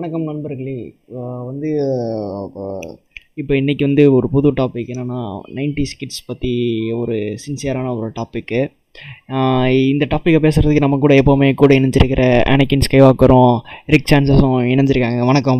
வணக்கம் நண்பர்களே அஹ் வந்து இப்போ இன்றைக்கி வந்து ஒரு புது டாபிக் என்னென்னா 90s கிட்ஸ் பற்றி ஒரு சின்சியரான ஒரு டாப்பிக்கு இந்த டாப்பிக்கை பேசுகிறதுக்கு நம்ம கூட எப்போவுமே கூட இணைஞ்சிருக்கிற அனக்கின் ஸ்கைவாக்கரும் ரிக் சான்சஸும் இணைஞ்சிருக்காங்க வணக்கம்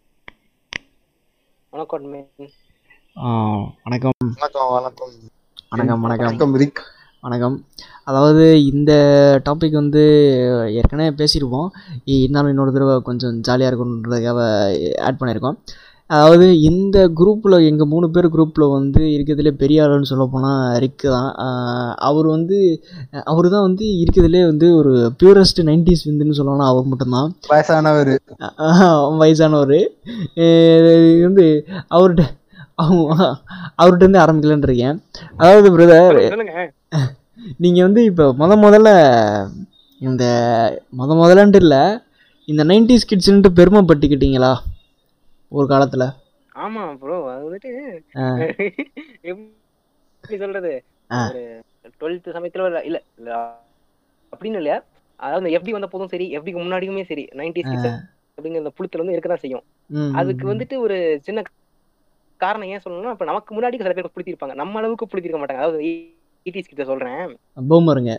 வணக்கம் admin. ஆஹ் வணக்கம் வணக்கம் வணக்கம் வணக்கம் வணக்கம் வணக்கம் ரிக் வணக்கம் அதாவது இந்த டாபிக் வந்து ஏற்கனவே பேசியிருப்போம் இ- இருந்தாலும் இன்னொரு தடவை கொஞ்சம் ஜாலியாக இருக்குன்றதுக்காக ஆட் பண்ணியிருக்கோம் அதாவது இந்த குரூப்பில் எங்கள் மூணு பேர் குரூப்பில் வந்து இருக்கிறதுலே பெரிய ஆளுன்னு சொல்ல போனால் ரிக்கு தான் அவர் வந்து அவர் தான் வந்து இருக்கிறதுலே வந்து ஒரு பியூரஸ்ட் நைன்டிஸ் விந்துன்னு சொல்லலாம் அவர் மட்டும்தான் வயசானவர் வயசானவர் வந்து அவர்கிட்ட அவங்க அவர்கிட்ட இருந்து ஆரம்பிக்கலான்னு இருக்கேன் அதாவது பிரதர் சொல்லுங்க நீங்கள் வந்து இப்போ முத முதல்ல இந்த முத முதலன்ட்டு இல்லை இந்த நைன்டிஸ் கிட்ஸ்ன்ட்டு பெருமைப்பட்டுக்கிட்டீங்களா ஒரு காலத்தில் ஆமா ப்ரோ அது வந்துட்டு ஆ. எப்படி சொல்றது ஆ. ஒரு டுவெல்த் சமயத்துல இல்ல இல்ல இல்ல அப்படின்னு இல்லையா அதாவது எஃப்டி வந்த போதும் சரி எஃப்டிக்கு முன்னாடியுமே சரி நைன்டிஸ் கிட்ஸ் அப்படிங்கிற அந்த புழுத்துல வந்து இருக்கதான் செய்யும் அதுக்கு வந்துட்டு ஒரு சின்ன காரணம் ஏன் சொல்லணும்னா இப்ப நமக்கு முன்னாடி சில பேர் பிடித்திருப்பாங்க நம்ம அளவுக்கு பிடித்திருக்க மாட்டாங்க அதாவது எயிட்டிஸ் கிட்ட சொல்றேன் பூமருங்க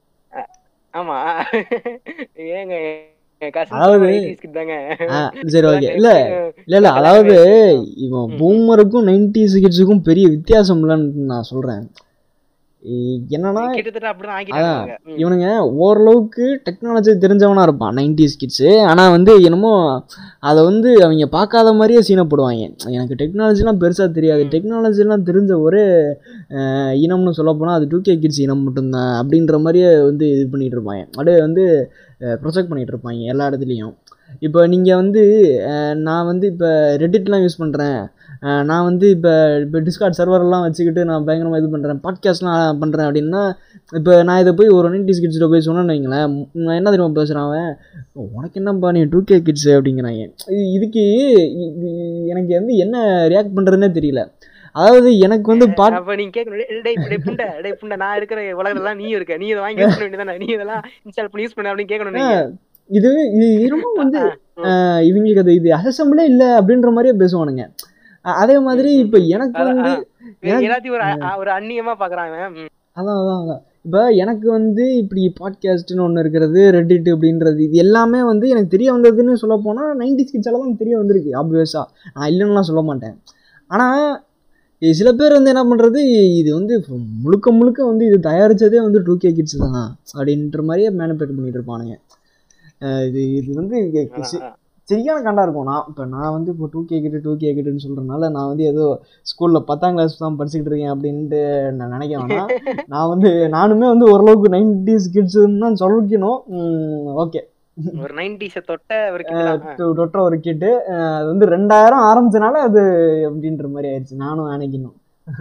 ஆமா ஏங்க அதாவது- கசின் தாங்க ஆ சரி ஓகே இல்லை இல்லை இல்லை அதாவது இவன் பூமருக்கும் நைன்டிஸ் கிட்ஸுக்கும் பெரிய வித்தியாசம் இல்லைன்னு நான் சொல்கிறேன் என்னன்னா கிட்டத்தட்ட அப்படிதான் ஆக்கிட்டாங்க ம். இவனுங்க ஓரளவுக்கு டெக்னாலஜி தெரிஞ்சவனா இருப்பான் நைன்டிஸ் கிட்ஸு ஆனால் வந்து என்னமோ அதை வந்து அவங்க பார்க்காத மாதிரியே சீனப்படுவாங்க எனக்கு டெக்னாலஜிலாம் பெருசாக தெரியாது டெக்னாலஜிலாம் தெரிஞ்ச ஒரே அஹ், இனம்னு சொல்லப்போனால் அது டூ கே கிட்ஸ் இனம் மட்டும்தான் அப்படின்ற மாதிரியே வந்து இது பண்ணிகிட்டு இருப்பாங்க அப்படியே வந்து ப்ரொஜெக்ட் பண்ணிகிட்டு இருப்பாங்க எல்லா இடத்துலையும் இப்போ நீங்கள் வந்து அஹ், நான் வந்து இப்போ ரெடிட்லாம் யூஸ் பண்ணுறேன் நான் வந்து இப்போ இப்போ டிஸ்கார்ட் சர்வரெல்லாம் வச்சுக்கிட்டு நான் பயங்கரமாக இது பண்ணுறேன் பாட்காஸ்ட்லாம் பண்ணுறேன் அப்படின்னா இப்போ நான் இதை போய் ஒரு நைன்டிஸ் கிட்ஸ்கிட்ட போய் சொன்னேன்னு வைங்களேன் ம், நான் என்ன தெரியுமா பேசுகிறேன் அவன் "ஓ, உனக்கு என்னப்பா நீ டூ கே கிட்ஸு அப்படிங்கிறாங்க இது இதுக்கு இ- இ- எனக்கு வந்து என்ன ரியாக்ட் பண்ணுறதுனே தெரியல அதாவது எனக்கு வந்து பாட் அப்ப நீங்க கேட்கணும் "டேய், டேய் டேய் புண்டை டேய் புண்டை நான் இருக்கிற உலகத்துல எல்லாம் நீ இருக்க நீ இதை வாங்கி யூஸ் பண்ண வேண்டியதானே நீ இதெல்லாம் இன்ஸ்டால் பண்ணி யூஸ் பண்ண அப்படின்னு கேட்கணும் நீங்க இது இது என்னமோ வந்து ம். அஹ், இவங்களுக்கு அது இது அசசம்பிளே இல்லை அப்படின்ற மாதிரியே பேசுவானுங்க அ- அதே மாதிரி இப்போ எனக்கு அதான், வந்து அதான். எல்லாத்தையும் ஒரு அ- ஒரு அந்நியமா பாக்குறாங்க ம். அதான் அதான் அதான் இப்போ எனக்கு வந்து இப்படி பாட்காஸ்ட்னு ஒன்று இருக்கிறது ரெட்டிட் அப்படின்றது இது எல்லாமே வந்து எனக்கு தெரிய வந்ததுன்னு சொல்ல போனால் நைன்டி ஸ்கிட்ஸால தான் தெரிய வந்திருக்கு ஆப்வியஸாக நான் இல்லைன்னுலாம் சொல்ல மாட்டேன் ஆனால் சில பேர் வந்து என்ன பண்ணுறது இது வந்து முழுக்க முழுக்க வந்து இது தயாரித்ததே வந்து டூ கே கிட்ஸ் தான் அப்படின்ற மாதிரியே மேனிபேட் பண்ணிட்டு இருப்பானுங்க அஹ் இது இது வந்து அதான், சி- அதான். சரியான கண்டா இருக்கும் நான் இப்போ நான் வந்து இப்போ two K kid two K கிட்டுன்னு சொல்கிறனால நான் வந்து ஏதோ ஸ்கூலில் பத்தாம் கிளாஸ் தான் படிச்சுக்கிட்டு இருக்கேன் அப்படின்ட்டு நான் நினைக்க வேணாம் நான் வந்து நானுமே வந்து ஓரளவுக்கு நைன்டிஸ் கிட்ஸ்ன்னு தான் சொல்லணும் ஓகே ஒரு நைன்டிஸ தொட்ட ஒரு kid தான். ஆ. தொற்ற ஒரு கிட்டு அது வந்து ரெண்டாயிரம் ஆரம்பிச்சனால அது அப்படின்ற மாதிரி ஆயிடுச்சு நானும் நினைக்கணும்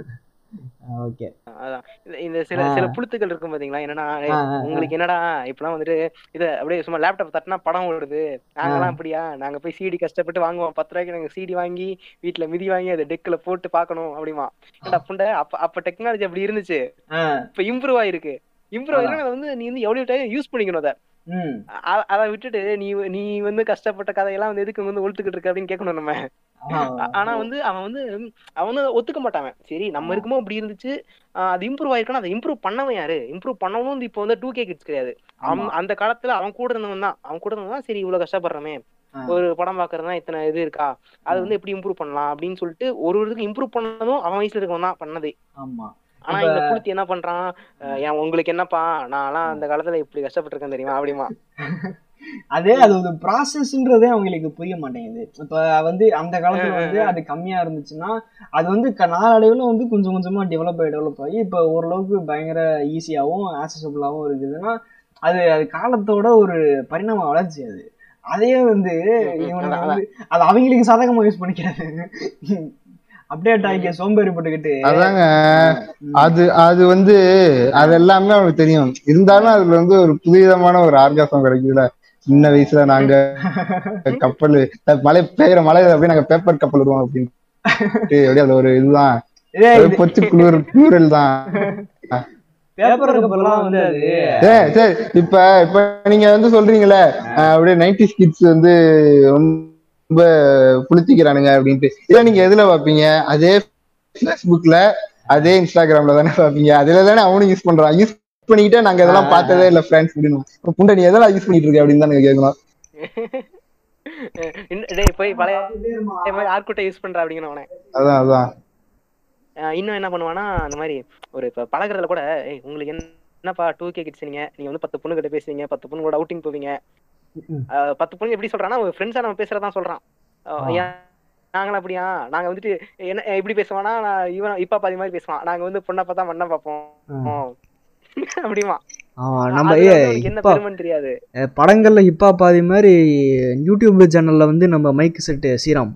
ஓகே அதான். இந்த- இந்த சில சில புழுத்துக்கள் இருக்கும் பாத்தீங்களா என்னன்னா "ஏய், ஆ, ஆ, ஆ. உங்களுக்கு என்னடா இப்பெல்லாம் வந்துட்டு இத அப்படியே சும்மா லேப்டாப் தட்டினா படம் ஓடுது நாங்கெல்லாம் அப்படியா நாங்க போய் சிடி கஷ்டப்பட்டு வாங்குவோம் பத்து ரூபாய்க்கு நாங்க சிடி வாங்கி வீட்ல மிதி வாங்கி அதை டெக்ல போட்டு பார்க்கணும் அப்படிமா ஏன்டா புண்டை அப்ப அப்ப டெக்னாலஜி அப்படி இருந்துச்சு இப்ப இம்ப்ரூவ் ஆயிருக்கு இம்ப்ரூவ் ஆயிருக்கு அதை வந்து நீ வந்து எவ்வளவு டைம் யூஸ் பண்ணிக்கணும் அதை ம் அ- அதை விட்டுட்டு நீ நீ வந்து கஷ்டப்பட்ட கதையெல்லாம் வந்து எதுக்கு வந்து ஒழுத்துக்கிட்டு இருக்க அப்படின்னு கேட்கணும் நம்ம ஆ- ஆனா வந்து அவன் வந்து அவன் வந்து ஒத்துக்க மாட்டான் சரி நம்ம இருக்குமோ அப்படி இருந்துச்சு ஆஹ் அது இம்ப்ரூவ் ஆயிருக்கணும் அதை இம்ப்ரூவ் பண்ணவன் யாரு இம்ப்ரூவ் பண்ணவனும் வந்து இப்போ வந்து டூ கே கிட்ஸ் கிடையாது அவன் அந்த காலத்துல அவன் கூட இருந்தவன் தான் அவன் கூட இருந்தவன் தான் சரி இவ்வளவு கஷ்டப்படுறமே ஆ. ஒரு படம் பாக்குறதுனா இத்தனை இது இருக்கா அது வந்து எப்படி இம்ப்ரூவ் பண்ணலாம் அப்படின்னு சொல்லிட்டு ஒரு ஒரு இதுக்கு இம்ப்ரூவ் பண்ணதும் அவன் வயசுல இருக்கவன் தான் பண்ணதே ஆமா ஆனா இந்த புளுத்தி என்ன பண்றான் அஹ் ஏன் உங்களுக்கு என்னப்பா நான்லாம் அந்த காலத்துல இப்படி கஷ்டப்பட்டிருக்கேன் தெரியுமா அப்படிமா அதே அது ஒரு ப்ராசஸ்ன்றதே அவங்களுக்கு புரிய மாட்டேங்குது இப்போ வந்து அந்த காலத்துல வந்து அது கம்மியா இருந்துச்சுன்னா அது வந்து க- நாளடைவுல வந்து கொஞ்சம் கொஞ்சமா டெவலப் ஆகி டெவலப் ஆகி இப்போ ஓரளவுக்கு பயங்கர ஈஸியாகவும் ஆக்சசபிளாகவும் இருக்குதுன்னா அது அது காலத்தோட ஒரு பரிணாம வளர்ச்சி அது அதே வந்து இவனுங்க அதான், வந்து அது அவங்களுக்கு சாதகமா யூஸ் பண்ணிக்கிறாங்க அப்டேட் ஆகிக்க சோம்பேறி போட்டுக்கிட்டு அதாங்க அது அது வந்து அது எல்லாமே அவனுக்கு தெரியும் இருந்தாலும் அதுல வந்து ஒரு புதுவிதமான ஒரு ஆர்காசம் கிடைக்குதுல சின்ன வயசுல நாங்க கப்பல் மழை பெய்யற மழை அப்படியே நாங்க பேப்பர் கப்பல் விடுவோம் அப்படின்னு அப்படியே அது ஒரு இதுதான் இதே ஒரு பொச்சு குளிர் குளிரல் தான் பேப்பர் கப்பல்லாம் வந்து அது சரி சரி இப்ப இப்ப நீங்க வந்து சொல்றீங்களே அஹ் அப்படியே நைன்டி கிட்ஸ் வந்து ரொம்ப புளித்திக்கிறானுங்க அப்படின்ட்டு இதை நீங்க எதுல பாப்பீங்க அதே ஃபேஸ்புக்ல அதே இன்ஸ்டாகிராம்ல தானே பாப்பீங்க அதுல தானே அவனும் யூஸ் பண்றான் யூஸ் பண்ணிக்கிட்டே நாங்க இதெல்லாம் பார்த்ததே இல்ல ஃப்ரெண்ட்ஸ் அப்படின்னு இப்ப புண்டை நீ எதெல்லாம் யூஸ் பண்ணிட்டு இருக்க அப்படின்னு தான் நீங்க கேட்கணும் இன்னும் டேய் போய் பழைய பழைய மாதிரி ஆர்குட்டை யூஸ் பண்ற அப்படிங்கிற அவனை அதான் அதான் அஹ் இன்னும் என்ன பண்ணுவானா அந்த மாதிரி ஒரு இப்ப பழகுறதுல கூட ஏய் உங்களுக்கு என்ன என்னப்பா டூ கே கிட்ஸ் நீங்க நீங்க வந்து பத்து பொண்ணு கிட்ட பேசுவீங்க பத்து பொண்ணு கூட அவுட்டிங் போவீங்க ம். அஹ் பத்து பொண்ணு எப்படி சொல்றான்னா ஃப்ரெண்ட்ஸா நம்ம பேசுறதான் சொல்றான் அஹ் ஆ. ஏன் நாங்களும் அப்படியா நாங்க வந்துட்டு என்ன எப்படி பேசுவானா நான் இவன் இப்பா பாதி மாதிரி பேசுவான் நாங்க வந்து பொண்ணை பார்த்தா மண்ணை பார்ப்போம் அப்படிமா ஆமா நம்ம அதுல ஏ வந்து அவனுக்கு என்ன இப்ப பெருமைன்னு தெரியாது படங்கள்ல இப்பா பாதி மாதிரி யூடியூப் சேனல்ல வந்து நம்ம மைக் செட்டு சீராம்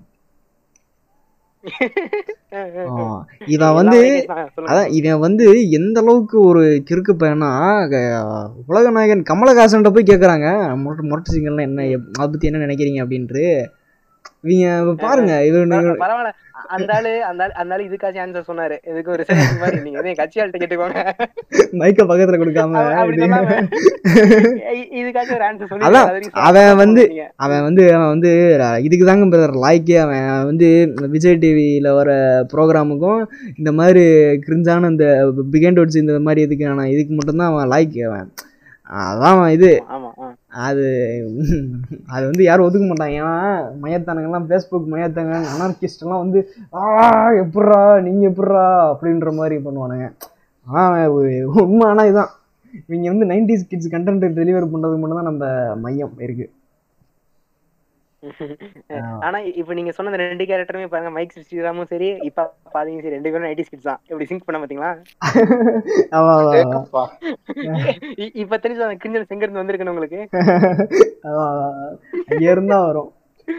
அஹ் அஹ் ஆ, அஹ். இவன் வந்து எல்லாம் வாங்கி பேசுறான். சொல்லுங்க. அதான் இவன் வந்து எந்த அளவுக்கு ஒரு கிறுக்கு பையனா க- உலக நாயகன் கமலஹாசன்கிட்ட போய் கேக்குறாங்க முரட்டு முரட்டு சிங்கர்லாம் என்ன எப்- அதை பத்தி என்ன நினைக்கிறீங்க அப்படின்ட்டு இவங்க பாருங்க இவன் பர- பரவாயில்ல அந்த ஆளு அந்த ஆளு அந்த ஆளு இதுக்காச்சும் ஆன்சர் சொன்னாரு இதுக்கு ஒரு ரிசர்ச் மாதிரி நீங்க வந்து கட்சி ஆள்கிட்ட கேட்டுக்கோங்க மைக்க பக்கத்துல கொடுக்காம அவன் அப்படி இப்படி- சொல்லாம இ- இதுக்காச்சும் ஒரு ஆன்சர் சொல்லி அதான், அது வரைக்கும் அவன் சாப்பிட்டு வந்து- போறீங்க. அவன் வந்து அவன் வந்து இதுக்கு தாங்க பிரதர் லாய்க்கே அவன் வந்து விஜய் டிவியில் வர ப்ரோக்ராமுக்கும் இந்த மாதிரி கிரிஞ்சான இந்த பிகேண்ட் ஒட்ஸ் இந்த மாதிரி இதுக்கு ஆனால் இதுக்கு மட்டும்தான் அவன் லாய்க்கு அவன் அதான் அவன் இது ஆமா ஆ. அது அது வந்து யாரும் ஒதுக்க மாட்டாங்க ஏன்னா மையத்தானுங்கெல்லாம் ஃபேஸ்புக் மையத்தாங்க அனார்கிஸ்டெல்லாம் வந்து ஆ எப்பட்றா நீங்கள் எப்பட்றா அப்படின்ற மாதிரி பண்ணுவானுங்க ஆனால் உண்மை ஆனால் இதுதான் இவங்க வந்து நைன்டிஸ் கிட்ஸ் கண்டென்ட் டெலிவர் பண்ணுறதுக்கு மட்டும் தான் நம்ம மையம் இருக்குது ஆனா இப்ப நீங்க சொன்ன அந்த ரெண்டு கேரக்டருமே பாருங்க மைக் ஸ்ரீராமும் சரி இப்ப பாதியும் சரி ரெண்டு பேரும் நைன்டி கிட்ஸ் தான் எப்படி சிங்க் பண்ண பாத்தீங்களா ஆமா ஆமா, ஆமா. அப்பா. இ- இப்ப தெரிஞ்சு அந்த கிஞ்சல் செங்க இருந்து வந்திருக்கணும் உங்களுக்கு அதான், அதான். அங்க இருந்தா வரும்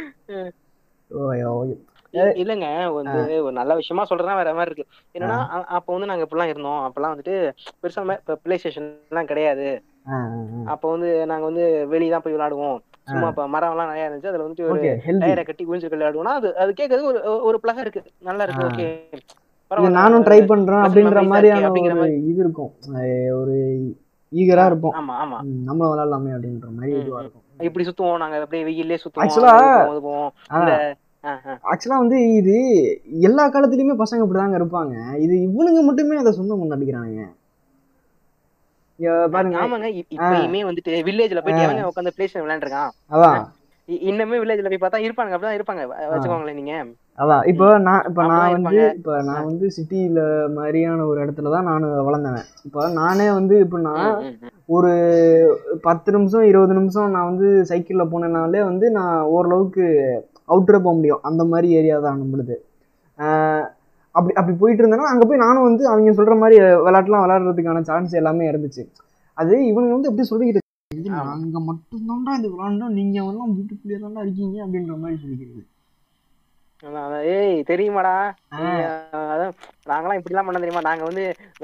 ஓ, ஓ, இ- இல்லங்க வந்து ஒரு நல்ல விஷயமா சொல்றதுனா வேற மாதிரி இருக்கு என்னன்னா அ- அப்ப வந்து நாங்க இப்படிலாம் இருந்தோம் அப்பெல்லாம் வந்துட்டு பெருசா மே- இப்ப பிளே ஸ்டேஷன் எல்லாம் கிடையாது ஆ, ஆ, ஆ. அப்ப வந்து நாங்க வந்து வெளிய தான் போய் விளையாடுவோம் சும்மா இப்ப மரம் எல்லாம் நிறைய இருந்துச்சு அதுல வந்துட்டு ஒரு ஓகே ஹெல்தி டயரை கட்டி ஊஞ்சல் விளையாடுவோம்னா அது அது கேட்கறது ஒரு ஒரு பிளகா இருக்கு நல்லா இருக்கு ஆ. ஓகே இது நானும் ட்ரை பண்றேன் personal அப்படின்ற memories மாதிரியான இருக்கு அப்படிங்கிற ஒரு இது இருக்கும் அஹ் ஒரு ஈகரா இருப்போம் ஆமா ஆமா ம், நம்மளும் விளையாடலாமே அப்படின்ற மாதிரி ம், இதுவா ம். இருக்கும் இப்படி சுத்துவோம் நாங்க அப்படியே வெயிலே சுத்துவோம் Actually, அது போவோம், இது போவோம். இந்த ஆ, ஆ. ஆக்சுவலா வந்து இது எல்லா காலத்துலயுமே பசங்க இப்படிதாங்க இருப்பாங்க இது இவனுங்க மட்டுமே அதை சொந்தம் கொண்டாடிக்கிறானுங்க இங்க பாருங்க ஆமாங்க இ- இப்பயுமே வந்துட்டு வில்லேஜ்ல போயிட்டு எவங்க உட்காந்து பிளே ஸ்டேஷன் விளையாண்டுருக்கான் அதான் இ- இன்னுமே வில்லேஜ்ல போய் பார்த்தா இருப்பாங்க அப்படிதான் இருப்பாங்க வ- வச்சுக்கோங்களேன் நீங்க அதான் இப்போ நான் இப்போ நான் அப்படிதான் வந்து இருப்பாங்க. இப்போ நான் வந்து சிட்டியில மாதிரியான ஒரு இடத்துல தான் நான் வளர்ந்தவன் இப்போ நானே வந்து எப்படின்னா ம், ம், ம். ஒரு பத்து நிமிஷம் இருபது நிமிஷம் நான் வந்து சைக்கிளில் போனேனாலே வந்து நான் ஓரளவுக்கு அவுட்டரே போக முடியும் அந்த மாதிரி ஏரியா தான் நம்மளுது ஆஹ் அப்படி அப்படி போயிட்டு இருந்தேன்னா அங்கே போய் நானும் வந்து அவங்க சொல்கிற மாதிரி விளையாட்டுலாம் விளையாடுறதுக்கான சான்ஸ் எல்லாமே இருந்துச்சு அது இவனுங்க வந்து எப்படி சொல்லிக்கிட்டு இது ஆமா. நாங்கள் மட்டும்தான்டா இது விளாண்டோம் நீங்கள் எல்லாம் வீட்டுக்குள்ளேயே தான்டா இருக்கீங்க அப்படின்ற மாதிரி சொல்லிக்கிறது அதான், அதான். ஏய் தெரியுமாடா ஆ. நீங்க, அதான் நாங்களாம் இப்படி எல்லாம் பண்ண தெரியுமா நாங்க வந்து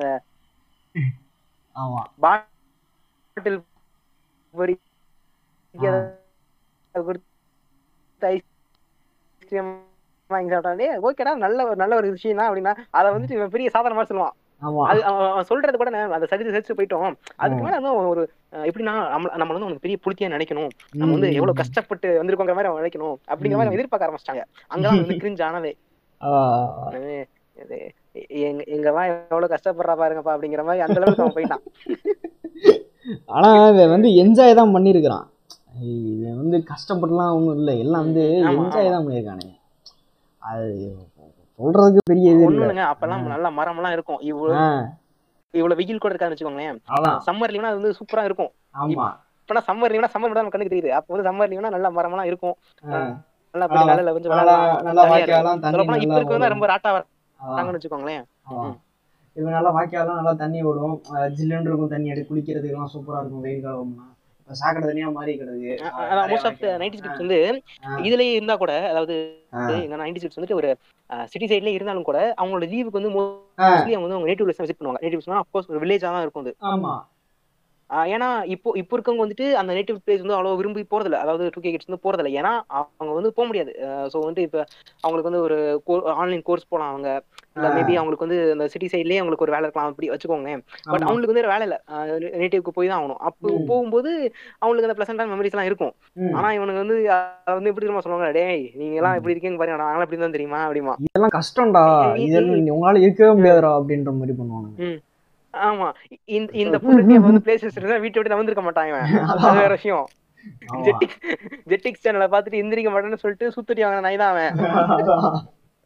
ஆமாம் பாட்டில் பொறி ஆ. கொடுத்து ஐஸ்கிரீம் வாங்கி சாப்பிட்டாலே ஓகேடா நல்ல ஒரு நல்ல ஒரு விஷயம் தான் அப்படின்னா அதை வந்துட்டு இவன் பெரிய சாதாரணமா சொல்லுவான் ஆமாம் அது அவன் அவன் சொல்றது கூட நான் அந்த சரி சரிச்சு போயிட்டோம் அதுக்கு மேல வந்து அவன் ஒரு அஹ், எப்படின்னா நம்ம நம்ம வந்து அவனுக்கு பெரிய புளுத்தியா நினைக்கணும் நம்ம வந்து எவ்வளவு கஷ்டப்பட்டு வந்திருக்கோங்கிற மாதிரி அவன் நினைக்கணும் அப்படிங்கிற மாதிரி அவன் எதிர்பார்க்க ஆரம்பிச்சிட்டாங்க அங்கதான் வந்து கிரிஞ்சு ஆனதே அது, இது, எங்க எங்கவா எவ்வளவு கஷ்டப்படுறா பாருங்கப்பா அப்படிங்கிற மாதிரி அந்த அளவுக்கு அவன் போயிட்டான் ஆனால் இவன் வந்து என்ஜாய் தான் பண்ணியிருக்கிறான் இவன் வந்து கஷ்டப்பட்டுலாம் ஒன்றும் இல்லை எல்லாம் வந்து ஆமா, என்ஜாய் ஆமா. தான் பண்ணியிருக்கானுங்க அது சொல்றதுக்கு பெரிய இது ஒண்ணும் இல்லை இல்லைங்க அப்பெல்லாம் நல்ல மரம் எல்லாம் இருக்கும் இவ்வளவு ஆ இவ்வளவு வெயில் கூட இருக்காதுன்னு வச்சுக்கோங்களேன் அதான் சம்மர் லீவ்னா அது வந்து சூப்பரா இருக்கும் ஆமா இப்பனா சம்மர் லீவ்னா சம்மர் தான் கண்ணுக்கு தெரியுது அப்போ வந்து சம்மர் லீவ்னா நல்ல மரமெல்லாம் இருக்கும் ஆ. நல்லா போய் நல்லா- நிழல்ல கொஞ்சம் நல்லா விளையாடலாம். நல்லா ஜாலியா இருக்கும். வாய்க்காலாம் தண்ணி சொல்லப்போனா இப்ப நல்லா இருக்கவங்க ஓடும். ரொம்ப ராட்டா அதான், வராங்கன்னு வச்சுக்கோங்களேன் அதான். இவன் நல்லா வாய்க்காலாம் நல்லா தண்ணி ஓடும் அஹ் ஜில்லுன்னு இருக்கும் தண்ணி எடுத்து குளிக்கிறதுக்கெல்லாம் சூப்பரா இருக்கும் வெயில் காலம்னா இப்ப சாக்கடை தண்ணியா மாறி கிடக்கு அ- அதான் மோஸ்ட் ஆஃப் நைன்டி கிட்ஸ் வந்து இதுலயே இருந்தா கூட அதாவது எங்க நைன்டி கிட்ஸ் வந்துட்டு ஒரு சிட்டி சைட்ல இருந்தாலும் கூட அவங்களோட லீவுக்கு வந்து மோஸ்ட்லி அவங்க வந்து அவங்க நேட்டிவ் பிளேஸ் விசிட் பண்ணுவாங்க நேட்டிவ் பிளேஸ் அஃப்கோர்ஸ் ஒரு வில்லேஜா தான் இருக்கும் அது ஆமா ஆஹ் ஏன்னா இப்போ இப்போ இருக்கவங்க வந்துட்டு அந்த நேட்டிவ் பிளேஸ் வந்து அவ்வளோ விரும்பி போறதில்ல அதாவது டூ கே கிட்ஸ் வந்து போறதில்ல ஏன்னா அவங்க வந்து போக முடியாது ஸோ வந்து இப்போ அவங்களுக்கு வந்து ஒரு ஆன்லைன் கோர்ஸ் போலாம் அவங்க இல்ல ஆ. மேபி அவங்களுக்கு வந்து அந்த சிட்டி சைட்லயே அவங்களுக்கு ஒரு வேலை இருக்கலாம் அப்படி வச்சுக்கோங்க பட் ஆமா. அவங்களுக்கு வந்து வேலை இல்ல நேட்டிவ்க்கு போய் தான் ஆகணும் அப்போ ம். போகும்போது அவங்களுக்கு அந்த பிளசண்டான மெமரிஸ் எல்லாம் இருக்கும் ம். ஆனா இவனுக்கு வந்து அதை வந்து எப்படி தெரியுமா சொல்லுவாங்க டேய் நீங்க எல்லாம் எப்படி இருக்கீங்க பாருங்க நாங்களாம் எப்படி தான் தெரியுமா அப்படிமா இதெல்லாம் கஷ்டம்டா இ- இ- இதெல்லாம் நீ- உங்களால இருக்கவே முடியாதுடா அப்படின்ற மாதிரி பண்ணுவாங்க ஆமா இந்த இந்த புள்ளி வந்து பிளேஸ் இருந்தா வீட்டை விட்டு வந்திருக்க மாட்டான் இவன் அது வேற விஷயம் ஆமா. ஜெட்டிக்ஸ் ஜெட்டிக்ஸ் சேனலை பார்த்துட்டு எந்திரிக்க மாட்டேன்னு சொல்லிட்டு சுத்தடி வாங்கின நாய் தான் அவன்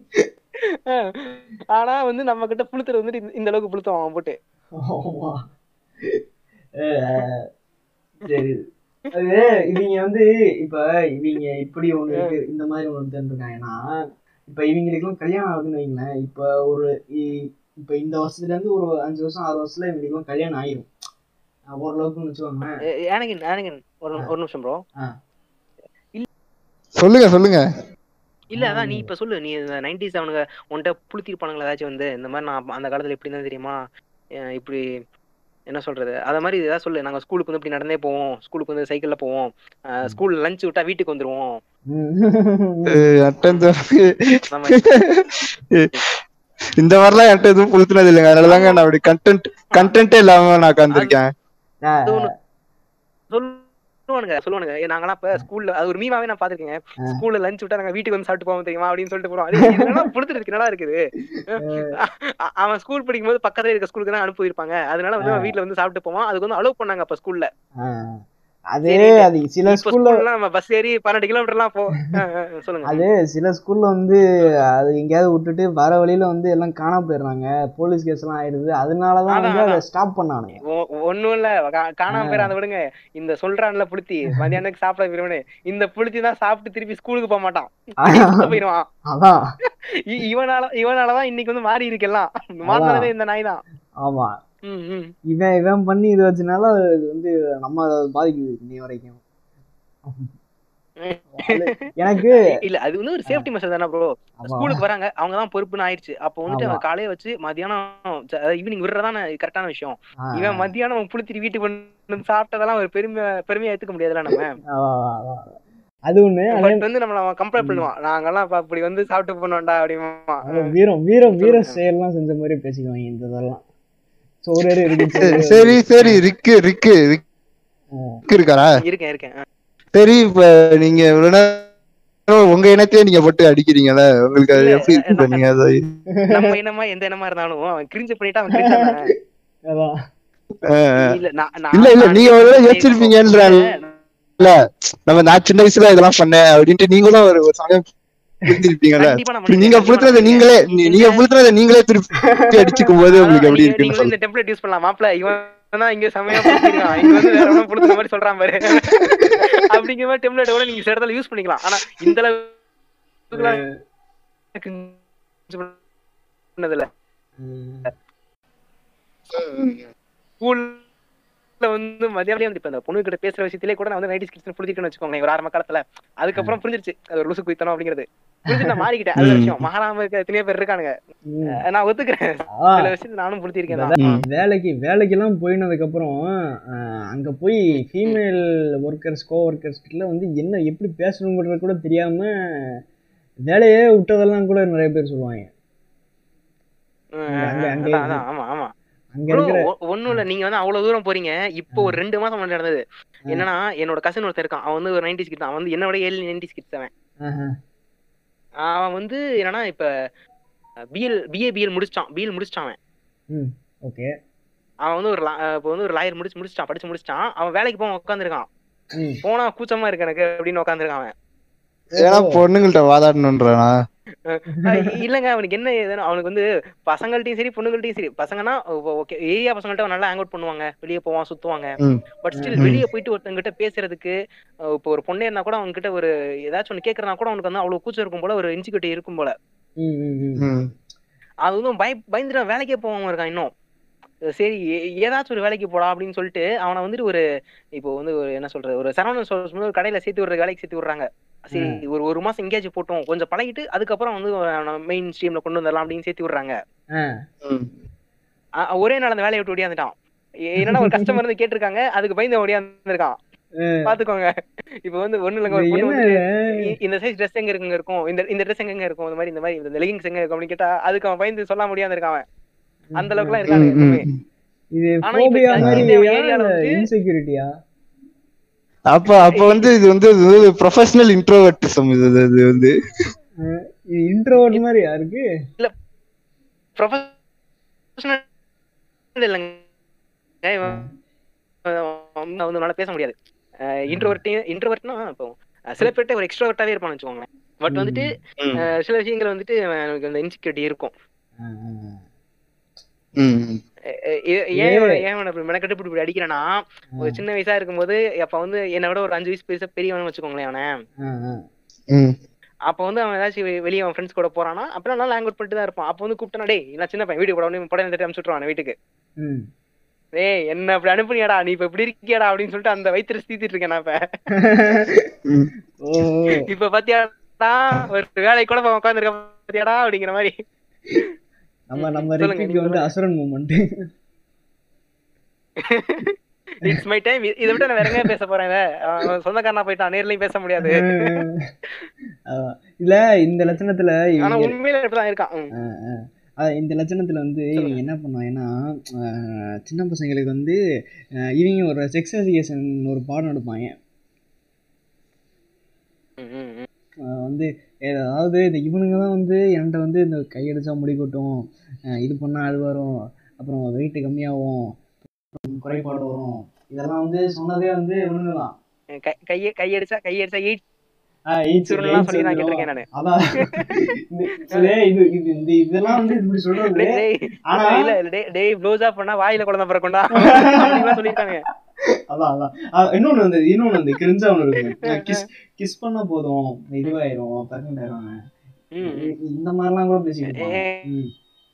ஆனா வந்து நம்ம கிட்ட புளுத்துறது வந்துட்டு இந்த- இந்த அளவுக்கு புளுத்துவான் அவன் போட்டு ஆமா. அஹ் சரி அது இவங்க வந்து இப்ப இவங்க இப்படி ஒண்ணு இருக்கு இந்த மாதிரி ஒண்ணு தெரிஞ்சிருக்காங்கன்னா இப்ப இவங்களுக்குலாம் கல்யாணம் ஆகுதுன்னு வைங்களேன் இப்ப ஒரு இ- இப்ப இந்த வருஷத்துல இருந்து ஒரு அஞ்சு வருஷம் ஆறு வருஷத்துல இவங்களுக்குலாம் கல்யாணம் ஆயிரும் அஹ் ஓரளவுக்குன்னு வச்சுக்கோங்களேன் ஏனகின் ஏனகின் ஒரு ஒரு நிமிஷம் ப்ரோ சொல்லுங்க சொல்லுங்க இல்ல அதான் நீ இப்ப சொல்லு நீ இந்த நைன்டிஸ் அவனுங்க உன்கிட்ட புளுத்திருப்பானுங்களா ஏதாச்சும் வந்து இந்த மாதிரி நான் அந்த காலத்துல எப்படி தான் தெரியுமா அஹ் இப்படி என்ன சொல்றது அத மாதிரி ஏதாவது சொல்லு நாங்க ஸ்கூலுக்கு வந்து இப்படி நடந்தே போவோம் ஸ்கூலுக்கு வந்து சைக்கிள்ல போவோம் ஸ்கூல் லஞ்ச் விட்டா வீட்டுக்கு வந்துருவோம் அட்டன் அந்த மாதிரி. இந்த மாதிரிலாம் என்கிட்ட எதுவும் புளுத்துனது இல்லைங்க அதனாலதாங்க நான் அப்படி கண்டென்ட் கண்டென்ட்டே இல்லாம நான் உட்காந்துருக்கேன் அது ஒண்ணு சொல்லுவானுங்க சொல்லுவானுங்க ஏ, நாங்கெல்லாம் இப்ப ஸ்கூல்ல அது ஒரு மீமாவே நான் பாத்திருக்கேன் ஸ்கூல்ல லஞ்ச் விட்டா நாங்க வீட்டுக்கு வந்து சாப்பிட்டு போவோம் தெரியுமா அப்படின்னு சொல்லிட்டு போறோம் அது இதெல்லாம் புடுத்துறதுக்கு என்னடா இருக்குது அ- அவன் ஸ்கூல் படிக்கும் போது பக்கத்துல இருக்க ஸ்கூலுக்கு தான் அனுப்பி வைப்பாங்க அதனால வந்து அவன் வீட்ல வந்து சாப்பிட்டு போவான் அதுக்கு வந்து அலோவ் பண்ணாங்க அப்ப ஸ்கூல்ல அஹ் அது சரி, அது சில இப்ப ஸ்கூல்ல ஸ்கூல்ல நம்ம பஸ் ஏறி பன்னெண்டு கிலோமீட்டர் எல்லாம் போ அஹ் அஹ் சொல்லுங்க அது சில ஸ்கூல்ல வந்து அது எங்கேயாவது விட்டுட்டு வர வழியில வந்து எல்லாம் காணாம போயிடுறாங்க போலீஸ் கேஸ் எல்லாம் ஆயிடுது அதனாலதான் வந்து அதான், அதை ஸ்டாப் பண்ணானுங்க ஒ- ஒண்ணும் இல்ல கா- காணாம போயிட அதை விடுங்க இந்த சொல்றான்ல புளுத்தி மதியானத்துக்கு சாப்பிட போயிருவனே இந்த புளுத்தி தான் சாப்பிட்டு திருப்பி ஸ்கூலுக்கு போக மாட்டான் சுத்த போயிருவான் அதான் இ- இவனால இவனாலதான் இன்னைக்கு வந்து மாறி இருக்கலாம் மாறினதே இந்த நாய் தான் ஆமா ம், ம். இவன் இவன் பண்ணி இது வச்சனால இது வந்து நம்ம பாதிக்குது இன்னி வரைக்கும் எனக்கு இல்ல அது வந்து ஒரு சேஃப்டி மெஷர் தானே ப்ரோ ஆமா. ஸ்கூலுக்கு வராங்க அவங்க தான் பொறுப்புன்னு ஆயிடுச்சு அப்போ வந்துட்டு ஆமா. அவன் காலையே வச்சு மதியானம் ஈவினிங் விடுறதான கரெக்டான விஷயம் ஆ, இவன் மத்தியானம் புளுத்திட்டு வீட்டுக்கு வந்து சாப்பிட்டதெல்லாம் ஒரு பெருமை பெருமையா ஏத்துக்க முடியாதுல்ல நம்ம ஆ, ஆ, ஆ. அது ஒண்ணு அதே பட் வந்து நம்மள அவன் கம்பேர் பண்ணுவான் நாங்கெல்லாம் இப்ப அப்படி வந்து சாப்பிட்டு போனோம்டா அப்படிமா அது வீரம் வீரம் வீர செயல்லாம் செஞ்ச மாதிரி பேசிக்குவாங்க இந்த இதெல்லாம் சோறு இருக்கு சரி சரி ரிக்கு ரிக்கு ரிக்கு இருக்காரா இருக்கேன் இருக்கேன் ஆ. சரி இப்ப நீங்க இவ்வளவு நேரம் உங்க இனத்தையே நீங்க போட்டு அடிக்கிறீங்கல்ல உங்களுக்கு அது எப்படி இருக்கு இப்ப நீங்க அதை நம்ம இனமா எந்த இனமா இருந்தாலும் அவன் கிரிஞ்சு பண்ணிட்டா அவன் cringe தானே. அதான் இல்ல நான் நான் இல்ல இல்ல நான் நீங்க ஒரு வேளை இல்ல, யோசிச்சிருப்பீங்கன்ற இல்ல நம்ம நான் சின்ன வயசுல இதெல்லாம் பண்ணேன் அப்படின்ட்டு நீங்களும் ஒரு ஒரு சமயம் புரிஞ்சிருப்பீங்கல்ல கண்டிப்பா நான் இப்படி நீங்க பண்ணிருக்கேன், புளுத்துறத கண்டிப்பா நீங்களே நான் நீ- நீங்க புளுத்துறத நீங்களே திருப்பி அடிச்சுக்கும் போது உங்களுக்கு எப்படி நீங்க- இருக்குன்னு நீங்க சொல்லுங்க இந்த டெம்ப்ளேட் யூஸ் பண்ணலாம் மாப்ள இவன் தான் இங்க செமையா புடிச்சிருக்கான் இங்க வந்து வேற ஒண்ணும் புடிச்ச மாதிரி சொல்றான் பாரு அப்படிங்கிற மாதிரி டெம்ப்ளேட் கூட நீங்க சில இடத்துல யூஸ் பண்ணிக்கலாம் ஆனா இந்த அளவுக்கு பண்ணதில்ல ஸ்கூல்ல வந்து மதியானம் வந்து இப்ப இந்த பொண்ணு கிட்ட பேசுற விஷயத்திலே கூட நான் வந்து நைன்டி ஸ்கிட்ஸ் புரிஞ்சுக்கணும்னு வச்சுக்கோங்க ஒரு ஆரம்ப காலத்துல அதுக்கப்புறம் புரிஞ்சிருச்சு அது ஒரு லூசு குயித்தனம் அப்படிங்கிறது புரிஞ்சு நான் மாறிக்கிட்டேன் அது ஒரு விஷயம் மகாராம இருக்க எத்தனையோ பேர் இருக்கானுங்க ம். அஹ் நான் ஒத்துக்கிறேன் ஆ, சில விஷயத்தை நானும் புரிஞ்சிருக்கேன் தான். அதான் வேலைக்கு வேலைக்கெல்லாம் போயினதுக்கு அப்புறம் அஹ், அங்க போய் ஃபீமேல் ஒர்க்கர்ஸ் கோ ஒர்க்கர்ஸ் கிட்ட வந்து என்ன எப்படி பேசணுங்கிறது கூட தெரியாம வேலையே விட்டதெல்லாம் கூட நிறைய பேர் சொல்லுவாங்க அங்க- அங்க அதான், அதான், ஆமா ஆமா அங்க Bro, இருக்கிற ஒ- ஒண்ணும் இல்ல நீங்க வந்து அவ்வளவு தூரம் போறீங்க இப்போ ஒரு ரெண்டு மாசம் முன்னாடி நடந்தது என்னன்னா என்னோட கசின் ஒருத்தன் இருக்கான் அவன் வந்து ஒரு நைன்டி கிட் அவன் வந்து என்னோட ஏழு நைன்டி கிட்ஸ் அவன் ஆஹா. அவன் வந்து என்னன்னா இப்ப பிஎல் பிஏ பிஎல் முடிச்சிட்டான் பிஎல் முடிச்சிட்டான் அவன் ம் ஓகே அவன் வந்து ஒரு லா- அஹ் இப்போ வந்து ஒரு லாயர் முடிச்சு முடிச்சிட்டான் படிச்சு முடிச்சிட்டான் அவன் வேலைக்கு போக உட்காந்துருக்கான் ம் போனா கூச்சமா இருக்கு எனக்கு அப்படின்னு உட்காந்துருக்கான் அவன் ஏன்னா பொண்ணுங்கள்ட்ட வாதாடணுன்றானா அஹ் இல்லங்க அவனுக்கு என்ன ஏதுன்னு அவனுக்கு வந்து பசங்கள்ட்டயும் சரி பொண்ணுங்கள்ட்டயும் சரி பசங்கன்னா ஓகே ஏரியா பசங்கள்ட்ட அவன் நல்லா ஹேங் அவுட் பண்ணுவாங்க வெளியே போவான் சுத்துவாங்க ம். பட் ஸ்டில் ம். வெளியே போயிட்டு ஒருத்தங்கிட்ட பேசுறதுக்கு அஹ் இப்போ ஒரு பொண்ணே இருந்தா கூட அவன்கிட்ட ஒரு ஏதாச்சும் ஒண்ணு கேக்குறனா கூட அவனுக்கு வந்து அவ்வளவு கூச்சம் இருக்கும் போல ஒரு இன்சிக்யூரிட்டி இருக்கும் போல ம் ம் ம் ம். அது வந்து பய பயந்துட்டு வேலைக்கே போவாம இருக்கான் இன்னும் சரி ஏ- ஏதாச்சும் ஒரு வேலைக்கு போடா அப்படின்னு சொல்லிட்டு அவனை வந்துட்டு ஒரு இப்போ வந்து ஒரு என்ன சொல்றது ஒரு சரவணன் ஸ்டோர்ஸ் வந்து ஒரு கடையில சேர்த்து விடுற வேலைக்கு சேர்த்து விடுறாங்க சரி ஒரு ஒரு மாசம் எங்கேயாச்சும் போட்டோம் கொஞ்சம் பழகிட்டு அதுக்கப்புறம் வந்து மெயின் ஸ்ட்ரீம்ல கொண்டு வந்துடலாம் அப்படின்னு சேர்த்து விடுறாங்க ஆ ம். அ- ஒரே நாள் அந்த வேலையை விட்டு ஓடியாந்துட்டான் என்னன்னா ஒரு கஸ்டமர் வந்து கேட்டிருக்காங்க அதுக்கு பயந்து ஓடியாந்துருக்கான் பாத்துக்கோங்க இப்ப வந்து ஒண்ணு இல்லைங்க ஒரு இது பொண்ணு என்ன வந்து இ- இந்த சைஸ் ட்ரெஸ் எங்க இருக்குங்க இருக்கும் இந்த இந்த ட்ரெஸ் எங்க இருக்கும் இந்த மாதிரி இந்த மாதிரி இந்த லெகிங்ஸ் எங்க இருக்கும் அப்படின்னு கேட்டா அதுக்கு அவன் பயந்து சொல்ல முடியாம இருக்கான் அவன் அந்த அளவுக்குலாம் இருக்காங்க எப்பவுமே இது ஆனா இப்ப ஃபோபியா இந்த மாதிரியா ஏரியால இல்ல வந்து- இன்செக்யூரிட்டியா அப்ப அப்ப வந்து இது வந்து ப்ரொஃபஷனல் இன்ட்ரோவர்டிசம் இது இது- இது வந்து இது இன்ட்ரோவர்ட் மாதிரி யாருக்கு ப்ரொஃபஷனல் இல்லைங்க இவன் அவன் வந்து நல்லா பேச முடியாது இன்ட்ரோவர்ட்டையும் இன்ட்ரோவர்ட்னா இப்போ அஹ் சில பேர்ட்ட ஒரு எக்ஸ்ட்ரோவர்ட்டாவே இருப்பான்னு வச்சுக்கோங்களேன் பட் வந்துட்டு அஹ் சில விஷயங்கள் வந்துட்டு அவனுக்கு அந்த இன்செக்யூரிட்டி இருக்கும் ம், அஹ் அஹ் ஏ- ஏன் இவனை- ஏன் இவனை இப்படி மெனக்கெட்டு இப்படி இப்படி அடிக்கிறேன்னா ஒரு சின்ன வயசா இருக்கும்போது அப்ப வந்து என்னை விட ஒரு அஞ்சு வயசு பெருசா பெரியவனு வச்சுக்கோங்களேன் அவனை ம். அப்ப வந்து அவன் ஏதாச்சும் வெ- வெளிய அவன் ஃப்ரெண்ட்ஸ் கூட போறானா அப்புறம் நல்லா லேங் அவுட் பண்ணிட்டு தான் இருப்பான் அப்ப வந்து கூப்பிட்டா டேய் நான் சின்ன பையன் வீடியோ போட படம் எடுத்துட்டு அனுப்பிச்சுட்ருவான் வீட்டுக்கு ஏய் என்ன அப்படி அனுப்புனியாடா நீ இப்ப இப்படி இருக்கியாடா அப்படின்னு சொல்லிட்டு அந்த வயிற்று தீத்திட்டு இருக்கேன் நான் இப்ப ம். ஓ இப்ப பாத்தியாடா ஒரு வேலைக்கு கூட உட்காந்துருக்க பாத்தியாடா அப்படிங்கிற மாதிரி நம்ம நம்ம சொல்லுங்க, ரித்திக்கு நீங்க வந்து அசுரன் மூமெண்ட் இட்ஸ் மை டைம் இதை விட நான் வேற எங்க பேச போறேன் இதை? அவன் சொந்தக்காரனா போயிட்டான் நேர்லயும் பேச முடியாது இல்ல இந்த லட்சணத்துல ஆனா இவங்க- உண்மையில இப்படிதான் இருக்கான் ம். அஹ் இந்த லட்சணத்துல வந்து இவங்க என்ன பண்ணுவாங்கன்னா அஹ் சின்ன பசங்களுக்கு வந்து அஹ் இவங்க ஒரு செக்ஸ் எஜுகேஷன் ஒரு பாடம் எடுப்பாங்க ம், ம், ம். அஹ் வந்து அதாவது இந்த இவனுங்க தான் வந்து என்கிட்ட வந்து இந்த கையடிச்சா முடி கொட்டும் அஹ் இது பண்ணா அது வரும் அப்புறம் வெயிட் கம்மியாகும் அப்புறம் குறைபாடு வரும் இதெல்லாம் வந்து சொன்னதே வந்து இவனுங்க தான் கை- கைய கையடிச்சா கையடிச்சா எயிட் ஆஹ் AIDS சுருளெல்லாம் சொல்லி நான் AIDS கேட்டிருக்கேன் நானு அதான் இந்த- இது இது இது இந்த இதெல்லாம் வந்து இப்படி சொல்றது டேய், டேய், ஆனா இல்ல இல்ல, டேய், டேய் ப்ளோஸ் ஆஃப் பண்ணா வாயில குழந்தை பிறக்கும்டா அப்படின்லாம் சொல்லிருக்காங்க அதான் அதான் அஹ் இன்னொன்னு வந்து இன்னொன்னு வந்து கிரிஞ்சா ஒன்று இருக்கு கிஸ் கிஸ் பண்ணா போதும் இதுவாயிரும் பிரெக்னென்ட் ஆயிரும் ம், ம். இந்த மாதிரிலாம் கூட பேசிட்டு இருப்பாங்க. ம்.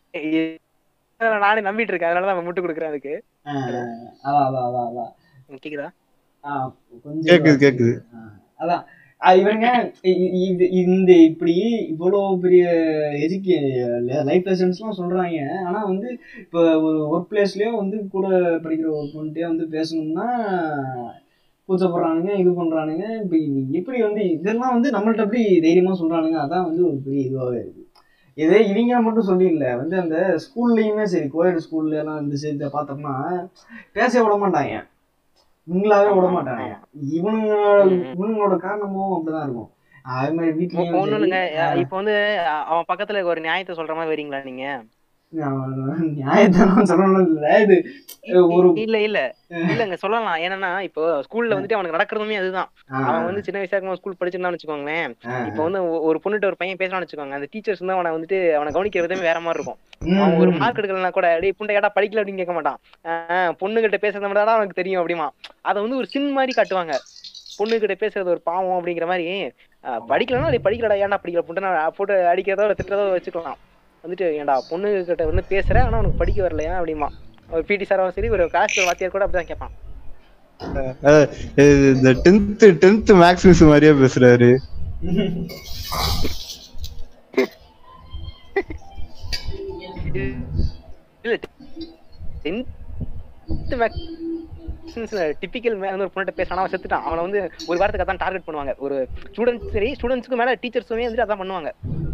இதை நானே நம்பிட்டு இருக்கேன் அதனாலதான் அவன் முட்டு கொடுக்குறேன் அதுக்கு ஆஹ் அதான் அதான் அதான் அதான் கேக்குதா ஆஹ் கொஞ்சம் கேக்குது, கேக்குது. ஆஹ் அதான் ஆஹ் இவங்க இ- இ- இது இந்த இப்படி இவ்வளோ பெரிய எஜுகே லைஃப் லெசன்ஸ்லாம் சொல்றாங்க ஆனா வந்து இப்போ ஒரு ஒர்க் பிளேஸ்லயோ வந்து கூட படிக்கிற ஒரு பொண்ணுட்டே வந்து பேசணும்னா கூச்சப்படுறானுங்க இது பண்றானுங்க இப்போ எப்படி வந்து இதெல்லாம் வந்து நம்மள்ட்ட எப்படி தைரியமா சொல்றானுங்க அதான் வந்து ஒரு பெரிய இதுவாகவே இருக்கு இதே இவங்க மட்டும் சொல்லி இல்லை வந்து அந்த ஸ்கூல்லையுமே சரி கோயட் ஸ்கூல்ல எல்லாம் இந்த சைடு பார்த்தோம்னா பேச விட மாட்டாங்க இவங்களாவே விட மாட்டாங்க இவனுங்க இவனுங்களோட காரணமும் அப்படிதான் இருக்கும் அதே மாதிரி ஒ- வீட்லயும் ஒண்ணும் இல்லைங்க சரி, இப்ப வந்து அ- அவன் பக்கத்துல ஒரு நியாயத்தை சொல்ற மாதிரி வரீங்களா நீங்க நான் நியாயத்தனம் சொல்லணும் இல்ல இது ஒரு இல்ல இல்ல இல்லங்க சொல்லலாம் என்னன்னா இப்போ ஸ்கூல்ல வந்துட்டு அவனுக்கு நடக்கிறதுமே அதுதான் அவன் வந்து சின்ன வயசா இருக்கும் ஸ்கூல் படிச்சிருந்தான்னு வச்சுக்கோங்களேன் இப்போ வந்து ஒ- ஒரு பொண்ணுட்ட ஒரு பையன் பேசுறான்னு வச்சுக்கோங்க அந்த டீச்சர்ஸ் வந்து அவனை வந்துட்டு அவனை கவனிக்கிற விதமே வேற மாதிரி இருக்கும் அவன் ஒரு மார்க் எடுக்கலனா கூட டேய் புண்டை ஏடா படிக்கல அப்படின்னு கேட்க மாட்டான் ஆஹ் பொண்ணுகிட்ட பேசுறத மட்டும் அவனுக்கு தெரியும் அப்படிமா அதை வந்து ஒரு சின் மாதிரி காட்டுவாங்க பொண்ணுகிட்ட பேசுறது ஒரு பாவம் அப்படிங்கிற மாதிரி ஆஹ் படிக்கலன்னா டேய் படிக்கலடா ஏன்டா படிக்கல புண்டை நான் போட்டு அடிக்கிறதோ இல்லை திட்டுறதோ வச்சுக்கலாம் வந்துட்டு ஏன்டா பொண்ணு கிட்ட வந்து பேசுற ஆனா உனக்கு படிக்க வரலையா அப்படிமா ஒரு பிடி சாரும் சரி ஒரு கிளாஸ் வாத்தியார் கூட அப்படிதான் கேட்பான் அஹ் இது இந்த டென்த் டென்த் மேக்ஸ் மிஸ் மாதிரியே பேசுறாரு இல்ல டென்த் டிபிக்கல் வந்து ஒரு பொண்ணுகிட்ட பேசுறான் அவன் செத்துட்டான் அவனை வந்து ஒரு வாரத்துக்கு அதான் டார்கெட் பண்ணுவாங்க ஒரு ஸ்டூடெண்ட்ஸ் சரி ஸ்டூடெண்ட்ஸ்க்கு மேல டீச்சர்ஸுமே வந்துட்டு அதான் பண்ணுவாங்க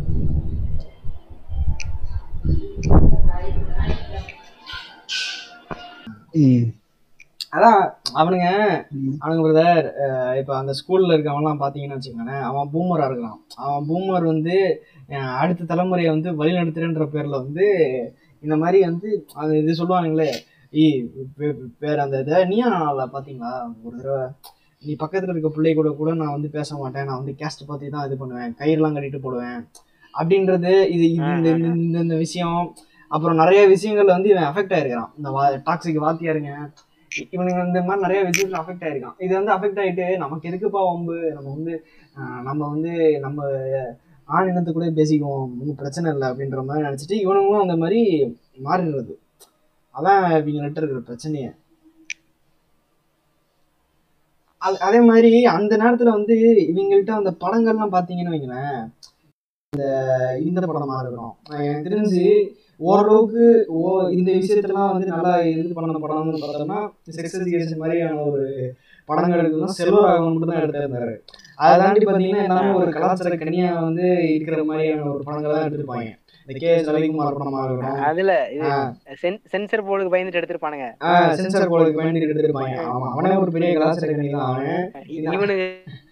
ம். அதான் அவனுங்க அவனுங்க பிரதர் இப்போ அந்த ஸ்கூல்ல இருக்கவன்லாம் பார்த்தீங்கன்னு வச்சுக்கோங்களேன் அவன் பூமரா இருக்கான் அவன் பூமர் வந்து அஹ், அடுத்த தலைமுறையை வந்து வழிநடத்துறேன்ற பேர்ல வந்து இந்த மாதிரி வந்து அது இது சொல்லுவானுங்களே ஈ வேற அந்த இதை நீயா நாளா பார்த்தீங்களா ஒரு தடவை நீ பக்கத்துல இருக்க பிள்ளை கூட கூட நான் வந்து பேச மாட்டேன் நான் வந்து கேஸ்ட் பார்த்து தான் இது பண்ணுவேன் கயிறுலாம் கட்டிட்டு போடுவேன் அப்படின்றது இது இது இந்த இந்த- இந்த இந்த விஷயம் அப்புறம் நிறைய விஷயங்கள்ல வந்து இவன் அஃபெக்ட் ஆயிருக்கிறான் இந்த வா டாக்ஸிக் வாத்தியாருங்க இவனுங்க இந்த மாதிரி நிறைய விஷயத்துல அஃபெக்ட் ஆயிருக்கான் இது வந்து அஃபெக்ட் ஆயிட்டு நமக்கு எதுக்குப்பா வம்பு நம்ம வந்து ஆஹ், நம்ம வந்து நம்ம ஆண் இனத்து கூட பேசிக்குவோம் ஒன்றும் பிரச்சனை இல்லை அப்படின்ற மாதிரி நினைச்சிட்டு இவனுங்களும் அந்த மாதிரி மாறிடுறது அதான் இவங்கள்ட்ட இருக்கிற பிரச்சனையே அது- அதே மாதிரி அந்த நேரத்துல வந்து இவங்கள்ட்ட அந்த படங்கள்லாம் பார்த்தீங்கன்னு வைங்களேன் இந்த இந்த படமா இருக்கட்டும் நான் எனக்கு தெரிஞ்சு ஓரளவுக்கு ஓ இந்த விஷயத்தெல்லாம் வந்து நல்லா இது பண்ண படம்னு பார்த்தோம்னா செக்ஸ் எஜுகேஷன் மாதிரியான ஒரு படங்களுக்கு தான் செல்வராகவன் மட்டும் தான் எடுத்திருந்தாரு அதை தாண்டி பார்த்தீங்கன்னா எல்லாமே ஒரு கலாச்சார கனியா வந்து இருக்கிற மாதிரியான ஒரு படங்கள் தான் எடுத்திருப்பாங்க இந்த கே எஸ் ரவிக்குமார் படமா இருக்கட்டும் அதுல இது சென்சர் போர்டுக்கு பயந்துட்டு எடுத்திருப்பானுங்க சென்சார் போர்டுக்கு பயந்து எடுத்திருப்பாங்க ஆமா அவனே ஒரு பெரிய கலாச்சார கனி தான் அவன் இவனுக்கு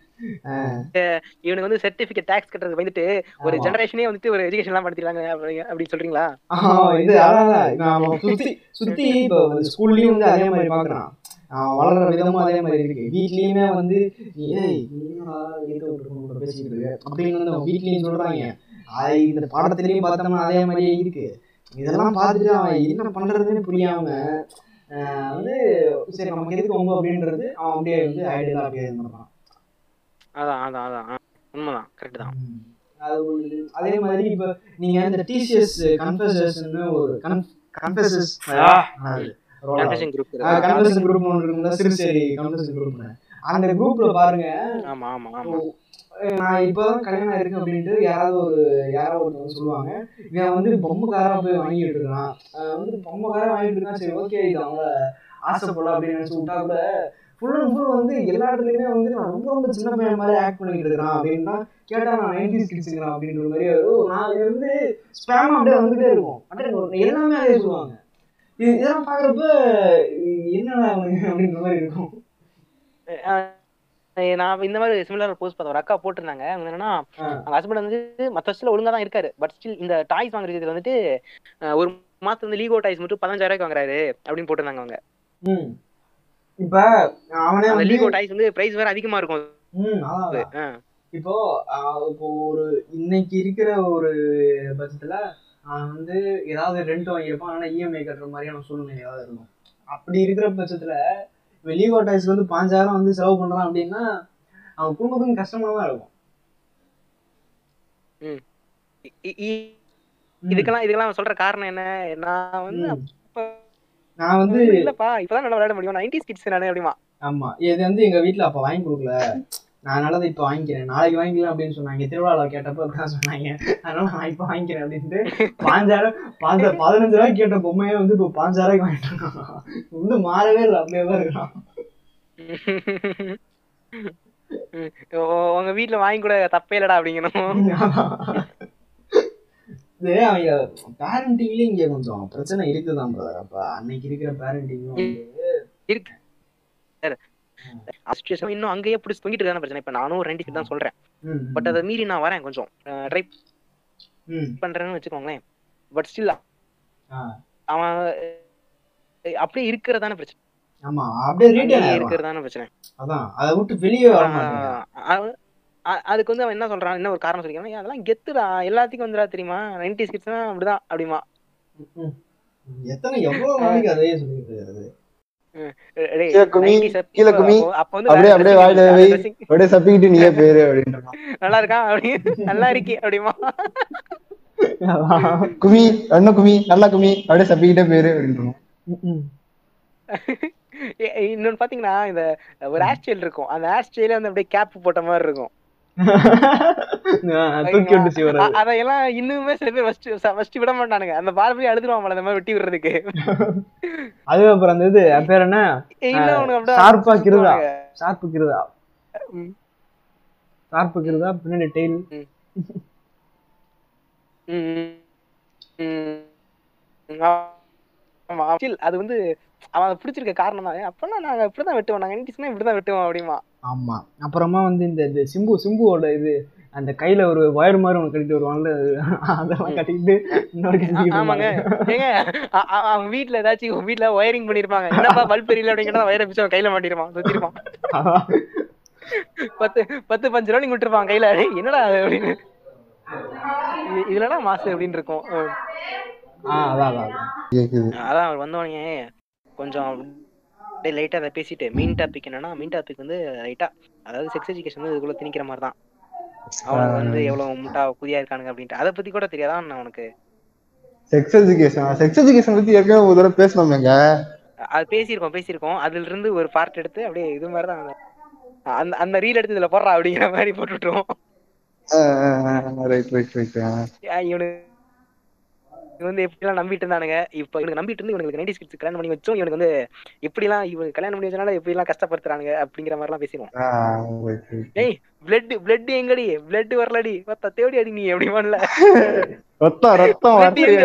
இவனுக்கு வந்து சர்டிபிகேட் டாக்ஸ் கட்டுறதுக்கு வந்துட்டு ஒரு ஆமா. ஜெனரேஷனே வந்துட்டு ஒரு எஜுகேஷன் எல்லாம் படுத்திருக்காங்க அப்படி அப்படி சொல்றீங்களா ஆஹ் இது அதான் நான் சுத்தி சுத்தி இப்போ ஸ்கூல்லயும் வந்து அதே மாதிரி பாக்குறான் அவன் வளர்ற விதமும் அதே மாதிரி இருக்கு வீட்லயுமே வந்து ஏய் நீ என்னடா இருக்க விட்டுருக்கோம் பேசிக்கிட்டு இருக்க அப்படின்னு வந்து அவன் வீட்லயும் சொல்றாங்க அது இந்த பாடத்திலயும் பார்த்தோம்னா அதே மாதிரியே இருக்கு இதெல்லாம் பார்த்துட்டு அவன் என்ன பண்றதுன்னு புரியாம ஆஹ் வந்து சரி நமக்கு எதுக்கு ரொம்ப அப்படின்றது அவன் அப்படியே வந்து ஐடியா அப்படியே இது பண்றான் அதான் அதான் அதான் ஆ, உண்மைதான் கரெக்ட் தான் அது ஒரு- அதே மாதிரி இப்ப நீங்க இந்த டிசிஎஸ் கன்ஃபெஷன் ஒரு confessions confession group confession group ஒன்று இருக்குல்ல சிறுசேரி கன்ஃபெஷன் குரூப் அந்த குரூப்ல பாருங்க ஆமா ஆமா ஆமா நான் இப்பதான் கல்யாணம் ஆயிருக்கு அப்படின்ட்டு யாராவது ஒரு யாராவது ஒருத்தவங்க சொல்லுவாங்க இவன் வந்து பொம்மைக்காரா போய் வாங்கிட்டு இருக்கான் அஹ் வந்து பொம்மைக்காரா வாங்கிட்டு இருக்கான் சரி ஓகே இது அவங்கள ஆசைப்படலாம் அப்படின்னு நினைச்சு விட்டா கூட ஃபுல் அண்ட் ஃபுல் வந்து எல்லா இடத்துலயுமே வந்து நான் ரொம்ப ரொம்ப சின்ன பையன் மாதிரி ஆக்ட் பண்ணிட்டு இருக்கிறான் அப்படின்னு தான் கேட்டா நான் நைன்டிஸ் கிட்ஸுங்கிறான் அப்படின்ற மாதிரி ஒரு நாலு வந்து ஸ்பேம் அப்படியே வந்துட்டே இருக்கும் அப்படியே எல்லாமே அதே சொல்லுவாங்க இது இதெல்லாம் பாக்குறப்ப என்னடா அவனுக்கு அப்படின்ற மாதிரி இருக்கும் அஹ் நான் இந்த மாதிரி சிமிலர் போஸ்ட் பார்த்தேன் ஒரு அக்கா போட்டிருந்தாங்க அவங்க என்னன்னா ஆ. அவங்க ஹஸ்பண்ட் வந்து மத்த வருஷத்துல ஒழுங்கா தான் இருக்காரு பட் ஸ்டில் இந்த டாய்ஸ் வாங்குறதுல வந்துட்டு அஹ் ஒரு மாசத்துல வந்து லீகோ டாய்ஸ் மட்டும் பதினஞ்சாயிரம் ரூபாய்க்கு வாங்குறாரு அப்படின்னு போட்டிருந்தாங்க அவங்க ம் இப்ப அவனே அந்த வந்து லீகோ டாய்ஸ் வந்து பிரைஸ் வேற அதிகமா இருக்கும் ம் அதான் அது. அதான். ஆ. இப்போ ஆஹ் இப்போ ஒரு இன்னைக்கு இருக்கிற ஒரு பட்சத்துல அவன் வந்து ஏதாவது ரெண்ட் வாங்கியிருப்பான் ஆனா இஎம்ஐ கட்டுற மாதிரியான சூழ்நிலை ஏதாவது இருக்கும் அப்படி இருக்கிற பட்சத்துல இப்போ லீகோ டாய்ஸ்க்கு வந்து பாஞ்சாயிரம் வந்து செலவு பண்றான் அப்படின்னா அவன் குடும்பத்துக்கு கஷ்டமா தான் இருக்கும் இ- இ- இதுக்கெல்லாம் இதுக்கெல்லாம் அவன் சொல்ற காரணம் என்ன நான் வந்து ம். அப்ப நான் வந்து இல்லப்பா இப்பதான் நல்லா விளையாட முடியும் நைன்டிஸ் கிட்ஸ் நானே அப்படிமா ஆமா இது வந்து எங்க வீட்ல அப்ப வாங்கி கொடுக்கல நான் அதனால தான் இப்ப வாங்கிக்கிறேன் நாளைக்கு வாங்கிக்கலாம் அப்படின்னு சொன்னாங்க திருவிழாவில் கேட்டப்ப அப்படிதான் சொன்னாங்க அதனால நான் இப்ப வாங்கிக்கிறேன் அப்படின்ட்டு பாஞ்சாயிரம் பாஞ்ச பதினஞ்சு ரூபாய்க்கு கேட்ட பொம்மையே வந்து இப்போ பாஞ்சாயிரம் வாங்கிட்டு இருக்கான் வந்து மாறவே இல்லை அப்படியே தான் இருக்கான் ம். உ- உங்க வீட்ல வாங்கி கூட தப்பே இல்லடா அப்படிங்கணும் இது அவங்க பேரண்டிங்லயும் இங்க கொஞ்சம் பிரச்சனை இருக்குதான் brother. அப்ப அன்னைக்கு இருக்கிற பேரண்டிங்கும் இருக்கு சுச்சுவேஷன் இன்னும் அங்கேயே பிடிச்சி தொங்கிட்டு இருக்கான பிரச்சனை இப்ப நானும் ஒரு ரெண்டு தான் சொல்றேன் பட் அதை மீறி நான் வரேன் கொஞ்சம் ட்ரை பண்றேன்னு வச்சுக்கோங்களேன் பட் ஸ்டில் ஆ. அவன் அஹ், அப்படியே இருக்கிறதான பிரச்சனை ஆமா அப்படியே ரீட்டைன் அங்கேயே ஆயிரும் இருக்கிறதான பிரச்சனை அதான் அதை விட்டு வெளியே வர மாட்டேங்கிறான் ஆஹ் அவன் அ- அதுக்கு வந்து அவன் என்ன சொல்றான் என்ன ஒரு காரணம் சொல்லிக்கிறான் "ஏய், அதெல்லாம் கெத்துடா எல்லாத்துக்கும் வந்துடா தெரியுமா நைன்டி கிட்ஸ்னா அப்படிதான் அப்படிமா ம். எத்தனை எவ்வளவு நாளைக்கு அதையே சொல்லிட்டு இருக்காரு டேய், கீழே குமி, 90s அப்ப- கீழே குமி. அப்ப வந்து அப்படியே வேற அப்படியே dressing வாயில இருந்துச்சு. வை. அந்த dressing அப்படியே சப்பிக்கிட்டு நீயே பேரு அப்படின்றான் நல்லா இருக்கா அப்படி நல்லா இருக்கி அப்படிமா குமி அண்ணன் குமி நல்லா குமி அப்படியே சப்பிக்கிட்டே பேரு அப்படின்றான் ஏ- இன்னொன்னு பாத்தீங்கன்னா இந்த ஒரு ஹேர் ஸ்டைல் இருக்கும் அந்த ஹேர் ஸ்டைல வந்து அப்படியே கேப் போட்ட மாதிரி இருக்கும் தூக்கி விட்டு சிவர அ- அதையெல்லாம் இன்னுமே சில பேர் ஃபர்ஸ்ட் ஃபர்ஸ்ட் விட மாட்டானுங்க அந்த பார்பரி அழுதுருவான் போல அந்த மாதிரி வெட்டி விடுறதுக்கு அதுக்கப்புறம் அந்த இது அது பேர் என்ன இல்ல அவனுக்கு அப்படியே ஷார்ப்பா கிருதா சுத்துவானுங்க. ஷார்ப்பு கிருதா ம். ஷார்ப்பு கிருதா பின்னாடி டெய்ல் ம். ம். ஆமா still அது வந்து அவன் அதை பிடிச்சிருக்க காரணம் தான் அப்பெல்லாம் நாங்க இப்படிதான் வெட்டுவோம் நாங்க இண்டிஸ்னா இப்படிதான் வெட்டுவோம் அப்படிமா ஆமா அப்புறமா வந்து இந்த இந்த சிம்பு சிம்புவோட இது அந்த கையில ஒரு வயர் மாதிரி ஒன்று கட்டிட்டு வருவான்ல அதெல்லாம் கட்டிக்கிட்டு இன்னொரு கட்டிக்கிட்டு ஆமாங்க இருந்தாங்க. ஏங்க அ- அ- அவன் வீட்ல ஏதாச்சும் உங்க வீட்ல ஒயரிங் பண்ணிருப்பாங்க என்னப்பா பல்ப் எரியல அப்படிங்கிற வயரை பிடிச்சு அவன் கையில மாட்டிருப்பான் சுத்திருப்பான் அதான். பத்து பத்து பஞ்சு ரூபா நீங்க விட்டுருப்பான் கையில "ஏய், என்னடா அது?" அப்படின்னு இ- இதுலடா மாசு அப்படின்னு இருக்கும் அஹ் ஆ அதான் அதான் அதான். கேக்குது அதான் அவர் வந்தோடனே கொஞ்சம் அப்படியே லைட்டா அதை பேசிட்டு மீன் டாபிக் என்னன்னா மீன் டாபிக் வந்து லைட்டா அதாவது செக்ஸ் எஜுகேஷன் வந்து இதுக்குள்ள திணிக்கிற மாதிரி தான் அவனுக்கு வந்து எவ்வளவு முட்டா புதியா இருக்கானுங்க அப்படின்ட்டு அதை பத்தி கூட தெரியாதான் உனக்கு செக்ஸ் எஜுகேஷன் செக்ஸ் எஜுகேஷன் பத்தி ஏற்கனவே ஒரு தடவை பேசணுமேங்க அது பேசியிருக்கோம் பேசியிருக்கோம் அதுல இருந்து ஒரு பார்ட் எடுத்து அப்படியே இது மாதிரி தான் அந்த அந்த ரீல் எடுத்து இதுல போடுறா அப்படிங்கிற மாதிரி போட்டுவிட்டுருவோம் ரைட் ரைட் ரைட் ஏன் இவனுக்கு இவன் வந்து எப்படிலாம் நம்பிட்டு இருந்தானுங்க இப்ப இவனுக்கு நம்பிட்டு இருந்து இவனுக்கு நைன்டி கிட்ஸ் கல்யாணம் பண்ணி வச்சோம் இவனுக்கு வந்து எப்படிலாம் இவன் கல்யாணம் பண்ணி வச்சனால எப்படிலாம் கஷ்டப்படுத்துறானுங்க அப்படிங்கிற மாதிரிலாம் பேசிடுவோம் ஏய் பிளட் பிளட் எங்கடி பிளட் வரலடி பத்தா தேடி அடி நீ எப்படி பண்ணல ரத்தம் ரத்தம் Blood வரலையே.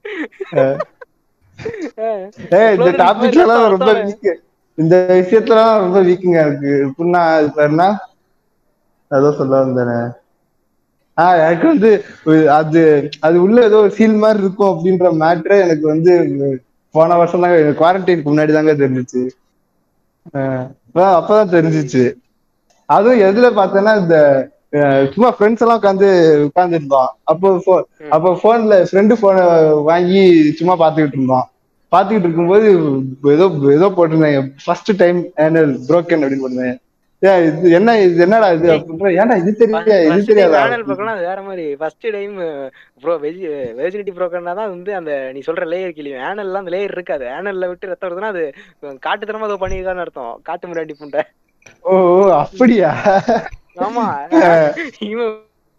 ஏய் இந்த Chlorine டாபிக்ல எல்லாம் மாதிரி ரொம்ப ரத்தம் வீக் இந்த விஷயத்துல எல்லாம் ரொம்ப வீக்குங்க இருக்கு எப்படின்னா அது பேர் என்ன ஏதோ சொல்ல வந்தேனே ஆஹ் எனக்கு வந்து ஒரு- அது அது உள்ள ஏதோ ஒரு சீல் மாதிரி இருக்கும் அப்படின்ற மேட்ரே எனக்கு வந்து போன வருஷம் தாங்க குவாரண்டைனுக்கு முன்னாடி தாங்க தெரிஞ்சிச்சு ஆஹ் அப்ப- அப்பதான் தெரிஞ்சிச்சு அதுவும் எதுல பார்த்தேன்னா இந்த அஹ், சும்மா ஃப்ரெண்ட்ஸ் எல்லாம் உட்காந்து உட்காந்துருந்தோம் அப்போ pho- ம். அப்போ போன்ல ஃப்ரெண்டு போனை வாங்கி சும்மா பாத்துக்கிட்டு இருந்தோம் பாத்துக்கிட்டு இருக்கும்போது ஏதோ ஏதோ போட்டிருந்தாங்க ஃபர்ஸ்ட் டைம் ஆனுவல் broken அப்படின்னு போட்டிருந்தாங்க ஏன் இது என்ன இது என்னடா இது அப்படின்ற ஏன்டா இது தெரியா இது தெரியாதா ஆனல் ப்ரோக்கர்னா அது வேற மாதிரி first time bro veg virginity ப்ரோக்கர்னா தான் வந்து அந்த நீ சொல்ற லேயர் கிளியும் ஆனல்லாம் அந்த லேயர் இருக்காது ஆனல்ல விட்டு ரத்தம் வருதுன்னா அது காட்டுத்தனமா ஏதோ பண்ணிருக்கான்னு அர்த்தம் காட்டு முன்னாடி புண்டை ஓ ஓ, அப்படியா ஆமா இவன்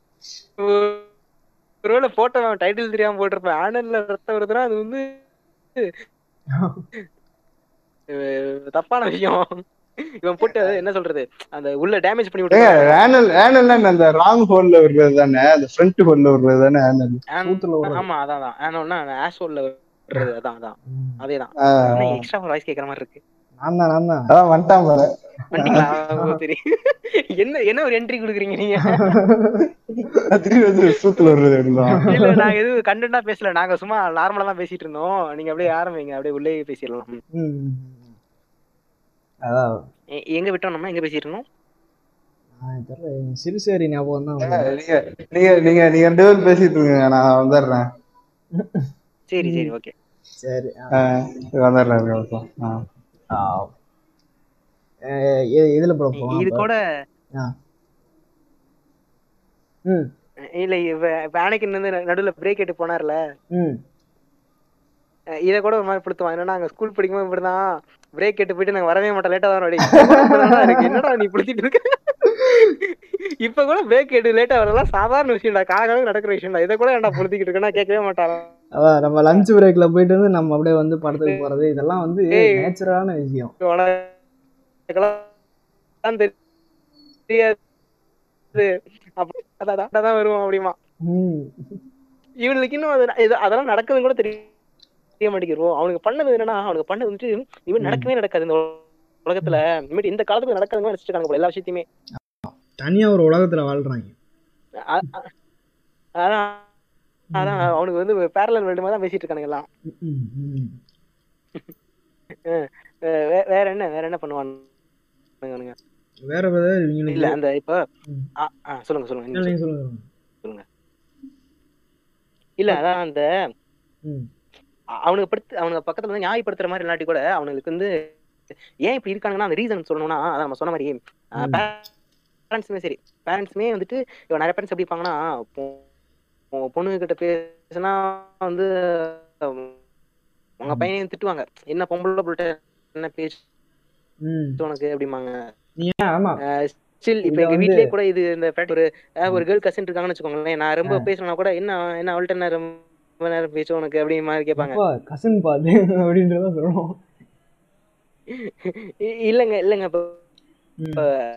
ஒருவேளை போட்டோ டைட்டில் தெரியாம போட்டிருப்பேன் ஆனல்ல ரத்தம் வருதுன்னா அது வந்து அஹ் தப்பான விஷயம் இவன் போட்டு என்ன சொல்றது அந்த உள்ள டேமேஜ் பண்ணி ஏங்க விட்டு ஆனல் ஆனல்னா அந்த ராங் ஹோல்ல விடுறது தானே அந்த ஃப்ரண்ட் ஹோல்ல விடுறது தானே ஆனல் சூத்துல விடுறது. ஆமா அதான் அதான் ஆனோன்னா ஆசோல்ல விடுறது அதான் அதான் அதேதான் ஆஹ் என்ன எக்ஸ்ட்ரா ஒரு வாய்ஸ் கேக்குற மாதிரி இருக்கு நான் தான் நான் தான் அதான் வந்துட்டான் பாரு வந்துட்டீங்களா ஓ, சரி என்ன என்ன ஒரு என்ட்ரி கொடுக்குறீங்க நீங்க திரும்பி வந்து சூத்துல விடுறது அப்படிதான் இல்ல நாங்க எதுவும் கண்டென்ட்டா பேசல நாங்க சும்மா நார்மலா தான் பேசிட்டு இருந்தோம் நீங்க அப்படியே ஆரம்பிங்க அப்படியே உள்ளே பேசிடலாம் ம், ம், ம். அதான் எ- எங்க விட்டோம் நம்ம எங்க பேசிட்டு இருந்தோம் நான் தெரியல எனக்கு சிறுசேரி ஞாபகம் தான் நீங்க நீங்க நீங்க நீங்க ரெண்டு பேரும் பேசிட்டு இருங்க நான் வந்துடுறேன் சரி சரி ஓகே சரி ஆ. ஆஹ் வந்துடுறேன் ஒரு நிமிஷம். ஆஹ் ஆ. அஹ் எ- எதுல ப்ரோ போவோம் இது அப்ப? கூட ஆ. ம் இல்ல இவ இப்ப அன்னைக்கு வந்து நடுவுல பிரேக் எடுத்து போனார்ல ம் அஹ் இத கூட ஒரு மாதிரி படுத்துவான் என்னன்னா நாங்க ஸ்கூல் படிக்கும்போது இப்படிதான் பிரேக் கேட்டு போயிட்டு நாங்க வரவே மாட்டோம் லேட்டா வரோம் டேய். இப்படிதான்டா இருக்கு. என்னடா நீ படுத்திட்டு இருக்க இப்ப கூட பிரேக் கேட்டு லேட்டா வரலாம் சாதாரண விஷயம்டா காலகாலம் நடக்கிற விஷயம்டா இதை கூட ஏன்டா பொழுத்திக்கிட்டு இருக்கேன்னா கேட்கவே மாட்டாங்க அதான் நம்ம லஞ்ச் பிரேக்ல போயிட்டு வந்து நம்ம அப்படியே வந்து படத்துக்கு போறது இதெல்லாம் வந்து ஏய். நேச்சுரலான விஷயம் உனக்கெல்லாம் தெரியாது அப்ப- அதான் அதான், அதான் வருவான் அப்படிமா ம் இவனுக்கு இன்னும் அது இது- அதெல்லாம் நடக்குதுன்னு கூட தெரிய தெரிய மாட்டேங்கிறோம் அவனுக்கு பண்ணது என்னன்னா அவனுக்கு பண்ணது வந்துட்டு இவன் நடக்கவே நடக்காது இந்த உலகத்துல இனிமேட்டு இந்த காலத்துல நடக்காதுன்னு நினைச்சிட்டு இருக்காங்க போல எல்லா விஷயத்தையுமே தனியா ஒரு உலகத்துல வாழ்றாங்க அ- அ- அதான் அதான் அவனுக்கு வந்து பேரலல் வேர்ல்டு மாதிரி தான் பேசிட்டு இருக்கானுங்க எல்லாம் ம், ம். அஹ் வே- வேற என்ன வேற என்ன பண்ணுவானுங்க வேற வேற இவங்களுக்கு இல்ல அந்த இப்ப ம். ஆ, ஆ, சொல்லுங்க சொல்லுங்க இல்ல, நீங்க நீங்க சொல்லுங்க இல்ல அதான் அந்த ம் அ- அவனுக்கு படுத்து அவனுக்கு பக்கத்துல வந்து நியாயப்படுத்துற மாதிரி இல்லாட்டி கூட அவனுக்கு வந்து ஏன் இப்படி இருக்காங்கன்னா அந்த ரீசன் சொல்லணும்னா அதான் நம்ம சொன்ன மாதிரி ம். பேரண்ட்ஸுமே சரி பேரண்ட்ஸுமே வந்துட்டு இப்போ நிறைய பேரண்ட்ஸ் எப்படி இருப்பாங்கன்னா பொண்ணு கிட்ட பேசினா வந்து உம், உங்க ம். பையனையும் திட்டுவாங்க என்ன பொம்பளை பிள்ளை என்ன பேச்சு ம் உனக்கு அப்படிம்பாங்க ஏன் ஆமா ஸ்டில் இப்ப இத எங்க வந்து- வீட்லயே கூட இது இந்த fact ஒரு அஹ், ஒரு கேர்ள் கசின் இருக்காங்கன்னு வச்சுக்கோங்களேன் நான் ரொம்ப பேசினா கூட என்ன என்ன அவள்கிட்ட என்ன ரொம்ப நேரம் பேச்சு உனக்கு அப்படி மாதிரி கேட்பாங்க அப்பா கசன் பாது அப்படின்றத சொல்லணும் இ- இல்லங்க இல்லங்க இப்ப ம்.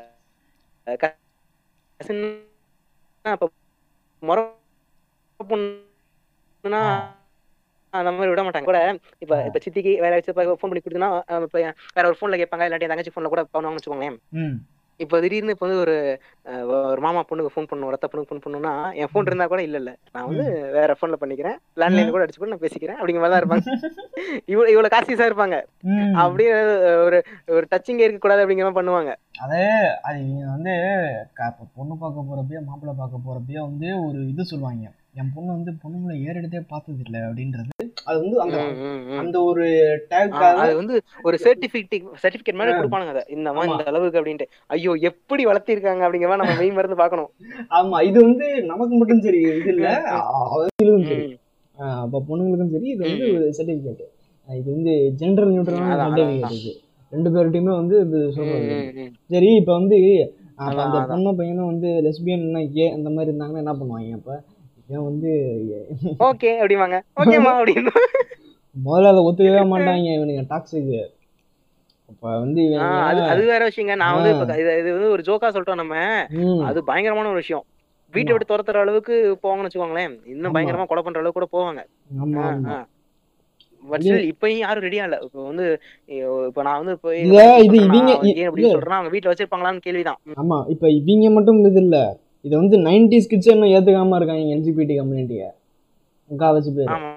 கசின் அப்ப முறை பொண்ணுனா அந்த மாதிரி விட மாட்டாங்க கூட இப்ப இப்ப சித்திக்கு வேற ஃபோன் பண்ணி கொடுத்தனா இப்ப வேற ஒரு போன்ல கேட்பாங்க இல்லாட்டி என் தங்கச்சி போன்ல கூட பண்ணுவாங்கன்னு வச்சுக்கோங்களேன் ம் இப்ப திடீர்னு இப்ப வந்து ஒரு அஹ், ஒரு மாமா பொண்ணுக்கு ஃபோன் பண்ணும் ரத்த பொண்ணுக்கு ஃபோன் பண்ணுனா என் ஃபோன் இருந்தா கூட இல்ல இல்ல நான் வந்து வேற போன்ல பண்ணிக்கிறேன் லேண்ட்லைன் கூட அடிச்சு போட்டு நான் பேசிக்கிறேன் அப்படிங்கிற மாதிரி தான் இருப்பாங்க இவ்வளவு இவ்வளவு காசியஸா இருப்பாங்க ம். அப்படியே ஒரு ஒரு டச்சிங்கே இருக்க கூடாது அப்படிங்கிற மாதிரி பண்ணுவாங்க அது அது இவங்க வந்து க- இப்ப பொண்ணு பார்க்க போறப்பயோ மாப்பிள்ளை பார்க்க போறப்பயோ வந்து ஒரு இது சொல்லுவாங்க என் பொண்ணு வந்து பொண்ணுங்களை ஏறெடுத்தே பார்த்தது இல்லை அப்படின்றது அது வந்து அந்த ம், ம், ம். அந்த ஒரு ஆ, டேக்காக அது வந்து ஒரு சர்டிபிகேட் சர்டிபிகேட் மாதிரி கொடுப்பானுங்க அதை இந்த மாதிரி ஆமா. இந்த அளவுக்கு அப்படின்ட்டு ஐயோ எப்படி வளர்த்திருக்காங்க அப்படிங்கிற மாதிரி நம்ம மெய் மருந்து பார்க்கணும் ஆமா இது வந்து நமக்கு மட்டும் சரி இது இல்ல அ- அவங்களுக்கும் சரி ம். ஆஹ் அப்ப பொண்ணுங்களுக்கும் சரி இது வந்து ஒரு சர்டிபிகேட் இது வந்து ஜென்ரல் நியூட்ரலான அதான், சர்டிபிகேட் இது ரெண்டு பேர்கிட்டயுமே வந்து இது ம், சொல்றது ம், ம். சரி இப்ப வந்து அப்போ அதான், அந்த அதான். பொண்ணு பையனும் வந்து லெஸ்பியன் கே அந்த மாதிரி இருந்தாங்கன்னா என்ன பண்ணுவாங்க அப்போ இவன் வந்து ஓகே அப்படிவாங்க ஓகேமா அப்படின்னு முதல்ல அதை ஒத்துக்கவே மாட்டாங்க இவனுங்க டாக்ஸிக்கு அப்போ வந்து ஆ, அது இவனுங்க அது வேற விஷயங்க நான் வந்து இப்ப இது இது வந்து ஒரு ஜோக்கா சொல்லிட்டோம் நம்ம ம், அது பயங்கரமான ஒரு விஷயம் வீட்டை விட்டு துரத்துற அளவுக்கு போவாங்கன்னு வச்சுக்கோங்களேன் இன்னும் ஆமா. பயங்கரமா கொலை பண்ற அளவுக்கு கூட போவாங்க ஆமா ஆமா பட் ஸ்டில் இப்பயும் யாரும் ரெடியா இல்ல இப்போ வந்து இப்போ நான் வந்து போய் இல்ல, இது இவங்க- ஏன் அப்படின்னு சொல்றேன் அவங்க வீட்டுல வச்சிருப்பாங்களான்னு கேள்விதான் ஆமா இப்போ இவங்க மட்டும் இது இல்ல இது வந்து நைன்டிஸ் கிட்ஸ் இன்னும் ஏத்துக்காம இருக்காங்க எல்ஜிபிடி கம்யூனிட்டியை முக்காவாசி பேர் ஆமா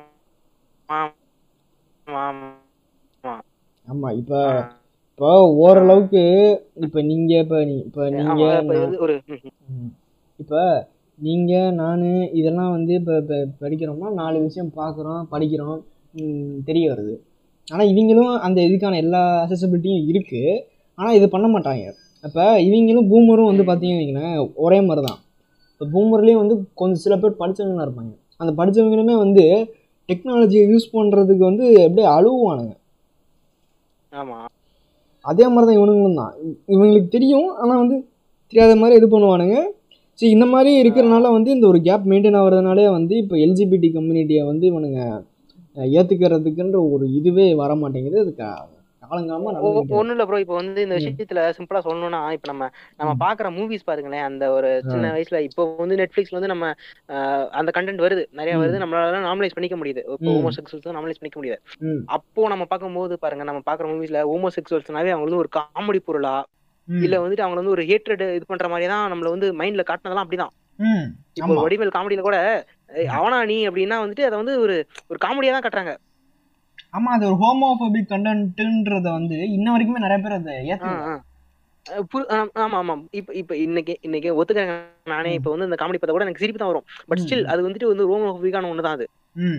ஆமா ஆமா ஆமா இப்போ இப்போ ஓரளவுக்கு இப்போ நீங்க இப்போ நீ இப்போ நீங்க ஆமா இப்ப நான்- இது ஒரு ம், ம். இப்போ நீங்கள் நான் இதெல்லாம் வந்து இப்போ இப்போ படிக்கிறோம்னா நாலு விஷயம் பார்க்குறோம் படிக்கிறோம் ம், தெரிய வருது ஆனால் இவங்களும் அந்த இதுக்கான எல்லா அசசபிலிட்டியும் இருக்குது ஆனால் இது பண்ண மாட்டாங்க அப்போ இவங்களும் பூமரும் வந்து பார்த்தீங்கன்னு வைங்களேன் ஒரே மாதிரி தான் இப்போ பூமர்லேயும் வந்து கொஞ்சம் சில பேர் படித்தவங்களாம் இருப்பாங்க அந்த படித்தவங்களுமே வந்து டெக்னாலஜியை யூஸ் பண்ணுறதுக்கு வந்து அப்படியே அழுவானுங்க ஆமா அதே மாதிரி தான் இவனுங்களும் தான் இவங்களுக்கு தெரியும் ஆனால் வந்து தெரியாத மாதிரி இது பண்ணுவானுங்க சரி இந்த மாதிரி இருக்கிறனால வந்து இந்த ஒரு கேப் மெயின்டைன் ஆகுறதுனாலே வந்து இப்போ எல்ஜிபிடி கம்யூனிட்டியை வந்து இவனுங்க அஹ், ஏத்துக்கிறதுக்குன்ற ஒரு இதுவே வர மாட்டேங்குது அது கா- காலங்காலமா நடந்துக்கிட்டு ஒண்ணு இல்ல ப்ரோ இப்போ வந்து இந்த விஷயத்துல சிம்பிளா சொல்லணும்னா இப்ப நம்ம நம்ம ம். பாக்குற மூவிஸ் பாருங்களேன் அந்த ஒரு சின்ன வயசுல இப்போ வந்து நெட்ஃபிளிக்ஸ்ல வந்து நம்ம ஆஹ், அந்த கண்டென்ட் வருது நிறைய ம். வருது நம்மளால நார்மலைஸ் பண்ணிக்க முடியுது இப்போ ம். ஹோமோசெக்சுவல்ஸ் நார்மலைஸ் பண்ணிக்க முடியுது ம். அப்போ நம்ம பார்க்கும்போது பாருங்க நம்ம பாக்குற மூவிஸ்ல ஹோமோசெக்சுவல்ஸ்னாவே அவங்க வந்து ஒரு காமெடி பொருளா ம். இல்ல வந்துட்டு அவங்க வந்து ஒரு ஹேட்ரட் இது பண்ற மாதிரி தான் நம்மள வந்து மைண்ட்ல காட்டினதெல்லாம் அப்படிதான் ம். இப்போ ஆமா. வடிவேல் காமெடியில கூட ஏய், அவனா நீ அப்படின்னா வந்துட்டு அதை வந்து ஒரு ஒரு காமெடியா தான் காட்டுறாங்க ஆமா அது ஒரு ஹோமோபோபிக் கண்டென்ட்ன்றத வந்து இன்ன வரைக்குமே நிறைய பேர் அதை ஆ, ஏத்துக்கல ஆ. அஹ் புரி- ஆம், ஆமா ஆமா இப்ப இப்ப இன்னைக்கு இன்னைக்கு ஒத்துக்கிறேன் நானே ம். இப்ப வந்து இந்த காமெடி பார்த்தா கூட எனக்கு சிரிப்பு தான் வரும் பட் ம், ஸ்டில் ம். அது வந்துட்டு வந்து ரோமோபிக்கான ஒண்ணுதான் அது ம்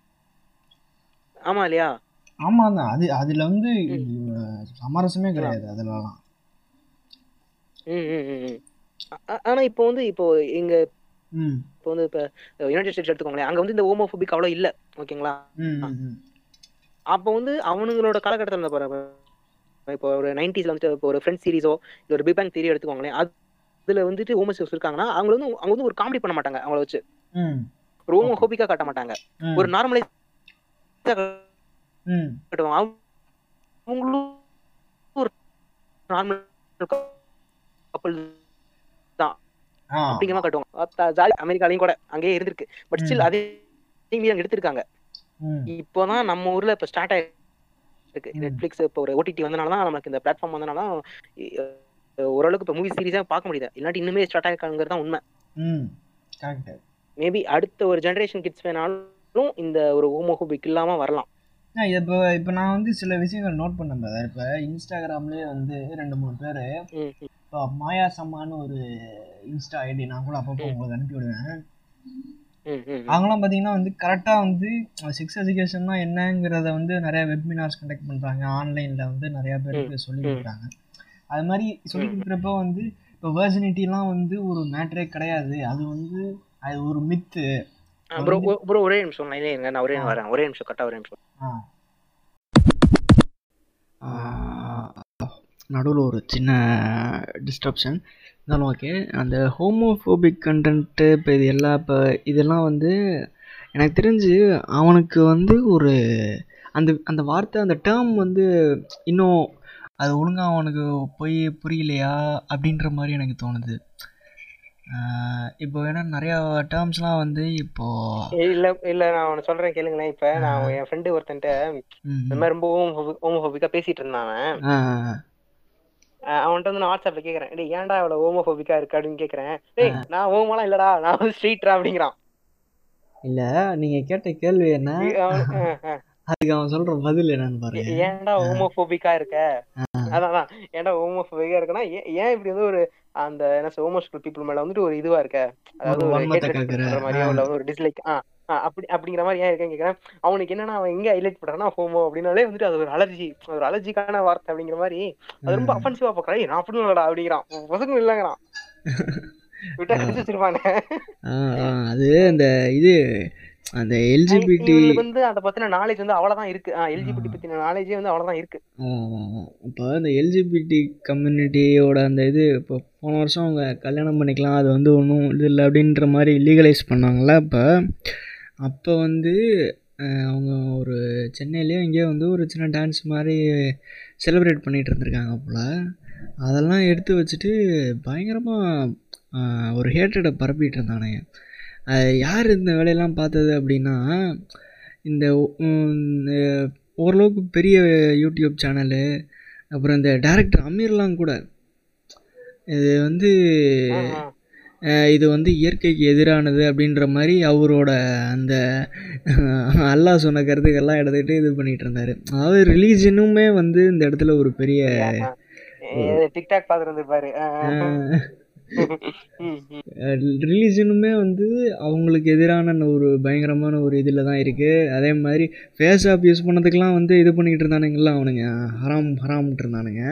ஆமா இல்லையா ஆமா தான் அது அதுல வந்து அஹ், சமரசமே கிடையாது அதுலலாம் ம், ம், ம், ம். ஆ- ஆ- ஆனா இப்போ வந்து இப்போ எங்க ம் இப்போ வந்து இப்ப யுனைடெட் ஸ்டேட்ஸ் எடுத்துக்கோங்களேன் அங்க வந்து இந்த ஹோமோபோபிக் அவ்வளவு இல்ல ஓகேங்களா ம் ம், ம் அப்போ வந்து அவனுங்களோட காலகட்டத்தில் இருந்த பாரு இப்போ ஒரு நைன்டிஸ்ல வந்துட்டு இப்போ ஒரு ஃப்ரெண்ட் சீரிஸோ இல்ல ஒரு பிக் பேங் தியரி எடுத்துக்கோங்களேன் அது அதுல வந்துட்டு ஹோமோசெக்ஸ் இருக்காங்கன்னா அவங்க வந்து அவங்க வந்து ஒரு காமெடி பண்ண மாட்டாங்க அவங்கள வச்சு ம் ஒரு ஹோமோபோபிக்கா காட்ட மாட்டாங்க ம். ஒரு நார்மலைஸ் ம் காட்டுவாங்க அவங்களும் ஒரு நார்மல் கப்பல் தான் ஆ அப்படிங்கிற மாதிரி காட்டுவாங்க ஜாலி அமெரிக்காலையும் கூட அங்கேயே இருந்திருக்கு பட் ஸ்டில் ம். அதே மீறி அங்க எடுத்திருக்காங்க ம் இப்போதான் நம்ம ஊர்ல இப்ப ஸ்டார்ட் ஆயிருக்கு ம். நெட்ஃபிளிக்ஸ் இப்போ ஒரு ஓடிடி வந்தனால தான் நமக்கு இந்த பிளாட்ஃபார்ம் வந்தனால தான் அஹ், ஓரளவுக்கு இப்போ மூவி சீரிஸா பார்க்க முடியுது இல்லாட்டி இன்னுமே ஸ்டார்ட் ஆயிருக்காங்கிறது தான் உண்மை ம் கரெக்ட் மேபி அடுத்த ஒரு ஜெனரேஷன் கிட்ஸ் வேணாலும் இந்த ஒரு ஹோமோஹோபிக் இல்லாம வரலாம் இப்போ இப்போ நான் வந்து சில விஷயங்கள் நோட் பண்ணேன் brother. இப்போ இன்ஸ்டாகிராம்லேயே வந்து ரெண்டு மூணு பேர் ம், ம், இப்போ மாயா சம்மான்னு ஒரு இன்ஸ்டா ஐடி நான் கூட அப்பப்போ ம். உங்களுக்கு அனுப்பி விடுவேன் ம், ம், ம். அவங்களாம் பார்த்தீங்கன்னா வந்து கரெக்டாக வந்து செக்ஸ் எஜுகேஷன்னா என்னங்கிறத வந்து நிறைய வெபினார்ஸ் கண்டக்ட் பண்ணுறாங்க ஆன்லைனில் வந்து நிறைய பேருக்கு சொல்லி ம். கொடுக்குறாங்க அது மாதிரி சொல்லி ம். கொடுக்குறப்ப வந்து இப்போ வேர்ஜினிட்டிலாம் வந்து ஒரு மேட்ரே கிடையாது அது வந்து அது ஒரு மித்து ப்ரோ ப்ரோ ஒரே நிமிஷம் லைன்ல இருங்க நான் ஒரே நிமிஷம் வரேன் ஒரே நிமிஷம் கரெக்டா ஒரே நிமிஷம் நடுவில் ஒரு சின்ன டிஸ்ட்ரப்ஷன் இருந்தாலும் ஓகே அந்த ஹோமோஃபோபிக் கண்டென்ட்டு இப்போ இது எல்லா இப்போ இதெல்லாம் வந்து எனக்கு தெரிஞ்சு அவனுக்கு வந்து ஒரு அந்த அந்த வார்த்தை அந்த டேர்ம் வந்து இன்னும் அது ஒழுங்காக அவனுக்கு போய் புரியலையா அப்படின்ற மாதிரி எனக்கு தோணுது ஆஹ் இப்போ ஏன்னா நிறையா டேர்ம்ஸ்லாம் வந்து இப்போது இல்ல இல்ல நான் ஒன்னு சொல்றேன் கேளுங்களேன் இப்ப நான் என் ஃப்ரெண்டு ஒருத்தன்ட்ட இந்த மாதிரி ரொம்ப ஹோமோஃபோபிக்கா பேசிட்டு இருந்தான் அவன் அஹ் அவன்கிட்ட வந்து நான் வாட்ஸ்அப்ல கேக்குறேன் டேய் ஏன்டா இவ்வளவு ஹோமோஃபோபிக்கா இருக்கு அப்படின்னு கேக்குறேன் டேய் நான் ஹோமோலாம் இல்லடா நான் வந்து ஸ்ட்ரீட்ரா அப்படிங்கிறான் இல்லை நீங்கள் கேட்ட கேள்வி என்ன அவன், அஹ், அஹ், அதுக்கு அவன் சொல்கிற பதில் என்னன்னு பாருங்க ஏன்டா ஹோமோஃபோபிக்கா இருக்க அதான் அதான், ஏன்டா ஹோமோஃபோபிக்கா இருக்கனா ஏன் ஏன் இப்படி வந்து ஒரு அந்த என்ன ஹோமோசெக்சுவல் பீப்புள் மேல வந்துட்டு ஒரு இதுவா இருக்க அதாவது ஒரு ஒரு வன்மத்தை hatred காக்குற, பண்ற மாதிரியோ இல்ல வந்து ஒரு டிஸ்லைக் அப்படி அப்படிங்கிற மாதிரி ஏன் இருக்கேன்னு கேக்குறேன் அவனுக்கு என்னன்னா அவன் எங்க ஹைலைட் பண்றான்னா ஹோமோ அப்படின்னாலே வந்துட்டு அது ஒரு அலர்ஜி ஒரு அலர்ஜிக்கான வார்த்தை அப்படிங்கிற மாதிரி அது ரொம்ப அஃபென்சிவா பாக்குறான் நான் அப்படி இல்லடா அப்படிங்கிறான் பசங்க இல்லைங்கிறான் விட்டா அடிச்சு வச்சிருப்பானே ஆ, ஆ, அது இந்த இது அந்த எல்ஜிபிடி இவங்களுக்கு வந்து அதை பத்தின நாலேஜ் வந்து அவ்வளவுதான் இருக்கு எல்ஜிபிடி பத்தின நாலேஜே வந்து அவ்வளவுதான் இருக்கு இப்போ இந்த எல்ஜிபிடி கம்யூனிட்டியோட அந்த இது இப்போ போன வருஷம் அவங்க கல்யாணம் பண்ணிக்கலாம் அது வந்து ஒன்றும் இது இல்லை அப்படின்ற மாதிரி லீகலைஸ் பண்ணாங்கல்ல அப்போ அப்போ வந்து அஹ், அவங்க ஒரு சென்னையிலேயே எங்கேயோ வந்து ஒரு சின்ன டான்ஸ் மாதிரி செலிப்ரேட் பண்ணிகிட்டு இருந்திருக்காங்க போல் அதெல்லாம் எடுத்து வச்சுட்டு பயங்கரமாக ஒரு ஹேட்டடை பரப்பிட்டு இருந்தானுங்க அது யார் இந்த வேலையெல்லாம் பார்த்தது அப்படின்னா இந்த உம், இந்த ஓரளவுக்கு பெரிய யூடியூப் சேனலு அப்புறம் இந்த டேரக்டர் அமீர்லாம் கூட இது வந்து ஆஹ் அஹ், இது வந்து இயற்கைக்கு எதிரானது அப்படின்ற மாதிரி அவரோட அந்த அல்லாஹ் சொன்ன கருத்துக்கெல்லாம் எடுத்துக்கிட்டு இது பண்ணிட்டு இருந்தாரு அதாவது ரிலீஜனுமே வந்து இந்த இடத்துல ஒரு பெரிய ஆஹ். ஏ, டிக்டாக் பாத்துட்டு இருந்திருப்பாரு ஆஹ். ம், ம். ரிலீஜனுமே வந்து அவங்களுக்கு எதிரான ஒரு பயங்கரமான ஒரு இதில் தான் இருக்குது அதே மாதிரி ஃபேஸ் ஆப் யூஸ் பண்ணதுக்கெலாம் வந்து இது பண்ணிக்கிட்டு இருந்தானுங்கல்ல அவனுங்க ஹராம் ஹராம்ட்டு இருந்தானுங்க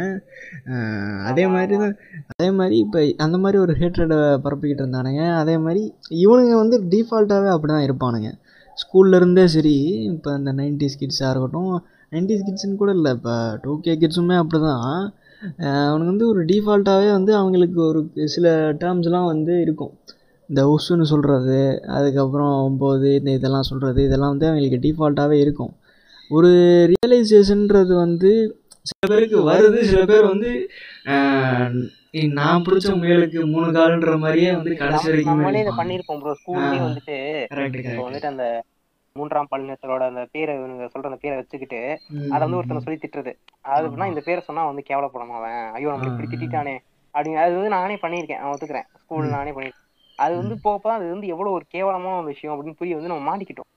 அஹ் அதே மாதிரி தான் அதே மாதிரி இப்போ அந்த மாதிரி ஒரு ஹேட்ரடை பரப்பிக்கிட்டு இருந்தானுங்க அதே மாதிரி இவனுங்க வந்து டிஃபால்ட்டாகவே அப்படி தான் இருப்பானுங்க ஸ்கூல்ல இருந்தே சரி இப்போ இந்த நைன்டிஸ் கிட்ஸாக இருக்கட்டும் நைன்டிஸ் கிட்ஸ்னு கூட இல்லை இப்போ டூ கே கிட்ஸுமே அப்படி தான் அவனுக்கு வந்து ஒரு டிஃபால்ட்டாகவே வந்து அவங்களுக்கு ஒரு சில டேர்ம்ஸ்லாம் வந்து இருக்கும் இந்த உஸ்ஸுன்னு சொல்கிறது அதுக்கப்புறம் ஒம்பது இந்த இதெல்லாம் சொல்கிறது இதெல்லாம் வந்து அவங்களுக்கு டிஃபால்ட்டாகவே இருக்கும் ஒரு ரியலைசேஷன்றது வந்து சில பேருக்கு வருது சில பேர் வந்து ஆஹ், நான் பிடிச்ச முயலுக்கு மூணு கால்ன்ற மாதிரியே வந்து கடைசி வரைக்கும் நம்மளே இதை பண்ணிருப்போம் ப்ரோ ஸ்கூல்லயே ஆ. வந்துட்டு கரெக்ட் இப்போ கரெக்ட் வந்துட்டு அந்த மூன்றாம் பாலினத்தரோட அந்த பேரை இவனுங்க சொல்ற அந்த பேரை வச்சுக்கிட்டு அதை வந்து ஒருத்தனை சொல்லி திட்டுறது அது எப்படின்னா இந்த பேரை சொன்னா வந்து கேவலப்படும் அவன் ஐயோ நம்ம இப்படி திட்டானே அப்படிங்க அது வந்து நானே பண்ணியிருக்கேன் நான் ஒத்துக்கிறேன் ஸ்கூல் நானே பண்ணிருக்கேன் அது வந்து போப்போ அது வந்து எவ்வளவு ஒரு கேவலமான ஒரு விஷயம் அப்படின்னு புரிய வந்து நம்ம மாட்டிக்கிட்டோம்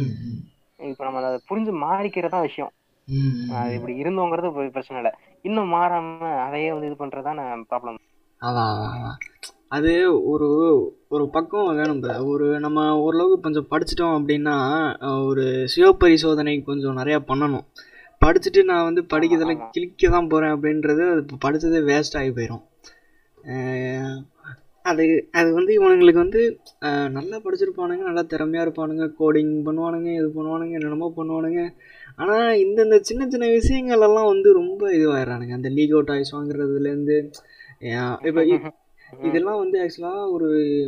இப்போ நம்ம அதை புரிஞ்சு மாறிக்கிறதா விஷயம் அது இப்படி இருந்தோங்கிறது ஒரு பிரச்சனை இல்லை இன்னும் மாறாம அதையே வந்து இது பண்றதுதான் ப்ராப்ளம் அதான் அதான், அதான் அது ஒரு ஒரு பக்கம் வேணும் bro. ஒரு நம்ம ஓரளவுக்கு கொஞ்சம் படிச்சிட்டோம் அப்படின்னா அஹ், ஒரு சுய பரிசோதனை கொஞ்சம் நிறையா பண்ணணும் படிச்சுட்டு நான் வந்து படிக்கிறதுல ஆமா. கிழிக்க தான் போகிறேன் அப்படின்றது அது இப்போ படித்ததே வேஸ்ட் ஆகி போயிடும் அஹ், அது அது வந்து இவனுங்களுக்கு வந்து அஹ், நல்லா படிச்சிருப்பானுங்க நல்லா திறமையாக இருப்பானுங்க கோடிங் பண்ணுவானுங்க இது பண்ணுவானுங்க என்னென்னமோ பண்ணுவானுங்க ஆனால் இந்தந்த சின்ன சின்ன விஷயங்கள் எல்லாம் வந்து ரொம்ப இதுவாயிடுறானுங்க அந்த லீகோ டாய்ஸ் வாங்குறதுலேருந்து இப்போ இதெல்லாம் வந்து ஆக்சுவலாக ஒரு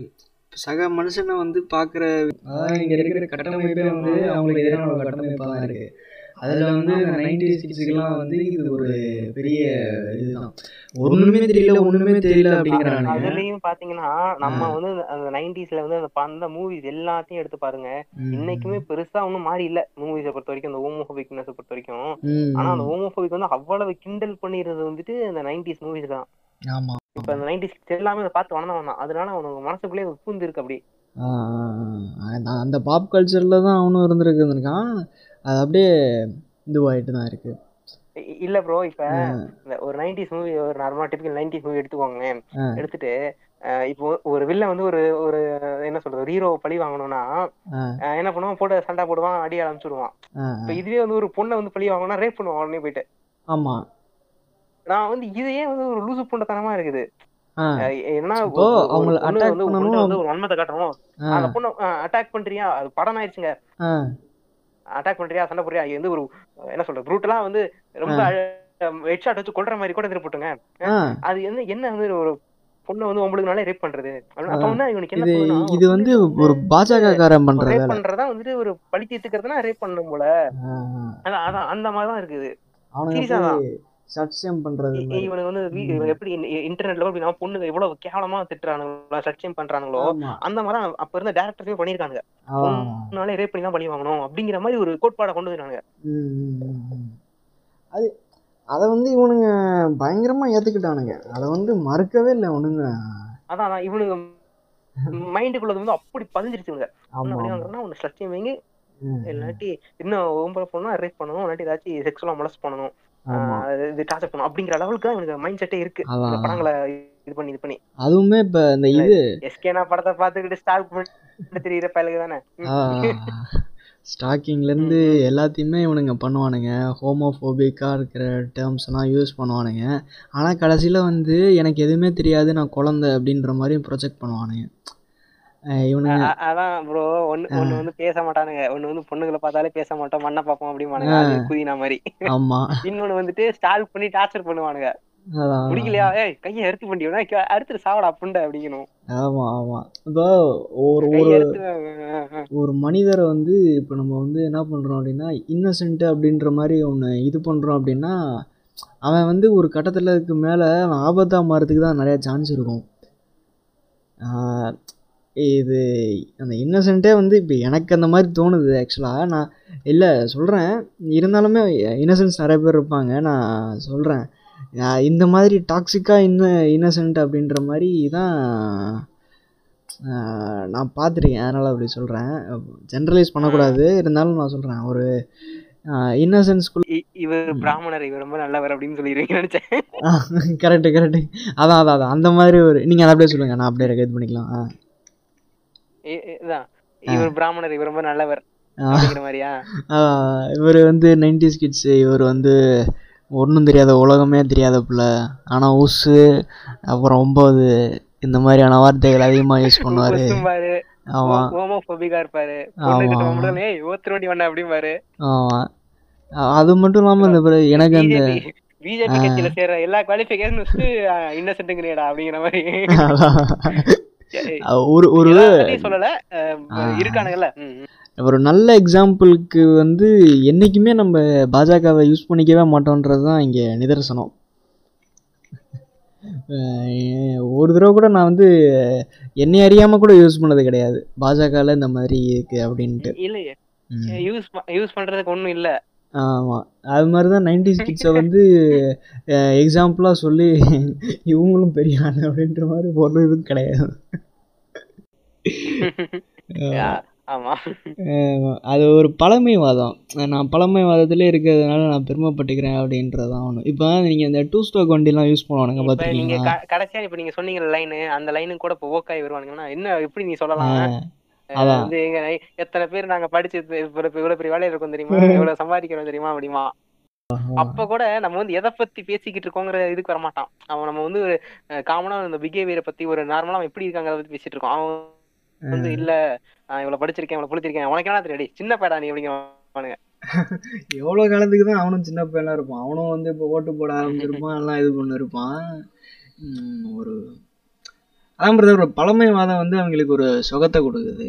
சக மனுஷனை வந்து பார்க்குற அதாவது இங்கே இருக்கிற கட்டமைப்பே வந்து அவங்களுக்கு எதிரான ஒரு கட்டமைப்பாக தான் இருக்குது அதில் வந்து நைன்டி சிக்ஸுக்கெல்லாம் வந்து இது ஒரு பெரிய இதுதான் ஒன்றுமே தெரியல ஒன்றுமே தெரியல அப்படிங்கிறானுங்க அதுலயும் பாத்தீங்கன்னா நம்ம வந்து அந்த நைன்டிஸ்ல வந்து அந்த அந்த மூவிஸ் எல்லாத்தையும் எடுத்து பாருங்க இன்னைக்குமே பெருசா ஒண்ணும் மாறி இல்ல மூவிஸை பொறுத்த வரைக்கும் அந்த ஹோமோபோபிக்னஸ் பொறுத்த வரைக்கும் ம், ஆனா அந்த ஹோமோபோபிக் வந்து அவ்வளவு கிண்டல் பண்ணிடுறது வந்துட்டு அந்த நைன்டிஸ் மூவிஸ் தான் ஆமா இப்ப அந்த நைன்டிஸ் எல்லாமே அதை பார்த்து வளர்ந்தவன் தான் அதனால அவனுக்கு மனசுக்குள்ளேயே பூந்து இருக்கு அப்படி ஆ, ஆ, ஆ. அந்த- அந்த பாப் கல்ச்சரில் தான் அவனும் இருந்திருக்குதுருக்கான் அது அப்படியே இதுவாகிட்டு தான் இருக்கு இ- இல்ல ப்ரோ இப்ப இந்த ஒரு நைன்டிஸ் மூவி ஒரு நார்மலா டிபிக்கல் நைன்டிஸ் மூவி எடுத்துக்கோங்களேன் ஆ. எடுத்துட்டு அஹ் இப்போ ஒரு வில்ல வந்து ஒரு ஒரு என்ன சொல்றது ஹீரோ பழி வாங்கணும்னா ஆ அஹ் என்ன பண்ணுவான் போட்டு சண்டை போடுவான் அடி ஆரம்பிச்சுடுவான் ஆ இப்ப இதுவே வந்து ஒரு பொண்ணை வந்து பழி வாங்கணும்னா ரேப் பண்ணுவான் உடனே போயிட்டு ஆமாம் நான் வந்து இதையே வந்து ஒரு லூசு புண்டத்தனமா இருக்குது ஆ அஹ் என்ன இப்போ ஒரு- ஒரு அவங்கள பொண்ணு attack வந்து ஒரு பண்ணணும். பொண்ணு வந்து ஒரு வன்மத்தை காட்டணும் ஆ அந்த பொண்ணு அட்டாக் பண்றியா அது படம் ஆயிடுச்சுங்க ஆ அட்டாக் பண்றியா சண்டை போடுறியா இது வந்து ஒரு அஹ் என்ன சொல்றது ப்ரூட்டலா வந்து ரொம்ப ஹெட்ஷாட் வச்சு கொல்ற மாதிரி கூட திருப்பிட்டுங்க ஆ அது என்ன என்ன வந்து ஒரு பொண்ணை வந்து ஒன்பதுனாலே ரேப் பண்றது அப்ப வந்து இவனுக்கு என்ன இது தோணுதுன்னா, ஒரு இது வந்து ஒரு பாஜக காரன் பண்ற ரேப் வேலை பண்றதா வந்துட்டு ஒரு பழி தீர்த்துக்கிறதுனா ரேப் பண்ணும் போல ஆ, ஆ. அதான் அதான் அந்த மாதிரி தான் இருக்குது அவனுங்க Serious ஆ போய் சட்சியம் பண்றது இ- மாதிரி. இவனுக்கு வந்து வீ- இவன் எப்படி இன்டர்நெட்ல போய் நம்ம பொண்ணுங்க எவ்வளவு கேவலமா திட்டுறானுங்களோ சர்ச்சையும் பண்றானுங்களோ ஆமா அந்த மாதிரி தான் அப்ப இருந்த டேரக்டர்ஸே பண்ணிருக்காங்க ஆ. பொண்ணுனாலே ரேப் பண்ணி தான் பழி வாங்கணும் அப்படிங்கிற மாதிரி ஒரு கோட்பாடை கொண்டு வந்தாங்க ம், ம், ம், ம். அது அதை வந்து இவனுங்க பயங்கரமா ஏத்துக்கிட்டானுங்க அதை வந்து மறுக்கவே இல்லை இவனுங்க அதான் அதான் இவனுங்க மைண்டுக்குள்ள வந்து அப்படி பதிஞ்சிருச்சுங்க ஆமா பழி வாங்குறதுனா உன்னை சர்ச்சையும் வைங்க ம், இல்லாட்டி இன்னும் ஒன்பது பொண்ணா ரேப் பண்ணணும் இல்லாட்டி ஏதாச்சும் செக்ஸுவலா மொலஸ் பண்ணணும் ஆமா ஆஹ் இது டார்ச்சர் பண்ணணும் அப்படிங்கிற லெவலுக்கு தான் இவனுக்கு மைண்ட் செட்டே இருக்கு அதான், இந்த அதான். படங்களை இது பண்ணி இது பண்ணி அதுவுமே இப்ப இந்த இது எஸ்கேனா படத்தை பார்த்துக்கிட்டு ஸ்டாக் பண்ணி தெரியுற பயலுக்கு தானே ஸ்டாக்கிங்ல இருந்து எல்லாத்தையுமே இவனுங்க பண்ணுவானுங்க ஹோமோஃபோபிக்கா இருக்கிற டேர்ம்ஸ் எல்லாம் யூஸ் பண்ணுவானுங்க ஆனா கடைசியில வந்து எனக்கு எதுவுமே தெரியாது நான் குழந்தை அப்படின்ற மாதிரி ப்ரொஜெக்ட் பண்ணுவானுங்க அஹ் இவனுங்க அ- அதான் ப்ரோ ஒண்ணு ஒண்ணு வந்து பேச மாட்டானுங்க ஒண்ணு வந்து பொண்ணுங்களை பார்த்தாலே பேச மாட்டோம் மண்ணை பார்ப்போம் அப்படிமானுங்க அது குதினா மாதிரி ஆமா இன்னொன்னு வந்துட்டு ஸ்டால் பண்ணி டார்ச்சர் பண்ணுவானுங்க அதான் பிடிக்கலையா ஏய் கையை அறுத்து பண்ணியோனா அறுத்துட்டு சாவடா புண்டை அப்படிங்கணும் ஆமா ஆமா இப்போ ஒரு கையை ஒரு அறுத்து அஹ், அஹ், ஒரு மனிதரை வந்து இப்போ நம்ம வந்து என்ன பண்ணுறோம் அப்படின்னா இன்னசென்ட் அப்படின்ற மாதிரி ஒன்று இது பண்ணுறோம் அப்படின்னா அவன் வந்து ஒரு கட்டத்துலக்கு மேலே அவன் ஆபத்தாக மாறதுக்கு தான் நிறையா சான்ஸ் இருக்கும் ஆஹ் இது அந்த இன்னசென்ட்டே வந்து இப்போ எனக்கு அந்த மாதிரி தோணுது ஆக்சுவலாக நான் இல்லை சொல்கிறேன் இருந்தாலுமே இன்னசென்ஸ் நிறைய பேர் இருப்பாங்க நான் சொல்கிறேன் இந்த மாதிரி டாக்ஸிக்காக இன்ன இன்னசென்ட் அப்படின்ற மாதிரி தான் ஆஹ் நான் பார்த்துருக்கேன் அதனால் அப்படி சொல்கிறேன் ஜென்ரலைஸ் பண்ணக்கூடாது இருந்தாலும் நான் சொல்கிறேன் ஒரு இன்னசென்ஸ்குள்ள இ- இவர் பிராமணர் இவர் ரொம்ப நல்லவர் அப்படின்னு சொல்லிடுவீங்க நினைச்சேன் கரெக்டு கரெக்டு அதான் அதான் அதான் அந்த மாதிரி ஒரு நீங்கள் அதை அப்படியே சொல்லுங்கள் நான் அப்படியே இது பண்ணிக்கலாம் ஆ இ- இ- இதான் இவர் பிராமணர் இவர் ரொம்ப நல்லவர் ஆ. அப்படிங்கிற மாதிரியா இவர் வந்து நைன்டிஸ் கிட்ஸு இவர் வந்து ஒன்றும் தெரியாத உலகமே தெரியாத பிள்ளை ஆனால் உசு அப்புறம் ஒம்பது இந்த மாதிரியான வார்த்தைகள் அதிகமாக யூஸ் பண்ணுவார் பாரு ஆமாம் ஹோமோபோபிக்கா இருப்பாரு ஆமா. பொண்ணு கிட்ட மட்டும் ஏய் ஓத்துற வண்டி வேண்டாம் அப்படிம்பாரு ஆமாம் அது மட்டும் இல்லாமல் இந்த பிற- எனக்கு அந்த பிஜேபி பிஜேபி கட்சியில சேர்ற எல்லா குவாலிபிகேஷன் வச்சுட்டு இன்னசென்ட்ங்கிறீடா அப்படிங்கிற மாதிரி அதான். ஒரு ஒரு எல்லாத்தையும் சொல்லல அஹ், ஆ. இருக்கானுங்கல்ல ம், ம். ஒரு நல்ல எக்ஸாம்பிளுக்கு வந்து என்றைக்குமே நம்ம பாஜகவை யூஸ் பண்ணிக்கவே மாட்டோன்றது தான் இங்கே நிதர்சனம் அஹ் ஒரு தடவை கூட நான் வந்து என்னை அறியாமல் கூட யூஸ் பண்ணது கிடையாது பாஜகவில் இந்த மாதிரி இருக்கு அப்படின்ட்டு இல்லையே ம். யூஸ் யூஸ் பண்றதுக்கு ஒண்ணும் இல்ல ஆமாம் அது மாதிரி தான் நைன்டிஸ் கிட்ஸை வந்து எக்ஸாம்பிளாக சொல்லி இவங்களும் பெரிய ஆளு அப்படின்ற மாதிரி ஒரு இதுவும் கிடையாது ஆ, ஆமா ஆமா. அது ஒரு பழமைவாதம் நான் பழமைவாதத்திலே இருக்கிறதுனால நான் பெருமைப்பட்டுக்கிறேன் அப்படின்றது தான் ஒன்று இப்போ நீங்கள் இந்த டூ ஸ்டோக் வண்டிலாம் யூஸ் பண்ணுவானுங்க இப்ப நீங்க பார்த்துருக்கீங்களா க- கடைசியா இப்ப நீங்க சொன்னீங்க லைனு அந்த லைனு கூட இப்ப ஓக்காய் வருவானுங்கன்னா என்ன எப்படி நீ சொல்லலாம் அஹ் அதான். வந்து எங்க எத்தனை பேர் நாங்க படிச்சு இப்ப இவ்வளவு இவ்வளவு பெரிய வேலையில இருக்கோம் தெரியுமா இவ்வளவு சம்பாதிக்கிறோம் தெரியுமா அப்படிமா அப்ப கூட நம்ம வந்து எதை பத்தி பேசிக்கிட்டு இருக்கோங்கிற இதுக்கு வர மாட்டான் அவன் நம்ம வந்து ஒரு காமனா இந்த பிஹேவியரை பத்தி ஒரு நார்மலா அவன் எப்படி இருக்காங்க பத்தி பேசிட்டு இருக்கோம் அவன் வந்து இல்ல நான் இவ்வளவு படிச்சிருக்கேன் இவ்வளவு புடிச்சிருக்கேன் உனக்கு என்ன தெரியாது சின்ன பேடா நீ அப்படிங்கிறவானுங்க எவ்வளோ காலத்துக்கு தான் அவனும் சின்ன பையனாக இருப்பான் அவனும் வந்து இப்போ ஓட்டு போட ஆரம்பிச்சிருப்பான் எல்லாம் இது பண்ணி இருப்பான் உம், ஒரு அதான் பிரதர் ஒரு பழமைவாதம் வந்து அவங்களுக்கு ஒரு சுகத்தை கொடுக்குது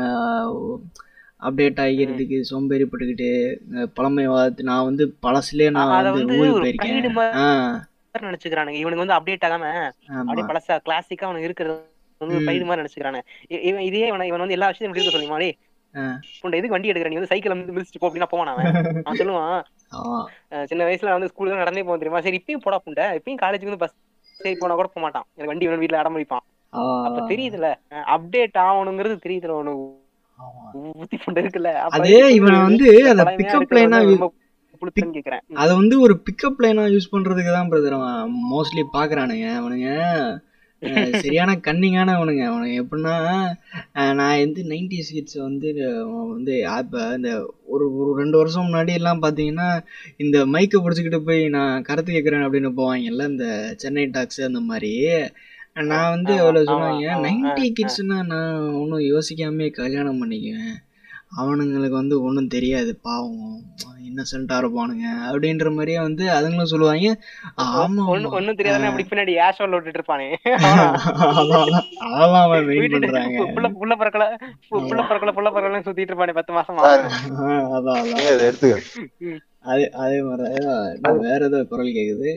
அப்டேட் ஆகிக்கிறதுக்கு சோம்பேறிப்பட்டுக்கிட்டு அஹ் பழமைவாதத்து நான் வந்து பழசுலேயே நான் அத வந்து வந்து ஊருக்கு ஒரு போயிருக்கேன் pride மாதிரி ஆ நினைச்சுக்கிறானுங்க இவனுக்கு வந்து அப்டேட் ஆகாம ஆமா அப்படியே பழசா கிளாசிக்கா அவனுக்கு இருக்கிறது வந்து ம். பயிர் மாதிரி நினைச்சுக்கிறானு இ- இவன் இதே இவன் இவன் வந்து எல்லா விஷயத்தையும் இப்படி இருக்க சொல்லுமா டேய் ஆ. புண்டை எதுக்கு வண்டி எடுக்கிற நீ வந்து சைக்கிள் வந்து மிதிச்சுட்டு போ அப்படின்னா போவான் அவன் அவன் சொல்லுவான் ஆமா அஹ் சின்ன வயசுல நான் வந்து ஸ்கூலுக்கு நடந்தே போக தெரியுமா சரி இப்பயும் போடா புண்டை இப்பயும் காலேஜுக்கு வந்து பஸ் சரி போனா கூட போக மாட்டான் எனக்கு வண்டி வேணும் வீட்டுல அடம் பிடிப்பான் அப்ப ஆ. தெரியுதுல அப்டேட் ஆகணுங்கிறது தெரியுதுல உனக்கு ஆமா. ஊத்தி புண்டை இருக்குல்ல அப்ப அதே இதுக்கு இவனை வந்து அந்த பழமையா பிக்கப் இருக்கிறது லைனா வந்து ரொம்ப புளுத்துன்னு கேக்குறேன் ம். அதை வந்து ஒரு பிக்கப் லைனா யூஸ் பண்றதுக்கு தான் பிரதர் அவன் மோஸ்ட்லி பாக்குறானுங்க அவனுங்க அஹ், சரியான கன்னிங்கான அவனுங்க அவனுங்க எப்படின்னா அஹ், நான் வந்து நைன்டிஸ் கிட்ஸ் வந்து அவன் வந்து இப்போ இந்த ஒரு ஒரு ரெண்டு வருஷம் முன்னாடி எல்லாம் பார்த்தீங்கன்னா இந்த மைக்கை பிடிச்சிக்கிட்டு போய் நான் கருத்து கேட்குறேன் அப்படின்னு போவாங்கல்ல இந்த சென்னை டாக்ஸ் அந்த மாதிரி நான் வந்து ஆமா, அவ்வளோ ஆமா, சொல்லுவாங்க ஆமா, நைன்டி ஆ, ஆ. கிட்ஸ்னா நான் ஒன்றும் யோசிக்காமே கல்யாணம் பண்ணிக்குவேன் அவனுங்களுக்கு வந்து ஒன்றும் தெரியாது பாவம் இன்னசென்ட்டாக இருப்பானுங்க அப்படின்ற மாதிரியே வந்து அதுங்களும் சொல்லுவாங்க ஆமா ஒண்ணு ஒண்ணும் தெரியாதுன்னு அப்படி பின்னாடி ஆஷோல விட்டுட்டு இருப்பானே அதான் அதெல்லாம் அவன் வெயிட் வீட்டுட்டு பண்றாங்க புள்ள புள்ள பறக்கல பு- புள்ள பறக்கல புள்ள பறக்கல சுத்திட்டு இருப்பானே பத்து மாசமா அதான் அதான் நீங்க அதை எடுத்துக்க அதே அதே மாதிரி தான் வேற ஏதோ குரல் கேக்குது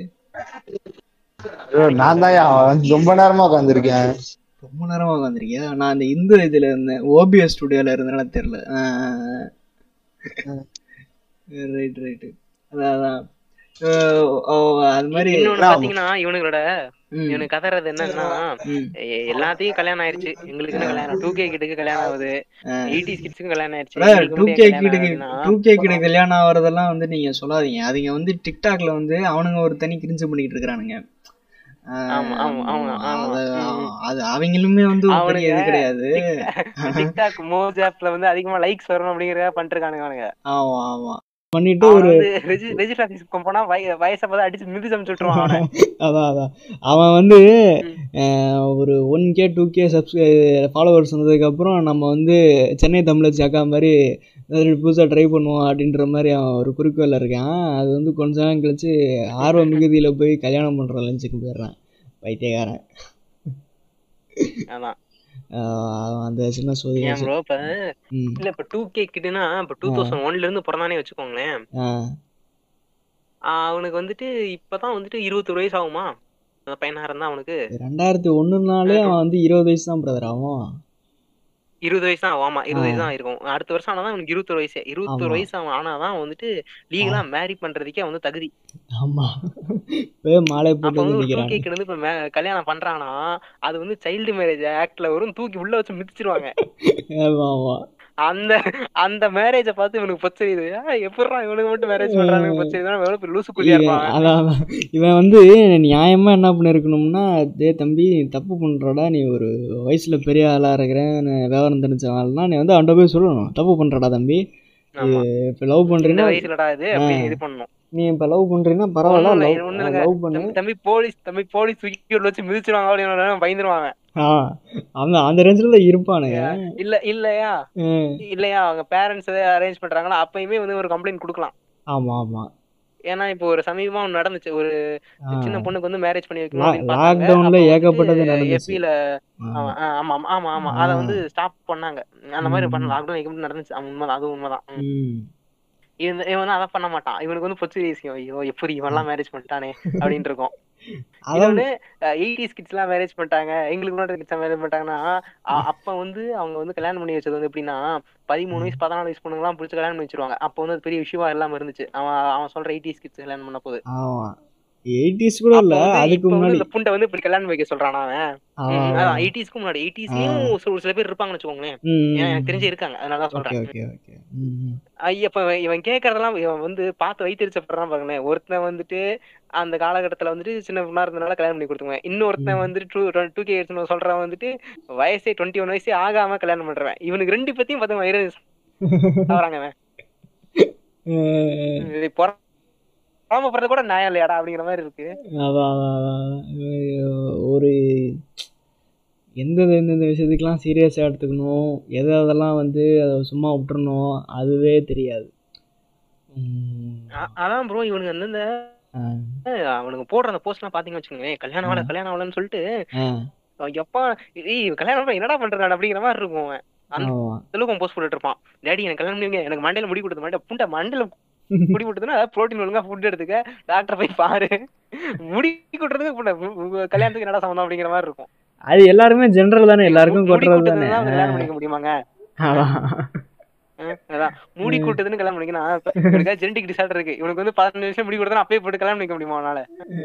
ஐயோ, நான் தான் ரொம்ப நேரமா உட்காந்துருக்கேன் ரொம்ப நேரமா உட்காந்துருக்கியா நான் அந்த இந்த இதுல இருந்தேன் ஓபிஎஸ் ஸ்டுடியோல இருந்தேன்னா தெரியல ரைட் ரைட்டு அதான் அதான் அஹ் ஓ, அது மாதிரி இன்னொன்னு பாத்தீங்கன்னா இவனுங்களோட ம், இவனுக்கு கதறது என்னன்னா ம், எ- எல்லாத்தையும் கல்யாணம் ஆயிருச்சு எங்களுக்கு கல்யாணம் டூ கே கிட்டுக்கு கல்யாணம் ஆகுது ஆ. எயிட்டி கிட்ஸுக்கும் கல்யாணம் ஆயிருச்சு எங்களுக்கு டூ மட்டும் கே ஏன் கல்யாணம் கிடுக்கு ஆகுதுன்னா, டூ கே கிடு கல்யாணம் ஆகிறதெல்லாம் வந்து நீங்க சொல்லாதீங்க அதுங்க வந்து டிக்டாக்ல வந்து அவனுங்க ஒரு தனி கிரிஞ்சு பண்ணிட்டு இருக்கிறானுங்க ஆமா, ஆமா, ஆமா, ஆமா. ம். அது அவங்களுமே வந்து ஒரு பெரிய இது அவனுங்க கிடையாது டிக்டாக் மோஜ் ஆப்ல வந்து அதிகமா லைக்ஸ் வரணும் அப்படிங்கறத பண்ணிருக்கானுங்க அவனுங்க ஆமா ஆமா பண்ணிட்டு அவன் ஒரு வந்து ரெஜி- ரெஜிஸ்டர் ஆபீஸ்க்கு போனா வய- வயசை பார்த்து அடிச்சு மிதி சமைச்சு விட்டுருவான் அவனை அதான் அதான் அவன் வந்து ம். ஒரு one K two K subscribe followers வந்ததுக்கப்புறம் நம்ம வந்து சென்னை தமிழச்சி அக்கா மாதிரி ஏதாவது புதுசாக ட்ரை பண்ணுவோம் அப்படின்ற மாதிரி அவன் ஒரு குறிக்கோளில் இருக்கான் அது வந்து கொஞ்ச நேரம் கழிச்சு ஆர்வ மிகுதியில் போய் கல்யாணம் பண்ணுற லஞ்சுக்கு போயிடுறான் பைத்தியக்காரன் அதான் ஆஹ் அவன் அந்த சின்ன சோதி ஏன் ப்ரோ இப்ப ம் இல்ல இப்ப டூ கே கிட்டனா இப்ப டூ தௌசண்ட் ஒன்ல இருந்து பிறந்தானே வச்சுக்கோங்களேன் ஆ ஆஹ் அவனுக்கு வந்துட்டு இப்பதான் வந்துட்டு இருபத்தொரு வயசு ஆகுமா அந்த பையனா இருந்தா அவனுக்கு ரெண்டாயிரத்தி ஒன்றுனாலே அவன் வந்து இருபது வயசு தான் பிரதர் ஆகும் இருபது வயசு தான் ஆகும். ஆமா இருபது வயசு தான் இருக்கும் அடுத்த வருஷம் ஆனாதான் அவனுக்கு இருபத்தொரு வயசு இருபத்தொரு ஆமா. வயசு அவன் ஆனாதான் வந்துட்டு லீகலா மேரி பண்றதுக்கே வந்து தகுதி ஆமாம் போய் மாலை அப்ப போட்டு வந்து ஒரு டூ நிற்கிறான் கேக்கு வந்து இப்ப மே- கல்யாணம் பண்றானா அது வந்து சைல்டு மேரேஜ் ஆக்ட்ல வரும் தூக்கி உள்ள வச்சு மிதிச்சிருவாங்க ஆமாம் ஆமாம் அந்த அந்த மேரேஜ பார்த்து இவனுக்கு பச்சரியுது எப்படிடா இவனுக்கு மட்டும் மேரேஜ் பண்றானுங்க பச்சரியுது எவ்வளவு பெரிய லூசு குதியா இருப்பாங்க அதான் அதான். இவன் வந்து நியாயமா என்ன பண்ணிருக்கணும்னா டேய் தம்பி நீ தப்பு பண்றடா நீ ஒரு வயசுல பெரிய ஆளா இருக்கிறேன் நான் விவரம் தெரிஞ்சவனா நீ வந்து அவன்கிட்ட போய் சொல்லணும் தப்பு பண்றடா தம்பி ஆமா இப்போ லவ் இந்த பண்றீன்னா வயசுலடா இது அப்படி இது பண்ணணும் நீ இப்போ லவ் பண்றீன்னா பரவாயில்ல ஒண்ணும் இல்ல, லவ் ஒண்ணும் இல்லைங்க. லவ் பண்ணு தம்பி- தம்பி போலீஸ் தம்பி போலீஸ் தூக்கி உள்ள வச்சு மிதிச்சிருவாங்க அப்படின்னு பயந்துருவாங்க ஆ அவன் அந்த ரேஞ்சில் தான் இருப்பானுங்க இல்ல இல்லையா ம். இல்லையா அவங்க பேரண்ட்ஸ் அரேஞ்ச் பண்றாங்களா அப்பயுமே வந்து ஒரு கம்ப்ளைண்ட் கொடுக்கலாம் ஆமா ஆமா ஏன்னா இப்போ ஒரு சமீபமா ஒண்ணு நடந்துச்சு ஒரு ஆ. சின்ன பொண்ணுக்கு வந்து மேரேஜ் பண்ணி வைக்கணும் லா- அப்படின்னு பார்த்தாங்க. லாக்டவுன்ல அப்போ ஏகப்பட்டது வந்துட்டு நடந்துச்சு. FB ல ஆ. ஆமா ஆமா ஆமா ஆமா ஆமா ஆ. அத வந்து ஸ்டாப் பண்ணாங்க அந்த மாதிரி ம். பண்ண லாக்டவுன் எங்க நடந்துச்சு ஆமா, உண்மைதான் அது உண்மைதான் ம். ம். இவன் இவன் வந்து அதை பண்ண மாட்டான் இவனுக்கு வந்து பொச்சு விஷயம் ஐயோ எப்படி இவன்லாம் மேரேஜ் பண்ணிட்டானே அப்படின்னு இருக்கும் அதான் இன்னொன்னு எயிட்டிஸ் கிட்ஸ் எல்லாம் மேரேஜ் பண்ணிட்டாங்க எங்களுக்கு முன்னாடி கிட்ஸ் மேரேஜ் பண்ணிட்டாங்கன்னா அ- அப்ப வந்து அவங்க வந்து கல்யாணம் பண்ணி வச்சது வந்து எப்படின்னா பதிமூணு வயசு பதினாலு வயசு பொண்ணுங்க எல்லாம் பிடிச்சி கல்யாணம் பண்ணி வச்சிருவாங்க அப்ப வந்து அது பெரிய விஷயமா இல்லாம இருந்துச்சு அவன் அவன் சொல்ற எயிட்டிஸ் கிட்ஸ் கல்யாணம் பண்ண போது ஆமா எயிட்டிஸ் கூட அப்ப இல்ல வந்து அதுக்கு இப்ப வந்து முன்னாடி இந்த புண்டை வந்து இப்படி கல்யாணம் வைக்க சொல்றானா அவன் ம், அவன் அதான் எயிட்டிஸ்க்கு முன்னாடி எயிட்டிஸ்லயும் ஒரு சில பேர் இருப்பாங்கன்னு வச்சுக்கோங்களேன் ம், ஏன்னா ம், எனக்கு தெரிஞ்சு இருக்காங்க அதனால தான் ஓகே சொல்றேன் ஓகே ஓகே ம், ம். ஐய, இப்ப இவன் இவன் கேக்குறதெல்லாம் இவன் வந்து பார்த்து வைத்திருச்சப்படுறான் பாருங்களேன் ஒருத்தன் வந்துட்டு அந்த காலகட்டத்துல வந்துட்டு சின்ன பொண்ணா இருந்தனால கல்யாணம் பண்ணி கொடுத்துருவேன் இன்னொருத்தன் வந்துட்டு டூ டூ கே சொல்றவன் வந்துட்டு வயசே டுவெண்ட்டி ஒன் வயசே ஆகாம கல்யாணம் பண்றவன் இவனுக்கு ரெண்டு பத்தியும் பார்த்து வயிறு தவறாங்க அவன் அஹ் இது பொற- பொறாமப்படுறது கூட நியாயம் இல்லையாடா அப்படிங்கிற மாதிரி இருக்கு அதான் அதான், அதான். அஹ் ஒரு எந்தெந்த எந்தெந்த விஷயத்துக்கெல்லாம் சீரியஸாக எடுத்துக்கணும் எது அதெல்லாம் வந்து அதை சும்மா விட்டுறணும் அதுவே தெரியாது ம், அ- அதான் ப்ரோ இவனுக்கு அந்தந்த அஹ், அவனுக்கு போடுற அந்த போஸ்ட் எல்லாம் பாத்தீங்கன்னு வச்சுக்கோங்களேன் கல்யாணம் ஆகல கல்யாணம் ஆகலன்னு சொல்லிட்டு அஹ், எப்பா ஏய் இவன் கல்யாணம் பண்ண என்னடா பண்றான் அப்படிங்கிற மாதிரி இருக்கும் அவன் அந்த ஆமா. அளவுக்கு போஸ்ட் போட்டுட்டு இருப்பான் டேடி எனக்கு கல்யாணம் பண்ணுவீங்க எனக்கு மண்டையில முடி கொடுத்த மாட்டேன் புண்டை மண்டையில முடி கொடுத்ததுன்னா புரோட்டீன் ஒழுங்கா ஃபுட் எடுத்துக்க டாக்டர் போய் பாரு முடி கொட்டுறதுக்கு புண்டை உ- உ- கல்யாணத்துக்கு என்னடா சம்மந்தம் அப்படிங்கிற மாதிரி இருக்கும் அது எல்லாருமே ஜென்ரல் தானே எல்லாருக்கும் முடி கொட்டுறது தானே கொட்டுறதுதான் கல்யாணம் பண்ணிக்க முடியுமாங்க அதான். அஹ் அதான் முடி கொட்டுதுன்னு கல்யாணம் பண்ணிக்கணும் இப்ப இவனுக்கு ஜெனடிக் டிசார்டர் இருக்கு இவனுக்கு வந்து பதினஞ்சு வருஷம் முடி கொடுத்தா அப்பயே போட்டு கல்யாணம் பண்ணிக்க முடியுமா அவனால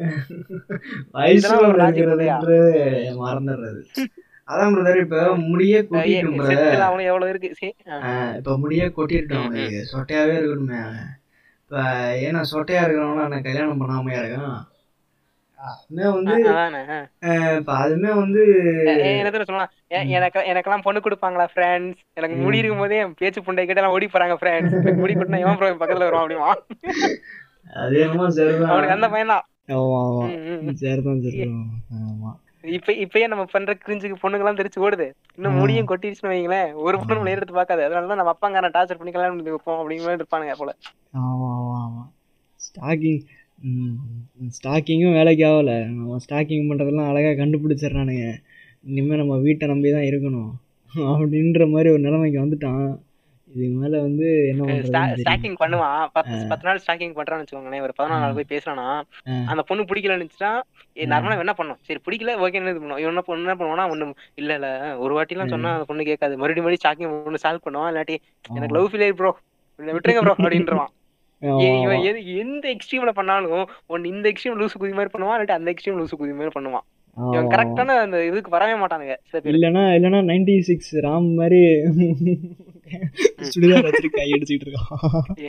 வயசுல இதெல்லாம் ஒரு logic இல்லையா? இருக்கிறதுன்றது மறந்துடுறது அதான் பிரதர் இப்ப முடியே கொட்டிட்டும் brother. செட்டில் அவனும் எவ்வளவு இருக்கு சரி அஹ் ஆஹ் இப்ப முடியே கொட்டிட்டோம் அவனுக்கு சொட்டையாவே இருக்கணுமே அவன் இப்ப ஏன்னா சொட்டையா இருக்கிறவங்களாம் நான் கல்யாணம் பண்ணாமையா இருக்கான் அதுமே வந்து அதானே அஹ். ஆஹ் இப்ப அதுமே வந்து ஏ- ஏ, என்ன தெரியுமா சொல்லலாம் ஏ, எனக்கு எனக்கெல்லாம் பொண்ணு கொடுப்பாங்களா ஃப்ரெண்ட்ஸ் எனக்கு முடி இருக்கும் போதே என் பேச்சு புண்டை கிட்ட எல்லாம் ஓடி போறாங்க ஃப்ரெண்ட்ஸ் எனக்கு முடி கொட்டினா எவன் ப்ரோ பக்கத்துல வருவான் அப்படிமா அது என்னமோ சரிதான் அவனுக்கு அந்த பையன் தான் ஆமா ஆமா சரிதான் சரிதான் ஆமா இப்ப இப்பயே நம்ம பண்ற கிரிஞ்சுக்கு பொண்ணுங்கெல்லாம் தெரிச்சு ஓடுது இன்னும் முடியும் கொட்டிடுச்சுன்னு வைங்களேன் ஒரு பொண்ணு நம்மள எடுத்து பார்க்காது அதனாலதான் நம்ம அப்பாங்காரன் டார்ச்சர் பண்ணி கல்யாணம் பண்ணி வைப்போம் அப்படிங்கிற மாதிரி இருப்பானுங்க போல ஆமா ஆமா ஆமா ஸ்டாக்கிங் ஸ்டாக்கிங்கும் வேலைக்கு ஆகல நம்ம ஸ்டாக்கிங் பண்ணுறதெல்லாம் அழகாக கண்டுபிடிச்சிடுறானுங்க இனிமேல் நம்ம வீட்டை நம்பி தான் இருக்கணும் அப்படின்ற மாதிரி ஒரு நிலைமைக்கு வந்துட்டான் இதுக்கு மேலே வந்து என்ன பண்ணுறது ஸ்டாக்கிங் பண்ணுவான் பத்து பத்து நாள் ஸ்டாக்கிங் பண்றான்னு வச்சுக்கோங்களேன் ஒரு பதினாலு நாள் போய் பேசுறானா ஆ. அந்த பொண்ணு பிடிக்கலன்னுச்சுன்னா நார்மலா என்ன பண்ணும் சரி பிடிக்கல ஓகே இது பண்ணும் இவன் என்ன பண்ண என்ன பண்ணுவானா ஒண்ணு இல்ல இல்ல ஒரு வாட்டி எல்லாம் சொன்னா அந்த பொண்ணு கேட்காது மறுபடியும் மறுபடியும் ஸ்டாக்கிங் ஒண்ணு சால்வ் பண்ணுவான் இல்லாட்டி எனக்கு லவ் ஃபீல் ப்ரோ விட்டுருங்க ப்ரோ அப்படின்றவான் ஏன் இவன் எது எந்த எக்ஸ்ட்ரீம்ல பண்ணாலும் ஒன்னு இந்த எக்ஸ்ட்ரீம் லூசு குதி மாதிரி பண்ணுவான் இல்லாட்டி அந்த எக்ஸ்ட்ரீம் லூசு குதி மாதிரி பண்ணுவான் இவன் கரெக்டான அந்த இதுக்கு வரவே மாட்டானுங்க சில பேர் இல்லைன்னா இல்லைன்னா நைன்டி சிக்ஸ் ராம் மாதிரி சுடிதார் வச்சுட்டு கை அடிச்சுட்டு இருக்கான்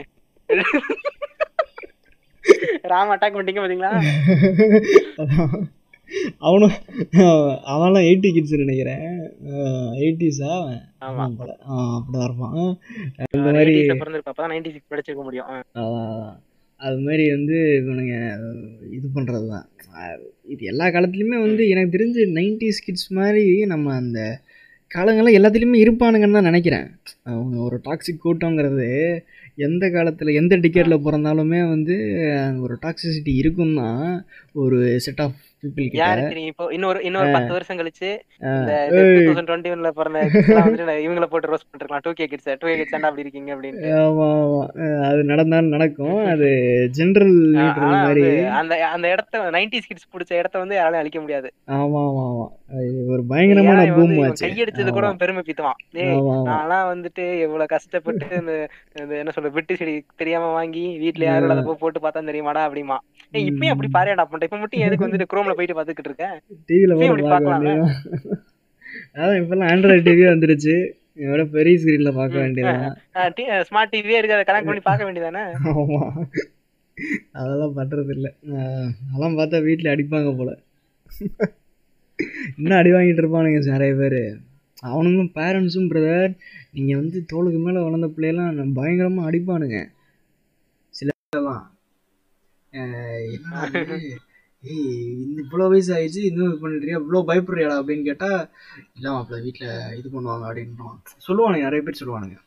ராம் அட்டாக் பண்ணிட்டீங்க பாத்தீங்களா அதான். அவனும் அவன்லாம் எயிட்டி கிட்ஸ் நினைக்கிறேன் எயிட்டிஸா அவன் ஆமா ஆமாம் போல ஆ அப்படிதான் இருப்பான் இந்த மாதிரி பிறந்திருப்பா அப்பதான் நைன்டி சிக்ஸ் படிச்சிருக்க முடியும் ஆ. அதான், அதான். அது மாதிரி வந்து இவனுங்க இது பண்ணுறது தான் இது எல்லா காலத்துலேயுமே வந்து எனக்கு தெரிஞ்சு நைன்டிஸ் கிட்ஸ் மாதிரி நம்ம அந்த காலங்கள்லாம் எல்லாத்துலேயுமே இருப்பானுங்கன்னு தான் நினைக்கிறேன் அவங்க ஒரு டாக்ஸிக் கூட்டங்கிறது எந்த காலத்தில் எந்த டிக்கெட்டில் பிறந்தாலுமே வந்து ஒரு டாக்ஸிசிட்டி இருக்கும் தான் ஒரு செட் ஆஃப் பீப்புள் யாரு கிட்ட தெரியும் இப்போ இன்னொரு இன்னொரு பத்து வருஷம் கழிச்சு இந்த ஏய். டூ தௌசண்ட் டுவெண்ட்டி ஒன்ல பிறந்த kids எல்லாம் வந்துட்டு நான் இவங்கள போட்டு ரோஸ்ட் பண்ணிருக்கலாம் two K kids two K kids அப்படி இருக்கீங்க அப்படின்ட்டு ஆமாம் ஆமாம் அது நடந்தாலும் நடக்கும் அது ஜென்ரல் ஆ, லீடர் ஆனா மாதிரி வந்து அந்த அந்த இடத்த நைன்டிஸ் கிட்ஸ் பிடிச்ச இடத்த வந்து யாராலையும் அழிக்க முடியாது ஆமாம் ஆமாம் ஆமாம் அது ஒரு பயங்கரமான ஏன்னா இவன் பூம் வந்து இவன் ஆச்சு கையடிச்சது கூட அவன் பெருமை பீத்துவான் ஏய் ஆமாம் ஆமாம் நான்லாம் வந்துட்டு இவ்வளவு கஷ்டப்பட்டு இந்த இந்த என்ன சொல்ற வெட்டு செடி தெரியாம வாங்கி வீட்ல யாரும் இல்லாத போய் போட்டு பார்த்தா தெரியுமாடா அப்படிமா ஏய் இப்பயும் அப்படி பாருடா பண்ணிட்டேன் இப்ப மட்டும் எதுக்கு வந்துட்டு குரோம்ல போயிட்டு பாத்துக்கிட்டு இருக்க டிவியில் இப்பயும் போட்டு இப்படி பார்க்க பார்க்கலாம்ல? வேண்டியதான் அதான் இப்போல்லாம் ஆண்ட்ராய்டு டிவி வந்துருச்சு இதோட பெரிய ஸ்க்ரீனில் பார்க்க வேண்டியதான் ஸ்மார்ட் டிவியே இருக்கு அதை கனெக்ட் பண்ணி பார்க்க வேண்டியதானே ஆமாம் அதெல்லாம் பண்ணுறது இல்லை அதெல்லாம் பார்த்தா வீட்டில் அடிப்பாங்க போல இன்னும் அடி வாங்கிட்டு இருப்பானுங்க நிறைய பேர் அவனுங்களும் பேரண்ட்ஸும் பிரதர் நீங்கள் வந்து தோளுக்கு மேலே வளர்ந்த பிள்ளையெல்லாம் பயங்கரமாக அடிப்பானுங்க சில இதெல்லாம் என்ன வந்து, ஏய் இந்த இவ்வளோ வயசு ஆயிடுச்சு இன்னும் இது பண்ணிட்டுறியா இவ்வளோ பயப்படுறியாடா அப்படின்னு கேட்டால் இல்லை மாப்பிள்ள வீட்டில் இது பண்ணுவாங்க அப்படின்றான் சொல்லுவானுங்க நிறைய பேர் சொல்லுவானுங்க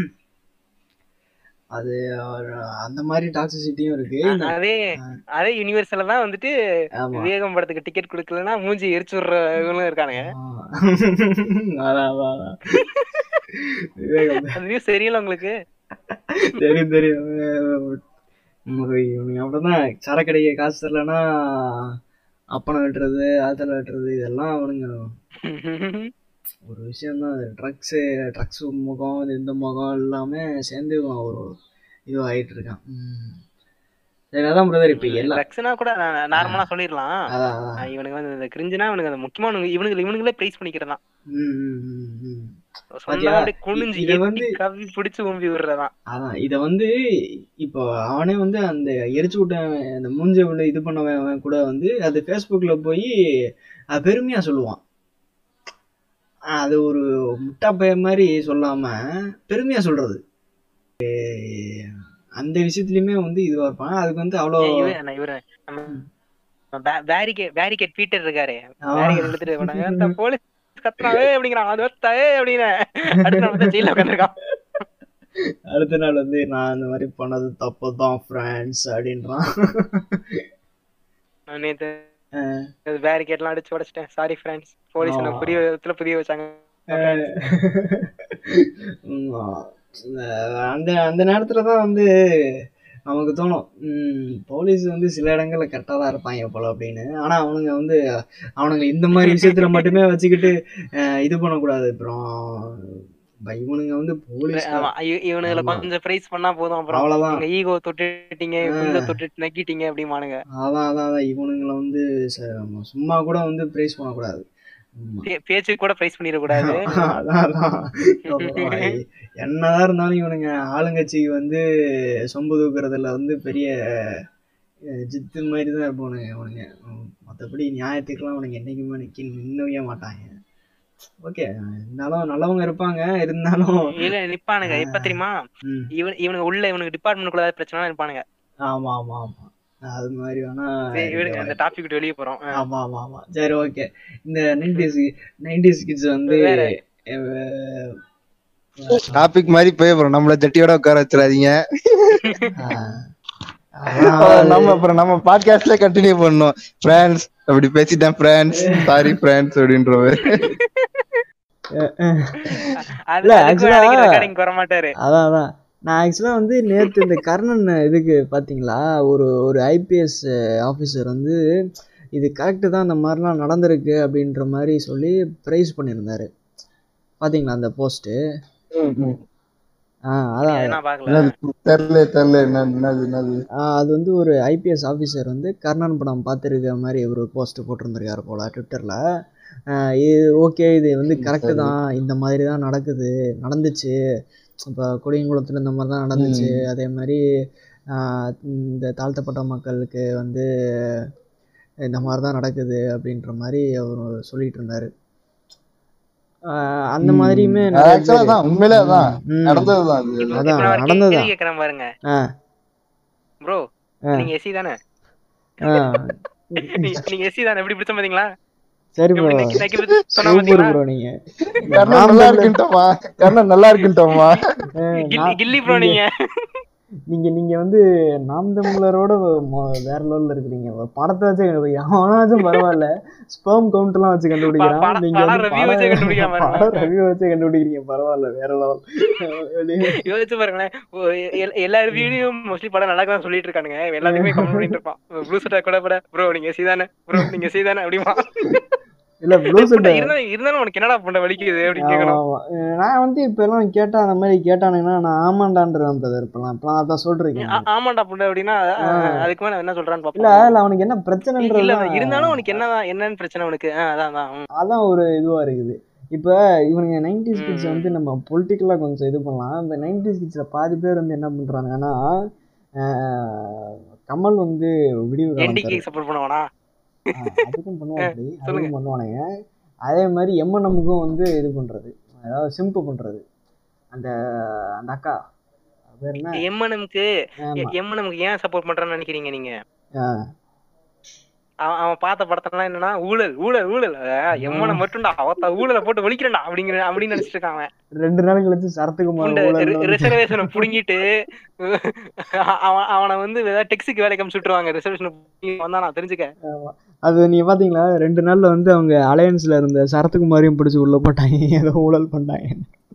அது ஒரு- அந்த மாதிரி டாக்ஸிசிட்டியும் இருக்கு இந்த- அதே அதே யூனிவர்ஸ்ல தான் வந்துட்டு ஆமா விவேகம் படத்துக்கு டிக்கெட் கொடுக்கலன்னா மூஞ்சி எரிச்சு விடுறவங்களும் இருக்கானுங்க ஆமா. அதான் அதான் அதான். விவேகம் அந்த நியூஸ் தெரியல உங்களுக்கு தெரியும் தெரியும் உனக்கு இவனுங்க அப்படிதான் சரக்கடைக்க காசு தரலன்னா அப்பனை வெட்டுறது ஆத்தலை வெட்டுறது இதெல்லாம் அவனுங்க ஒரு விஷயம்தான் ட்ரக்ஸு ட்ரக்ஸ் முகம் இது இந்த முகம் எல்லாமே சேர்ந்து இவன் ஒரு இது ஆகிட்டு இருக்கான் ம். சரி அதான் பிரதர் இப்போ எல்லாம் ட்ரக்ஸ்னா கூட நார்மலா சொல்லிடலாம் அதான் அதான் ஆஹ் இவனுக்கு வந்து இந்த கிரிஞ்சுனா இவனுக்கு அந்த முக்கியமான இவனுக்கு இவனுங்களே பிரைஸ் பண்ணிக்கிறதான் ம் ம் ம் ம் சொன்னா பாத்தியா? அப்படியே குனிஞ்சு இத எட்டி வந்து- கவ்வி பிடிச்சு ஊம்பி விடுறதான் அதான் இதை வந்து இப்போ அவனே வந்து அந்த எரிச்சு விட்ட அந்த மூஞ்ச உள்ள இது பண்ணவன் கூட வந்து அது ஃபேஸ்புக்கில் போய் அது பெருமையாக சொல்லுவான் அது ஒரு முட்டா பையன் மாதிரி சொல்லாம பெருமையாக சொல்றது அந்த விஷயத்துலையுமே வந்து இதுவாக இருப்பான் அதுக்கு வந்து அவ்வளோ ஏய், இவரு நான் இவரு பேரிகேட் பேரிகேட் பீட்டர் இருக்காரு ஆ. பேரிகேட் எடுத்துட்டு போனாங்க அந்த போலீஸ் கத்துறாவே அப்படிங்கிறான் அது வருத்தாவே அப்படின்னு அடுத்த நாள் பார்த்தா ஜெயில உட்காந்துருக்கான் அடுத்த நாள் வந்து நான் இந்த மாதிரி பண்ணது தப்பு தான் ஃப்ரெண்ட்ஸ் அப்படின்றான் நான் நேத்து பேரிகேட் எல்லாம் அடிச்சு உடைச்சிட்டேன் சாரி ஃப்ரெண்ட்ஸ் போலீஸ் ஆ. எனக்கு புரிய விதத்துல புரிய வச்சாங்க உம், அஹ் அந்த அந்த நேரத்துல தான் வந்து நமக்கு தோணும் உம், போலீஸ் வந்து சில இடங்கள்ல கரெக்டாக தான் இருப்பாங்க போல அப்படின்னு ஆனா அவனுங்க வந்து அவனுங்க இந்த மாதிரி விஷயத்துல மட்டுமே வச்சுக்கிட்டு அஹ், இது பண்ணக்கூடாது அப்புறம் ப- இவனுங்க வந்து போலீஸ் ஆமா, இவ- இவனுங்களை ஆமா. கொஞ்சம் பிரைஸ் பண்ணா போதும் அப்புறம் அவ்வளவுதான் நீங்க ஈகோ தொட்டுட்டீங்க குந்த தொட்டு நக்கிட்டீங்க அப்படிமானுங்க அதான் அதான் அதான் இவனுங்களை வந்து ச- சும்மா கூட வந்து ப்ரைஸ் பண்ணக்கூடாது ஆமா. பே- பேச்சு கூட பிரைஸ் பண்ணிடக்கூடாது அதான் அதான் அப்போ என்னதான் இருந்தாலும் இவனுங்க ஆளுங்கட்சிக்கு வந்து சொம்பு தூக்குறதுல வந்து பெரிய அஹ், ஜித்து மாதிரி தான் இருப்பானுங்க இவனுங்க உம், மத்தபடி நியாயத்துக்கெல்லாம் அவனுங்க என்னைக்குமே நிக்க நின்னவே மாட்டாங்க ஓகே இருந்தாலும் நல்லவங்க இருப்பாங்க இருந்தாலும் இல்ல நிப்பானுங்க எப்ப தெரியுமா ம், இவன் இவனுக்கு உள்ள இவனுக்கு டிபார்ட்மெண்ட் குள்ள ஏதாவது பிரச்சனை இருப்பானுங்க ஆமா ஆமா ஆமா அது மாதிரி வேணா சரி, இவனுக்கு இந்த டாபிக் விட்டு வெளியே போறோம் ஆ. ஆமா ஆமா ஆமா சரி ஓகே இந்த நைன்டிஸ் நைன்டிஸ் கிட்ஸ் வந்து வேற. அஹ், டாபிக் மாதிரி போய் அப்புறம் நம்மள ஜட்டியோட உட்கார வச்சிடாதீங்க ஆஹ், அதான் நம்ம அப்புறம் நம்ம பாட்காஸ்ட்ல கண்டினியூ பண்ணோம் ஃப்ரெண்ட்ஸ் அப்படி பேசிட்டேன் ஃப்ரெண்ட்ஸ் சாரி ஃப்ரெண்ட்ஸ் அப்படின்ற மாதிரி அது இல்ல, அதுக்கும் actually- நாளைக்கு ரெக்கார்டிங் வர மாட்டாரு அதான் அதான் நான் ஆக்சுவலாக வந்து நேற்று இந்த கர்ணன் இதுக்கு பார்த்தீங்களா ஒரு ஒரு ஐபிஎஸ் ஆஃபீஸர் வந்து இது கரெக்டு தான் இந்த மாதிரிலாம் நடந்திருக்கு அப்படின்ற மாதிரி சொல்லி ப்ரைஸ் பண்ணியிருந்தாரு பார்த்தீங்களா அந்த போஸ்ட்டு ஆ அதான் அது நான் பாக்கல என்னது தெரியல தெரியல என்ன என்னது என்னது ஆ, அது வந்து ஒரு ஐபிஎஸ் ஆஃபீஸர் வந்து கர்ணன் படம் பார்த்துருக்க மாதிரி ஒரு போஸ்ட் போட்டிருந்திருக்காரு போல ட்விட்டரில் இது ஓகே இது வந்து கரெக்டு தான் இந்த மாதிரி தான் நடக்குது நடந்துச்சு இப்போ கொடியங்குளத்தில் இந்த மாதிரி தான் நடந்துச்சு அதே மாதிரி ஆ, இந்த தாழ்த்தப்பட்ட மக்களுக்கு வந்து இந்த மாதிரி தான் நடக்குது அப்படின்ற மாதிரி அவர் சொல்லிட்டு இருந்தாரு ஆ, அந்த மாதிரியுமே நிறைய ஆக்சுவலா பேர் தான் உண்மையிலே அதான் ம், நடந்ததுதான் அது இப்ப அதான், இப்ப நான் ஒரு நடந்ததுதான். கேள்வி கேக்குறேன் பாருங்க ஆ ப்ரோ ஆ. நீங்க எஸ்சி தானே ஆ நீ- நீங்க எஸ்சி தானே எப்படி பிடிச்ச பாத்தீங்களா சரி ப்ரோ எப்படி நக்கி நக்கி பிடிச்சு சொன்னா சூப்பர் பாத்தீங்களா ப்ரோ நீங்க கர்ணன் நல்லா இருக்குன்ட்டோமா கர்ணன் நல்லா இருக்குன்ட்டோமா அஹ், கில்லி நான்- கில்லி ப்ரோ நீங்க நீங்க நீங்க வந்து நாம் தமிழரோட மொ- வேற லெவல்ல இருக்கிறீங்க படத்தை வச்சு கண்டுபிடிக்க அவனாச்சும் பரவாயில்ல ஸ்பெர்ம் கவுண்ட் எல்லாம் வச்சு கண்டுபிடிக்கிறான் படம் நீங்க படம் வந்து review வச்சே கண்டுபிடிக்காம படம் இருக்கான். review வச்சே கண்டுபிடிக்கிறீங்க பரவாயில்ல வேற லெவல் யோசிச்சு பாருங்களேன் ஓ, எ- எல்லா ரிவ்யூலையும் மோஸ்ட்லி படம் நல்லா தான் சொல்லிட்டு இருக்கானுங்க எல்லாத்துக்குமே கமெண்ட் பண்ணிட்டு இருப்பான் ப்ளூ சட்டை கூட பட ப்ரோ நீங்க சீதானே ப்ரோ நீங்க சீதானே அப்படிமா இல்ல ப்ளூ சட்டை இருந்தாலும் இருந்தாலும் உனக்கு என்னடா பண்ண வலிக்குது அப்படின்னு கேட்கணும் ஆமா, ஆமா. நான் வந்து இப்ப எல்லாம் கேட்டா அந்த மாதிரி கேட்டானுங்கன்னா நான் ஆமாண்டான்றேன் பிரதர் இப்பெல்லாம் இப்பெல்லாம் அதான் சொல்றீங்க ஆ- ஆமாண்டா புண்ட அப்படின்னா ஆ, அதுக்கு மேல என்ன சொல்றான்னு இல்ல பாப்போம் இல்ல அவனுக்கு என்ன இல்ல பிரச்சனைன்றது இருந்தாலும் உனக்கு என்ன என்னன்னு பிரச்சனை உனக்கு ஆ, அதான் அதான் ம். அதான் ஒரு இதுவா இருக்குது இப்போ இவனுங்க நைன்டிஸ் கிட்ஸ் ம். வந்து நம்ம பொலிட்டிக்கலாக கொஞ்சம் இது பண்ணலாம் இந்த நைன்டிஸ் கிட்ஸில் பாதி பேர் வந்து என்ன பண்ணுறாங்கன்னா கமல் வந்து விடிவு காலம் என்டிக்கு தரு- சப்போர்ட் பண்ணுவானா ஆ, அதுக்கும் பண்ணுவான் அப்படி சொல்லுங்க. அதுக்கும் பண்ணுவானுங்க அதே மாதிரி எம்என்எம்முக்கும் வந்து இது பண்ணுறது அதாவது சிம்பு பண்ணுறது அந்த அந்த அக்கா அது பேர் என்ன எம்என்எம்க்கு ஆமா. எம்என்எம்க்கு ஏன் சப்போர்ட் பண்றான்னு நினைக்கிறீங்க நீங்க ஆ, அவன் அவன் பார்த்த படத்தெல்லாம் என்னன்னா ஊழல் ஊழல் ஊழல் எம்மனை மட்டும்டா அவத்த ஊழலை போட்டு ஒழிக்கிறேன்டா அப்படிங்கிற அப்படின்னு நினைச்சிட்டு இருக்கான் அவன் ரெண்டு நாள் கழிச்சு சரத்துக்குமார் ஊழல்ல வந்து- ரிசர்வேஷனை புடுங்கிட்டு அவன் அவனை வந்து ஏதாவது டெக்ஸுக்கு வேலைக்கு அமுச்சு விட்டுருவாங்க ரிசர்வேஷன் வந்தானா தெரிஞ்சுக்க ஆமா. அது நீங்க பாத்தீங்களா ரெண்டு நாள்ல வந்து அவங்க அலையன்ஸ்ல இருந்த சரத்குமாரையும் பிடிச்சி உள்ள போட்டாங்க ஏதோ ஊழல் பண்ணாங்க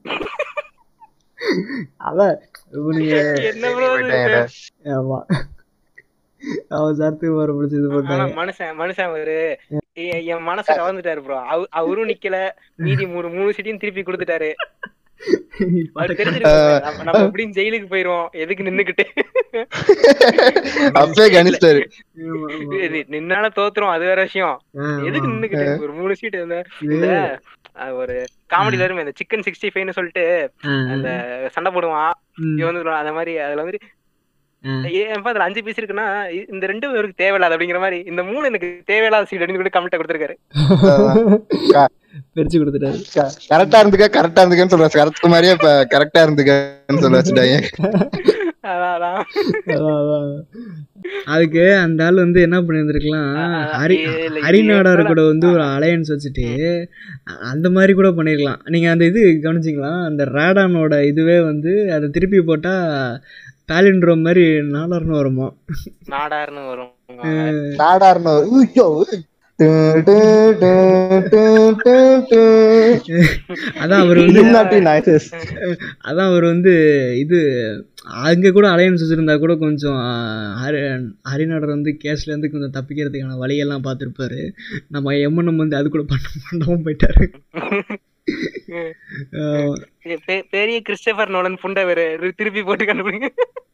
அதான் இவனுங்க என்ன bro இது? ஆமா அவன் சரத்குமாரை பிடிச்சி இது ஆனா போட்டாங்க மனுஷன் மனுஷன் அவரு எ- என் மனசை கவர்ந்துட்டாரு ப்ரோ அவரும் நிக்கல மீதி மூணு மூணு சீட்டையும் திருப்பி கொடுத்துட்டாரு அவருக்கு தெரிஞ்சிருக்கு நம்ம- நம்ம எப்படியும் ஜெயிலுக்கு போயிருவோம் எதுக்கு நின்னுக்கிட்டு அப்பவே கணிச்சிட்டாரு ஆமா, ஆமா. இது நின்னால தோத்துரும் அது வேற விஷயம் ஆ, எதுக்கு ஆமா. நின்னுக்கிட்டு ஒரு மூணு சீட் இந்த இது- இந்த அஹ், ஒரு காமெடில வருமே இந்த சிக்கன் சிக்ஸ்டி ஃபைவ்னு சொல்லிட்டு ஆ, அந்த சண்டை போடுவான் ம், இவன் வந்து சொல்லுவான், அந்த மாதிரி அதுல வந்து ஆ. ஏன் அதுல அஞ்சு பீஸ் இருக்குன்னா இ- இந்த ரெண்டும் இவருக்கு தேவையில்லாத அப்படிங்கிற மாதிரி இந்த மூணு எனக்கு தேவையில்லாத சீட் அப்படின்னு சொல்லி கமெண்ட் கொடுத்துருக்காரு பிரிச்சு கொடுத்துட்டாரு கரெக்டா இருந்துக்க கரெக்டா இருந்துக்கன்னு சொல்ற சரத்குமாரியே இப்ப கரெக்டா இருந்துக்கன்னு சொல்ல வச்சுட்டாங்க அதான் அதான் அதான், அதான். அதுக்கு அந்த ஆள் வந்து என்ன பண்ணியிருந்திருக்கலாம் அஹ் ஹரி இல்ல, இல்ல, ஹரிநாடார் இது கூட வந்து ஒரு அலையன்ஸ் வச்சுட்டு அ- அந்த மாதிரி கூட பண்ணிருக்கலாம் நீங்க அந்த இது கவனிச்சிங்களா அந்த ரேடானோட இதுவே வந்து அதை திருப்பி போட்டா பேலிண்ட்ரோம் மாதிரி நாடார்னு வருமா நாடார்னு வரும் நாடார்னு ஒரு- ஐயோ. டு, டு, டு, டு, டு, டு. அதான் அவர் வந்து Illuminati noises. அதான் அவர் வந்து இது அங்கே கூட அலையன்ஸ் வச்சுருந்தா கூட கொஞ்சம் ஆ, ஹரி ஹரிநாடர் வந்து கேஸ்லேருந்து கொஞ்சம் தப்பிக்கிறதுக்கான வழியெல்லாம் பார்த்துருப்பாரு நம்ம எம்என்எம் வந்து அது கூட பண்ண பண்ணாமல் போயிட்டாரு ஆமா. பெ- பெ- பெரிய கிறிஸ்டபர் நோலன் புண்டை வேற திருப்பி போட்டு கண்டுபிடிங்க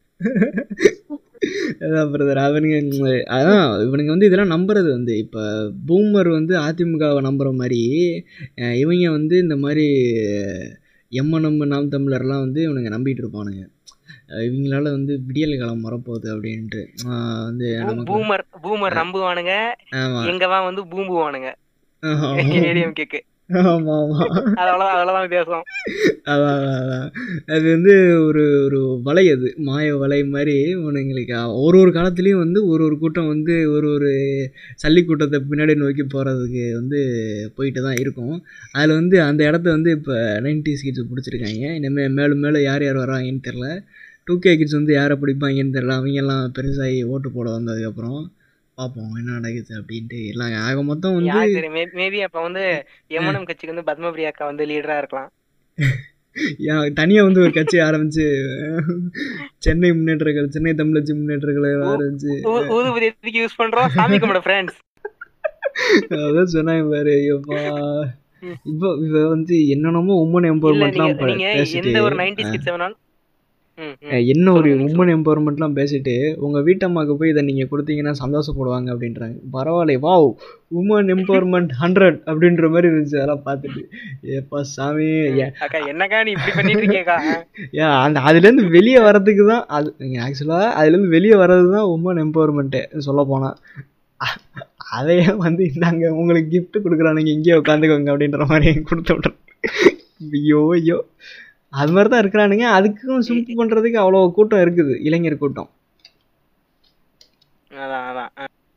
அதான் பிரதர் அவனுங்க ம், அதான் இவனுங்க வந்து இதெல்லாம் நம்புறது வந்து இப்போ பூமர் வந்து அதிமுகவை நம்புற மாதிரி அஹ், இவங்க வந்து இந்த மாதிரி எம்என்எம் நாம் தமிழர்லாம் வந்து இவனுங்க நம்பிட்டு இருப்பானுங்க அஹ், இவங்களால வந்து விடியல் காலம் வரப்போகுது அப்படின்ட்டு அஹ், வந்து நமக்கு பூமர் பூமர் நம்புவானுங்க ஆமாம் எங்கவா வந்து பூம்புவானுங்க ஏடிஎம் கேக்கு ஆமாம் ஆமாம் அவ்வளவுதான் அவ்வளவுதான் வித்தியாசம் அதான் அதான், அதான். அது வந்து ஒரு ஒரு வலை அது மாய வலை மாதிரி இவனுங்களுக்கு ஒரு ஒரு காலத்துலேயும் வந்து ஒரு ஒரு கூட்டம் வந்து ஒரு ஒரு சல்லி கூட்டத்தை பின்னாடி நோக்கி போகிறதுக்கு வந்து போயிட்டு தான் இருக்கும் அதில் வந்து அந்த இடத்த வந்து இப்போ நைன்டிஸ் கிட்ஸ் பிடிச்சிருக்காங்க இனிமேல் மேலும் மேலும் யார் யார் வராங்கன்னு தெரில டூ கே கிட்ஸ் வந்து யாரை பிடிப்பாங்கன்னு தெரில அவங்கெல்லாம் பெருசாகி ஓட்டு போட வந்ததுக்கப்புறம் பார்ப்போம் என்ன நடக்குது அப்படின்ட்டு எல்லாம் ஆக மொத்தம் வந்து யாருக்கு தெரியும் மேபி அப்ப வந்து எம்என்எம் கட்சிக்கு வந்து பத்மபிரியா அக்கா வந்து லீடரா இருக்கலாம் ஏன் தனியாக வந்து ஒரு கட்சி ஆரம்பிச்சு சென்னை முன்னேற்றங்கள் சென்னை தமிழச்சி முன்னேற்றங்களை ஆரம்பிச்சு ஊ- ஊதுபதி எதுக்கு யூஸ் பண்றோம் சாமி கும்பிட ஃப்ரெண்ட்ஸ் அதான் சொன்னாங்க பாரு ஐயோப்பா இப்போ இப்போ வந்து என்னென்னமோ உமன் இல்ல எம்பவர்மெண்ட்லாம் நீங்க நீங்க பேசிட்டு எந்த ஒரு நைன்டி கிட்ஸ் வேணாலும் ம், ம். என்ன ஒரு சொல்லுங்க, உமன் எம்பவர்மெண்ட்லாம் பேசிட்டு உங்க வீட்டம்மாக்கு போய் இதை நீங்க கொடுத்தீங்கன்னா சந்தோஷப்படுவாங்க அப்படின்றாங்க பரவாயில்ல வாவ் உமன் எம்பவர்மெண்ட் ஹண்ட்ரட் அப்படின்ற மாதிரி இருந்துச்சு அதெல்லாம் பார்த்துட்டு ஏப்பா சாமி ஏன் அக்கா என்னக்கா நீ இப்படி பண்ணிட்டு இருக்கேக்கா ஏன் அந்த அதுலேருந்து வெளியே வர்றதுக்கு தான் அது ஆக்சுவலாக அதுலேருந்து வெளியே வர்றது தான் உமன் எம்பவர்மெண்ட்டு சொல்ல போனால் அதையே வந்து இந்தாங்க உங்களுக்கு gift கொடுக்குறானுங்க இங்கேயே உட்காந்துக்கோங்க அப்படின்ற மாதிரி கொடுத்து விட்றேன் ஐயோ ஐயோ அது மாதிரி தான் இருக்கிறானுங்க அதுக்கும் சிம்பிள் பண்ணுறதுக்கு அவ்வளோ கூட்டம் இருக்குது இளைஞர் கூட்டம் அதான் அதான்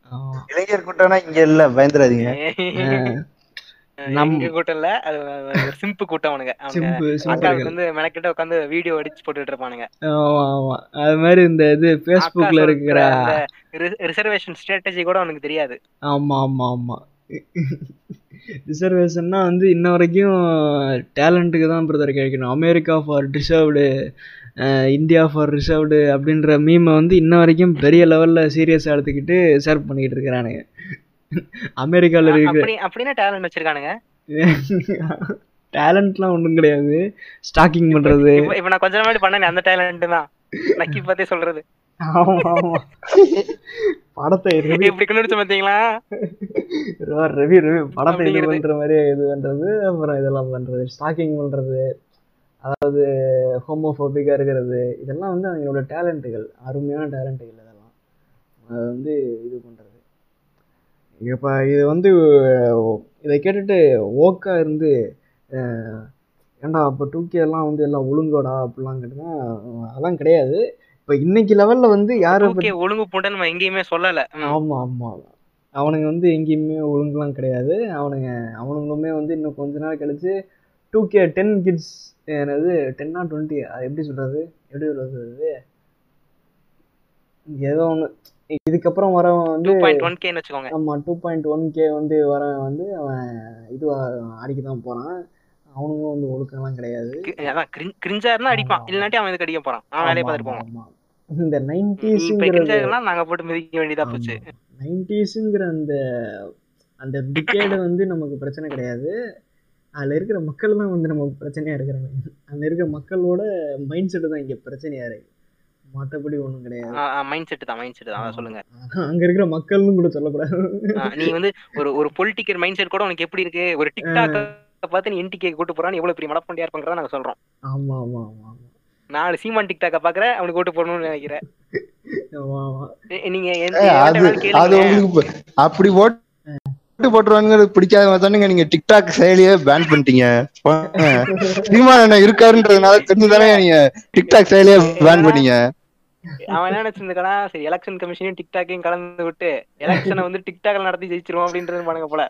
ஆமா. இளைஞர் கூட்டம்னா இங்க இல்ல பயந்துடாதீங்க நம்- எங்க கூட்டம் இல்ல அது ஒரு சிம்பு கூட்டம் அவனுங்க அவனுங்க சிம்பு அக்காவுக்கு சிம்புகள் வந்து மெனக்கிட்ட உட்காந்து வீடியோ அடிச்சு போட்டுட்டு இருப்பானுங்க ஆமா ஆமா அது மாதிரி இந்த இது அக்கா ஃபேஸ்புக்ல சொல்ற இருக்கிற அந்த ரிசர்வேஷன் ஸ்ட்ராட்டஜி கூட அவனுக்கு தெரியாது ஆமா ஆமா ஆமா ரிசர்வேஷன்னா வந்து இன்ன வரைக்கும் டேலண்ட்டுக்கு தான் பிரதர் கிடைக்கணும் America for deserved India for reserved அப்படின்ற மீமை வந்து இன்ன வரைக்கும் பெரிய லெவலில் சீரியஸாக எடுத்துக்கிட்டு ஷேர் பண்ணிக்கிட்டு இருக்கிறானுங்க அமெரிக்காவில் இருக்கிற அப்படி அப்படின்னா டேலண்ட் வச்சிருக்கானுங்க டேலண்ட்லாம் ஒன்றும் கிடையாது ஸ்டாக்கிங் பண்ணுறது இப்ப இப்ப நான் கொஞ்ச நாள் முன்னாடி பண்ணேன் அந்த டேலண்ட் தான் நக்கி பார்த்தே சொல்றது ஆமா ஆமா படத்தை review- இப்படி கண்டுபிடிச்சு பாத்தீங்களா ரிவ்யூ ரிவ்யூ படத்தை இது அப்படிங்கிறது. பண்ற மாதிரி இது பண்றது அப்புறம் இதெல்லாம் பண்றது ஸ்டாக்கிங் பண்றது அதாவது ஹோமோஃபோபிக்கா இருக்கிறது இதெல்லாம் வந்து அவங்களோட டேலண்ட்டுகள் அருமையான டேலண்ட்டுகள் இதெல்லாம் அது வந்து இது பண்றது இப்போ இது வந்து இதை கேட்டுட்டு ஓக்கா இருந்து அஹ், ஏன்டா அப்போ டூகே எல்லாம் வந்து எல்லாம் ஒழுங்கோடா அப்படிலாம் கேட்டுனா அதெல்லாம் கிடையாது இப்போ இன்னைக்கு லெவல்ல வந்து யாரை ஓகே ஒழுங்கு பூண்டை நம்ம எங்கேயுமே சொல்லல ம். ஆமா ஆமா அவனுங்க வந்து எங்கேயுமே ஒழுங்குலாம் கிடையாது அவனுங்க அவனுங்களுமே வந்து இன்னும் கொஞ்ச நாள் கழிச்சு டூ கே டென் கிட்ஸ் என்னது டென்னா டுவெண்ட்டி அது எப்படி சொல்றது எப்படி சொல்றது ஏதோ ஒன்று இதுக்கப்புறம் வரவன் வந்து டூ பாயிண்ட் ஒன் கேன்னு வச்சுக்கோங்க ஆமா டூ பாயிண்ட் ஒன் கே வந்து வரவன் வந்து அவன் இது அடிக்க தான் போறான் அவனுங்களும் வந்து ஒழுக்கம்லாம் கிடையாது கி- அதான் கிரிஞ்சா இருந்தா அடிப்பான் இல்லாட்டி அவன் இதுக்கு அடிக்க போறான் அவன் வேலையை ஆமா, பார்த்துட்டு போவான் ஆமா, ஆமா. இந்த இப்ப நைன்டிஸுங்கிறது கிரிஞ்சாக்கெல்லாம் நாங்க போட்டு மிதிக்க வேண்டியதா போச்சு நைன்டிஸுங்கிற அந்த அந்த டிகேடு வந்து நமக்கு பிரச்சனை கிடையாது அதில் இருக்கிற மக்கள் தான் வந்து நமக்கு பிரச்சனையாக இருக்கிறாங்க அந்த இருக்கிற மக்களோட மைண்ட் செட்டு தான் இங்கே பிரச்சனையாக இருக்கு மற்றபடி ஒன்றும் கிடையாது மைண்ட் செட் தான் மைண்ட் செட் தான் அதான் சொல்லுங்க அங்கே இருக்கிற மக்கள்னு கூட சொல்லக்கூடாது ஆ, நீ வந்து ஒரு ஒரு பொலிட்டிக்கல் மைண்ட் செட் கூட உனக்கு எப்படி இருக்கு ஒரு டிக்டாக் பார்த்து நீ என்டிகே கூட்டு போறான்னு எவ்வளவு பெரிய மனப்பண்டியா இருப்பாங்கிறத நாங்க சொல்றோம் ஆமாம் ஆமாம் ஆமாம் ஆமாம் நாலு சீமான் டிக்டாக்க பாக்குற அவனுக்கு ஓட்டு போடணும்னு நினைக்கிறேன் ஆமாம் ஆமாம் நீ- நீங்க எந்த- ஏய், எவன்கிட்ட அது வேணாலும் அது கேளுங்க. உங்களுக்கு ப- அப்படி ஓட்டு போட்டுருவாங்கிறது பிடிக்காத தானுங்க நீங்க டிக்டாக் செயலியே பேன் பண்ணிட்டீங்க சீமான் என்ன இருக்காருன்றதுனால தெரிஞ்சுதானே நீங்க டிக்டாக் செயலியே பேன் பண்ணீங்க அவன் என்ன நினைச்சிருந்தானா சரி எலெக்ஷன் கமிஷனையும் டிக்டாக்கையும் கலந்து விட்டு எலெக்ஷனை வந்து டிக்டாக்ல நடத்தி ஜெயிச்சிருவோம் அப்படின்றது பண்ணுங்க போல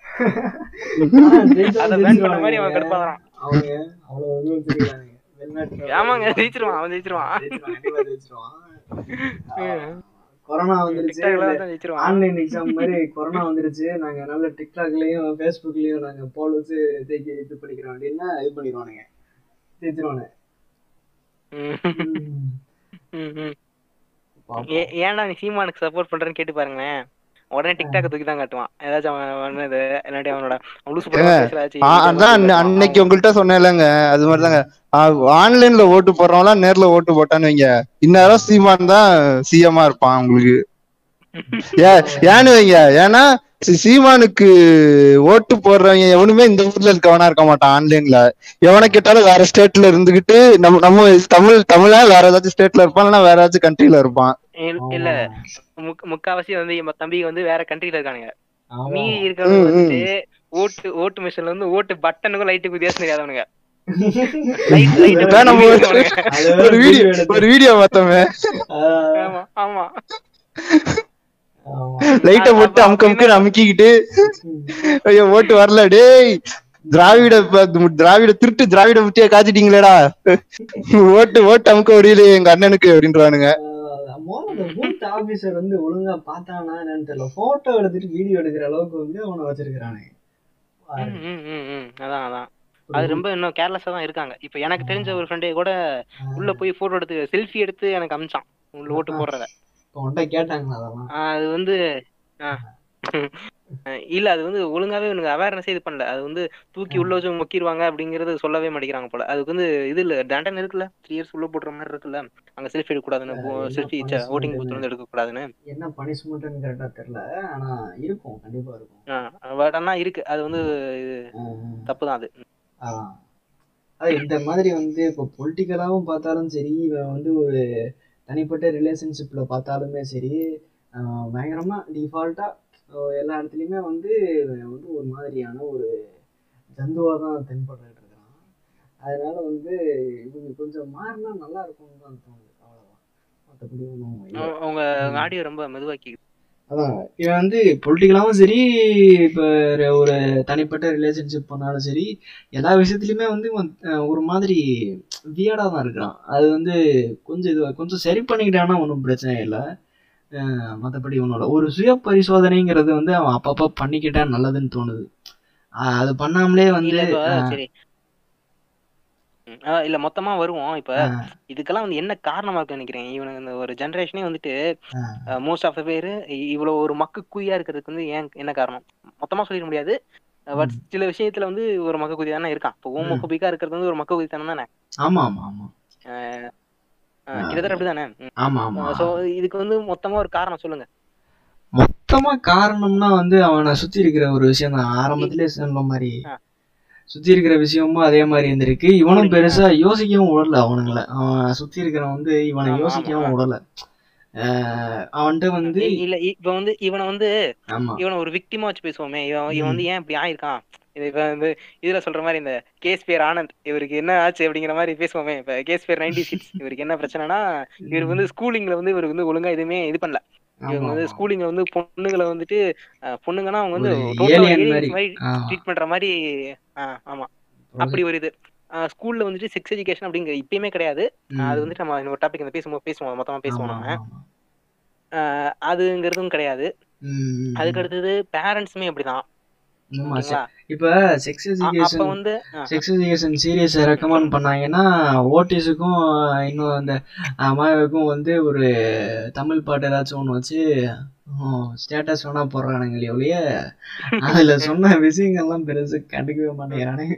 அதை பேன் பண்ண மாதிரி அவன் கடுப்பாதான் அவங்க அவ்வளோ வந்து வச்சிருக்கானுங்க வெளிநாட்டுல ஆமாங்க ஜெயிச்சிருவான் அவன் ஜெயிச்சிருவான் ஜெயிச்சிருவான், கண்டிப்பா ஜெயிச்சிருவான். கொரோனா வந்துருச்சு டிக்டாக்ல தான் ஜெயிச்சிருவான் ஆன்லைன் எக்ஸாம் மாதிரி கொரோனா வந்துருச்சு நாங்க நல்ல டிக்டாக்லயும் ஃபேஸ்புக்லயும் நாங்க போல் வச்சு தேக்கி இது பண்ணிக்கிறோம் அப்படின்னா இது பண்ணிடுவானுங்க ஜெயிச்சிருவானுங்க ம். ம். ம், ம். பாப்போம். ஏ- ஏன்டா நீ சீமானுக்கு சப்போர்ட் பண்றேன்னு கேட்டு பாருங்களேன் உடனே டிக்டாக் தூக்கி தான் காட்டுவான் ஏதாச்சும் அவன் பண்ணது இல்லாட்டி அவனோட அவன் லூசு படமா பேசுறாச்சு, ஆ, அதான் அன்ன- அன்னைக்கு உங்கள்கிட்ட சொன்னேன்லங்க அது மாதிரிதாங்க ஆன்லைன்ல ஓட்டு போடுறவங்களாம் நேர்ல ஓட்டு போட்டான்னு வைங்க இந்நேரம் சீமான் தான் சிஎம்மா இருப்பான் உங்களுக்கு ஏ ஏன்னு வைங்க ஏன்னா சி- சீமானுக்கு ஓட்டு போடுறவங்க எவனுமே இந்த ஊர்ல இருக்கவனா இருக்க மாட்டான் ஆன்லைன்ல எவனை கேட்டாலும் வேற ஸ்டேட்ல இருந்துகிட்டு நம்ம நம்ம தமிழ் தமிழா வேற ஏதாச்சும் ஸ்டேட்ல இருப்பான் இல்லைன்னா வேற ஏதாச்சும் கண்ட்ரில இருப்பான் இல்ல- இல்ல முக்க- முக்காவாசி வந்து என் தம்பி வந்து வேற கண்ட்ரில இருக்கானுங்க ஆமா. மீதி இருக்கிறவங்க ம், ம். வந்துட்டு ஓட்டு ஓட்டு மிஷின்ல வந்து ஓட்டு பட்டனுக்கும் லைட்டுக்கு வித்தியாசம் தெரியாதவனுங்க லைட் லைட் இதான் நம்ம ஒரு- அது ஒரு வீடியோ எடுத்து- ஒரு வீடியோ பார்த்தோமே ஆ, ஆமா ஆமா ஆமா. லைட்ட போட்டு அமுக்க அமுக்க அமுக்கிக்கிட்டு ஐயோ ஓட்டு வரல டேய் திராவிட ப- திராவிட திருட்டு திராவிட முட்டிய காய்ச்சிட்டீங்களேடா ஓட்டு ஓட்டு அமுக்க முடியலையே எங்க அண்ணனுக்கு அப்படின்றானுங்க ஆஹ் மொதல்ல அந்த பூத் ஆபீசர் வந்து ஒழுங்கா பார்த்தானா என்னன்னு தெரியல போட்டோ எடுத்துட்டு வீடியோ எடுக்கிற அளவுக்கு வந்து அவனை வச்சிருக்கிறானே ம், ம், ம், ம். அதான் அதான் அது ரொம்ப இன்னும் கேர்லெஸ்ஸா தான் இருக்காங்க இப்ப எனக்கு தெரிஞ்ச ஒரு ஃப்ரெண்டே கூட உள்ள போய் போட்டோ எடுத்து செல்ஃபி எடுத்து எனக்கு அமிச்சான் உள்ள ஓட்டு போடுறத இப்போ உன்கிட்ட கேட்டாங்களா அதெல்லாம் ஆஹ் அது வந்து ஆஹ் அஹ் இல்ல அது வந்து ஒழுங்காவே எனக்கு அவேர்னஸே இது பண்ணல அது வந்து தூக்கி உள்ள வச்சு மொக்கிடுவாங்க அப்படிங்கறது சொல்லவே மாட்டேங்கிறாங்க போல அதுக்கு வந்து இது இல்ல டேண்டன் இருக்குல்ல த்ரீ இயர்ஸ் உள்ள போடுற மாதிரி இருக்குல்ல அங்க செல்ஃபி எடுக்க கூடாதுன்னு செல்ஃபி ஓட்டிங் பூத் வந்து எடுக்க கூடாதுன்னு என்ன பனிஷ்மெண்ட்னு கரெக்டா தெரியல ஆனா இருக்கும் கண்டிப்பா இருக்கும் பட் ஆனா இருக்கு அது வந்து இது ஆஹ் தப்பு தான் அது அதான் அது இந்த மாதிரி வந்து இப்போ பொலிட்டிக்கலாகவும் பார்த்தாலும் சரி இவன் வந்து ஒரு தனிப்பட்ட ரிலேஷன்ஷிப்பில் பார்த்தாலுமே சரி ஆஹ் பயங்கரமா டிஃபால்ட்டாக எல்லா இடத்துலையுமே வந்து இவன் வந்து ஒரு மாதிரியான ஒரு ஜந்துவாக தான் தென்பட்டுட்டு இருக்கிறான் அதனால வந்து இவங்க கொஞ்சம் மாறினா நல்லா இருக்கும்னு தான் தோணுது அவ்வளோதான் மற்றபடி ஒன்றும் இல்லை உங்க- உங்க ஆடியோ ரொம்ப மெதுவாக்கி அதான் இவன் வந்து பொலிட்டிக்கலாவும் சரி இப்போ ஒரு தனிப்பட்ட ரிலேஷன்ஷிப் பண்ணாலும் சரி எல்லா விஷயத்துலையுமே வந்து இவன், அஹ், ஒரு மாதிரி வியர்டாக தான் இருக்கிறான் அது வந்து கொஞ்சம் இது கொஞ்சம் சரி பண்ணிக்கிட்டான்னா ஒன்றும் பிரச்சனை இல்லை மற்றபடி ஒன்றும் இல்லை ஒரு சுய பரிசோதனைங்கிறது வந்து அவன் அப்பப்போ பண்ணிக்கிட்டா நல்லதுன்னு தோணுது அஹ், அது பண்ணாமலே வந்து இல்ல இப்ப சரி ம், அதான் இல்ல மொத்தமா வருவோம் இப்ப அஹ், இதுக்கெல்லாம் வந்து என்ன காரணமா இருக்கு நினைக்கிறேன் இவனுக்கு இந்த ஒரு ஜெனரேஷனே வந்துட்டு அஹ், மோஸ்ட் ஆஃப் த பேரு இ- இவ்வளவு ஒரு மக்கு குய்யா இருக்கிறதுக்கு வந்து ஏன் என்ன காரணம் மொத்தமா சொல்லிட முடியாது பட் ம். சில விஷயத்துல வந்து ஒரு மக்க குதி தானே இருக்கான் இப்போ ம். ஹோமோபோபிக்கா இருக்கிறது வந்து ஒரு மக்க குதி தானே ஆமா ஆமா ஆமா அஹ் ஆ. அஹ் கிட்டத்தட்ட அப்படிதானே ஆமா ஆமா சோ இதுக்கு வந்து மொத்தமா ஒரு காரணம் சொல்லுங்க மொத்தமா காரணம்னா வந்து அவனை சுத்தி இருக்கிற ஒரு விஷயம் தான் ஆரம்பத்திலே சொன்ன மாதிரி ஆ. சுத்தி இருக்கிற விஷயமும் அதே மாதிரி இருந்திருக்கு இவனும் பெருசா யோசிக்கவும் விடல அவனுங்கள அவன் சுத்தி இருக்கிறவன் வந்து இவனை ஆமா, யோசிக்கவும் ஆமா. விடல ஆஹ் அவன்கிட்ட வந்து இ- இல்ல இ- இப்ப வந்து இவனை வந்து ஆமா இவனை ஒரு விக்டிமா வச்சு பேசுவோமே இவன் இவன் ம். வந்து ஏன் இப்படி ஆயிருக்கான் இது இப்ப வந்து இதுல சொல்ற மாதிரி இந்த கேஸ் பேர் ஆனந்த் இவருக்கு என்ன ஆச்சு அப்படிங்கிற மாதிரி பேசுவோமே இப்ப கேஸ் பேர் நைன்டி சிக்ஸ் இவருக்கு என்ன பிரச்சனைனா இவருக்கு வந்து ஸ்கூலிங்ல வந்து இவருக்கு வந்து ஒழுங்கா எதுவுமே இது பண்ணல இவங்க ஆமா, வந்து ஆமா. ஸ்கூலிங்ல வந்து பொண்ணுங்களை வந்துட்டு அஹ், பொண்ணுங்கன்னா அவங்க வந்து ஒரு total alien aliens மாதிரி. மாதிரி ஆ. ட்ரீட் பண்ற மாதிரி ஆஹ், ஆமா அப்படி ஒரு இது ஸ்கூல்ல வந்துட்டு செக்ஸ் எஜுகேஷன் அப்படிங்கிற இப்பயுமே கிடையாது ம். அது வந்துட்டு நம்ம இன்னொரு டாபிக் இந்த பேசும்போது பேசுவோம் மொத்தமா பேசுவோம் ஆமா, நம்ம ஆமா. அஹ், அதுங்கிறதும் கிடையாது ம், அதுக்கு அடுத்தது பேரண்ட்ஸுமே அப்படிதான் ஆமா, ஓகேங்களா இப்ப செக்ஸ் அ- அப்ப எஜுகேஷன் வந்து ah, sex education serious recommend பண்ணாங்கன்னா ஓட்டிஸுக்கும் இன்னும் அந்த அம்மாவுக்கும் வந்து ஒரு தமிழ் பாட்டு ஏதாச்சும் ஒன்று வச்சு ஸ்டேட்டஸ் வேணா போடுறானுங்களே ஒழிய அதுல சொன்ன விஷயங்கள்லாம் பெருசு கண்டுக்கவே மாட்டேங்கிறானே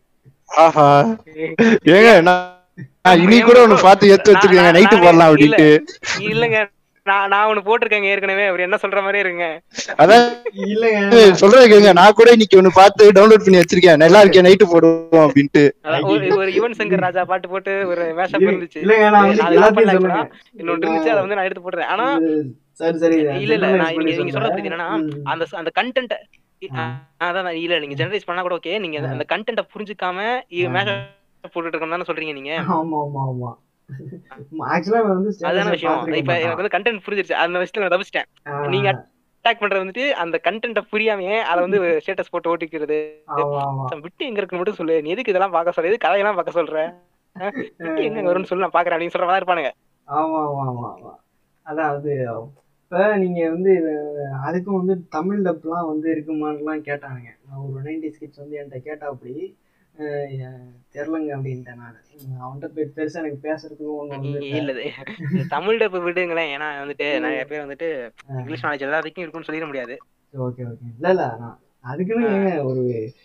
ஆஹா ஏங்க நான் நான் இனி கூட ஒண்ணு பார்த்து எடுத்து வச்சிருக்கேங்க நைட்டு போடலாம் அப்படின்ட்டு இல்லங்க நான் நான் ஒண்ணு போட்டிருக்கேங்க ஏற்கனவே அவர் என்ன சொல்ற மாதிரியே இருங்க அதான் இல்லைங்க சொல்றேன் கேங்க நான் கூட இன்னைக்கு ஒண்ணு பார்த்து டவுன்லோட் பண்ணி வச்சிருக்கேன் நல்லா இருக்கேன் நைட்டு போடுவோம் அப்படின்ட்டு அதான் ஒரு ஒரு யுவன் சங்கர் ராஜா பாட்டு போட்டு ஒரு மேஷப் இருந்துச்சு இல்லைங்க நான் வந்து அது எல்லாத்தையும் open சொல்லுங்க ஆச்சுன்னா, இன்னொன்னு இருந்துச்சு அதை வந்து நான் எடுத்து போடுறேன் ஆனா சரி சரி இல்ல இல்ல நான் generalize நீங்க பண்ணி நீங்க சொல்றது புரியுது என்னன்னா சொல்றேன். ம். அந்த அந்த கண்டென்ட் அதான் நான் இல்ல நீங்க ஜெனரேட் பண்ணா கூட ஓகே நீங்க அந்த கண்டென்ட்டை புரிஞ்சுக்காம ஆ. மேஷப் போட்டுட்டு இருக்கணும் தானே சொல்றீங்க நீங்க ஆமா ஆமா ஆமா ஆக்சுவலா வந்து அதுதான விஷயம் இப்ப எனக்கு வந்து கண்டென்ட் புரிஞ்சிருச்சு அந்த விஷயத்துல நான் தப்பிச்சிட்டேன் நீங்க அட்டாக் பண்றது வந்துட்டு அந்த கண்டென்ட்ட புரியாம அத வந்து ஸ்டேட்டஸ் போட்டு ஓட்டிக்கிறது ஆமா ஆமா சம் விட்டு எங்க இருக்குன்னு மட்டும் சொல்லு நீ எதுக்கு இதெல்லாம் பார்க்க சொல்ற எதுக்கு கதையெல்லாம் பார்க்க சொல்ற அஹ், விட்டு எங்க வரும்னு சொல்லி நான் பாக்குறேன் அப்படின்னு சொல்ற மாதிரி இருப்பானுங்க ஆமா ஆமா ஆமா ஆமா அதான் அது இப்ப நீங்க வந்து இது- அதுக்கும் வந்து தமிழ் டப்லாம் வந்து இருக்குமான்லாம் கேட்டானுங்க நான் ஒரு நைன்டி ஸ்கிட்ஸ் வந்து என்கிட்ட கேட்டா அப்படி அஹ் எ- தெரிலங்க அப்படின்ட்டேன் நான் அவன்கிட்ட பெ- பெருசா எனக்கு பேசுறதுக்கும் ஒண்ணும் வந்து இல்ல. இல்ல இது தமிழ் டப் விடுங்களேன் ஏன்னா வந்துட்டு நிறைய பேர் வந்துட்டு இங்கிலீஷ் நாலேஜ் எல்லாத்துக்கும் இருக்குன்னு சொல்லிட முடியாது ஓகே ஓகே இல்ல இல்ல நான் அதுக்குன்னு ஏங்க ஒரு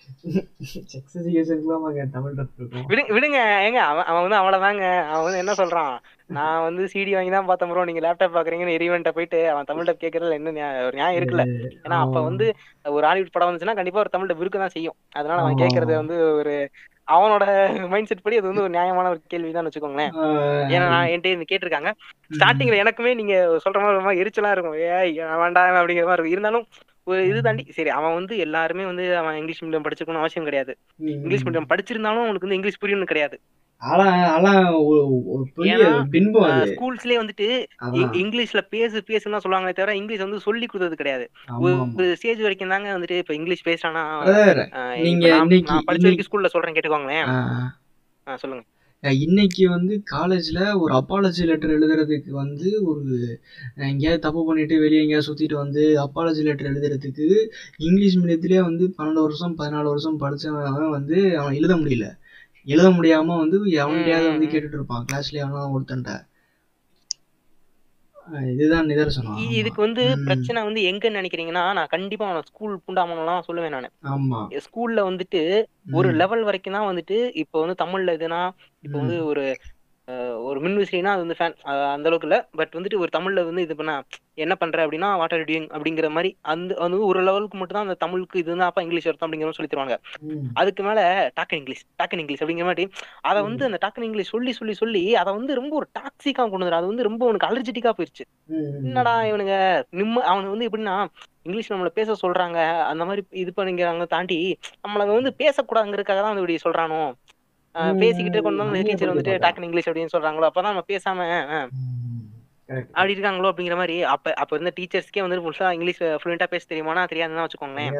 செக்ஸ் எஜுகேஷனுக்குலாம் தமிழ் டப் இருக்கும் விடுங்க விடுங்க ஏங்க அவன் அவன் வந்து அவ்வளவுதாங்க அவன் வந்து என்ன சொல்றான் நான் வந்து சிடி வாங்கி தான் பார்த்தேன் ப்ரோ நீங்க லேப்டாப் பாக்குறீங்கன்னு எரிவன்ட்ட போயிட்டு அவன் தமிழ் டப் கேட்கறதுல என்ன நியா- ஒரு நியாயம் இருக்குல்ல ஏன்னா அப்ப வந்து ஒரு ஹாலிவுட் படம் வந்துச்சுன்னா கண்டிப்பா ஒரு தமிழ் டப் இருக்க தான் செய்யும் அதனால அவன் ஆமா. கேட்கறது வந்து ஒரு அவனோட மைண்ட் செட் படி அது வந்து ஒரு நியாயமான ஒரு கேள்விதான் வச்சுக்கோங்களேன் ஆஹ் ஏன்னா நான் என்கிட்ட இருந்து கேட்டிருக்காங்க ஸ்டார்டிங்ல எனக்குமே நீங்க சொல்ற மாதிரி ஒரு மாதிரி எரிச்சலா இருக்கும் ஏய் நான் வேண்டாம் அப்படிங்கிற மாதிரி இருக்கும் இருந்தாலும் ஒரு இது தாண்டி சரி அவன் வந்து எல்லாருமே வந்து அவன் இங்கிலீஷ் மீடியம் படிச்சிருக்கணும் அவசியம் கிடையாது ம். இங்கிலீஷ் மீடியம் படிச்சிருந்தாலும் அவனுக்கு வந்து இங்கிலீஷ் புரியணும்னு கிடையாது ஆனா ஆனா ஒரு ஒரு பெரிய ஏன்னா, பின்பம் அது ஸ்கூல்ஸ்லயே வந்துட்டு அதான். இ- இங்கிலீஷ்ல பேசு பேசுன்னு தான் சொல்லுவாங்களே தவிர இங்கிலீஷ் வந்து சொல்லி கொடுத்தது கிடையாது ஆமா, ஒரு ஆமா. ஒரு ஸ்டேஜ் வரைக்கும் தாங்க வந்துட்டு இப்ப இங்கிலீஷ் பேசுறானா Brother, ஆஹ் நீங்க இப்ப நான் இன்னைக்கு- நான் படிச்ச இன்னைக்கு- வரைக்கும் ஸ்கூல்ல சொல்றேன் கேட்டுக்கோங்களேன் ஆஹ் ஆஹ் சொல்லுங்க அஹ் இன்னைக்கு வந்து காலேஜ்ல ஒரு அப்பாலஜி லெட்டர் எழுதுறதுக்கு வந்து ஒரு அஹ் எங்கேயாவது தப்பு பண்ணிட்டு வெளியே எங்கேயாவது சுத்திட்டு வந்து அப்பாலஜி லெட்டர் எழுதுறதுக்கு இங்கிலீஷ் மீடியத்திலே வந்து பன்னெண்டு வருஷம் பதினாலு வருஷம் படிச்சவன் வந்து அவன் எழுத முடியல எழுத முடியாம வந்து எவன்கிட்டயாவது வந்து கேட்டுட்டு இருப்பான் கிளாஸ்ல எவனா ஒருத்தன்ட்ட அஹ் இதுதான் நிதர்சனம் இ- இதுக்கு வந்து ம். பிரச்சனை வந்து எங்கன்னு நினைக்கிறீங்கன்னா நான் கண்டிப்பா அவன ஸ்கூல் புண்டாமலாம் சொல்லுவேன் நானு ஆமா ஸ்கூல்ல வந்துட்டு ஒரு ம். லெவல் வரைக்கும் தான் வந்துட்டு இப்போ வந்து தமிழ்ல எதுனா இப்போ வந்து ஒரு அஹ், ஒரு மின்விசிறினா அது வந்து ஃபேன் அந்த அளவுக்கு இல்ல பட் வந்துட்டு ஒரு தமிழ்ல வந்து இது பண்ணா என்ன பண்ற அப்படின்னா வாட்டர் டூயிங் அப்படிங்கிற மாதிரி அந்த அது வந்து ஒரு லெவலுக்கு மட்டும் தான் அந்த தமிழுக்கு இது வந்து அப்ப இங்கிலீஷ் அர்த்தம் அப்படிங்கிற மாதிரி சொல்லி தருவாங்க ம். அதுக்கு மேல டாக்கன் இங்கிலீஷ் டாக்கன் இங்கிலீஷ் அப்படிங்கிற மாதிரி அதை வந்து அந்த டாக்கன் இங்கிலீஷ் சொல்லி சொல்லி சொல்லி அதை வந்து ரொம்ப ஒரு டாக்ஸிக்கா கொண்டு வந்து அது வந்து ரொம்ப உனக்கு அலர்ஜெட்டிக்கா போயிருச்சு ம். என்னடா இவனுங்க நிம்ம அவனுக்கு வந்து எப்படின்னா இங்கிலீஷ் நம்மள பேச சொல்றாங்க அந்த மாதிரி இது பண்ணிக்கிறாங்க தாண்டி நம்மள வந்து பேசக்கூடாதுங்கிறதுக்காக தான் வந்து இப்படி சொல்றானோ அஹ் ம், பேசிக்கிட்டே கொண்டு வந்து அங்கேயே டீச்சர் வந்துட்டு போட்டு டாக்கன் இங்கிலீஷ் அப்படின்னு சொல்றாங்களோ அப்பதான் நம்ம பேசாம அஹ், ம். கரெக்ட் அப்படி இருக்காங்களோ அப்படிங்கிற மாதிரி அப்ப அப்ப இருந்த டீச்சர்ஸ்க்கே வந்து ஃபுல்லா இங்கிலீஷ் ஃப்ளூயண்டா பேச தெரியுமானா தெரியாதுன்னு வச்சுக்கோங்களேன்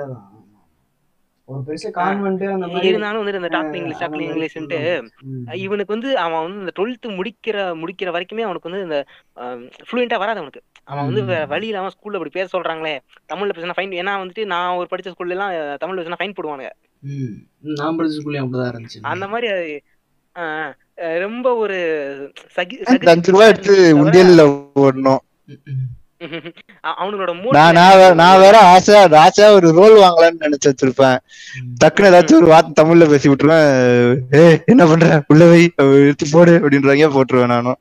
ஒரு பெருசா கான்வென்ட் அந்த மாதிரி இருந்தாலும் வந்து இந்த டாக்டர் இங்கிலீஷ் அந்த டாக்டர் மாதிரி இங்கிலீஷ்ன்ட்டு ம். இவனுக்கு வந்து அவன் வந்து இந்த டுவெல்த் முடிக்கிற முடிக்கிற வரைக்குமே அவனுக்கு வந்து இந்த ஃப்ளூயண்டா வராது அவனுக்கு அவன் வந்து வேற வழி இல்லாம ஸ்கூல்ல அப்படி பேச சொல்றாங்களே தமிழ்ல பேசினா ஃபைன் ஏன்னா வந்துட்டு நான் ஒரு படிச்ச ஸ்கூல்ல எல்லாம் அஹ், தமிழ்ல பேசினா ஃபைன் போடுவானுங்க ம். நான் படிச்ச ஸ்கூல்லையும் அப்படிதான் இருந்துச்சு அந்த மாதிரி அது, அஹ், அஹ், ரொம்ப ஒரு சகி அந்த அஞ்சு ரூபாய் எடுத்து உண்டியல்ல போடணும் ம், ம். அ- அவனுங்களோட நான் motive நான் வே- நான் வேற ஆசையா ஆசையா ஒரு ரோல் வாங்கலாம்னு நினைச்சு வச்சிருப்பேன் டக்குன்னு ஏதாச்சும் ஒரு வார்த்தை தமிழ்ல பேசி விட்டுருவேன் ஏ என்ன பண்ற உள்ள வை எடுத்து போடு அப்படின்றவங்க போட்டுருவேன் நானும்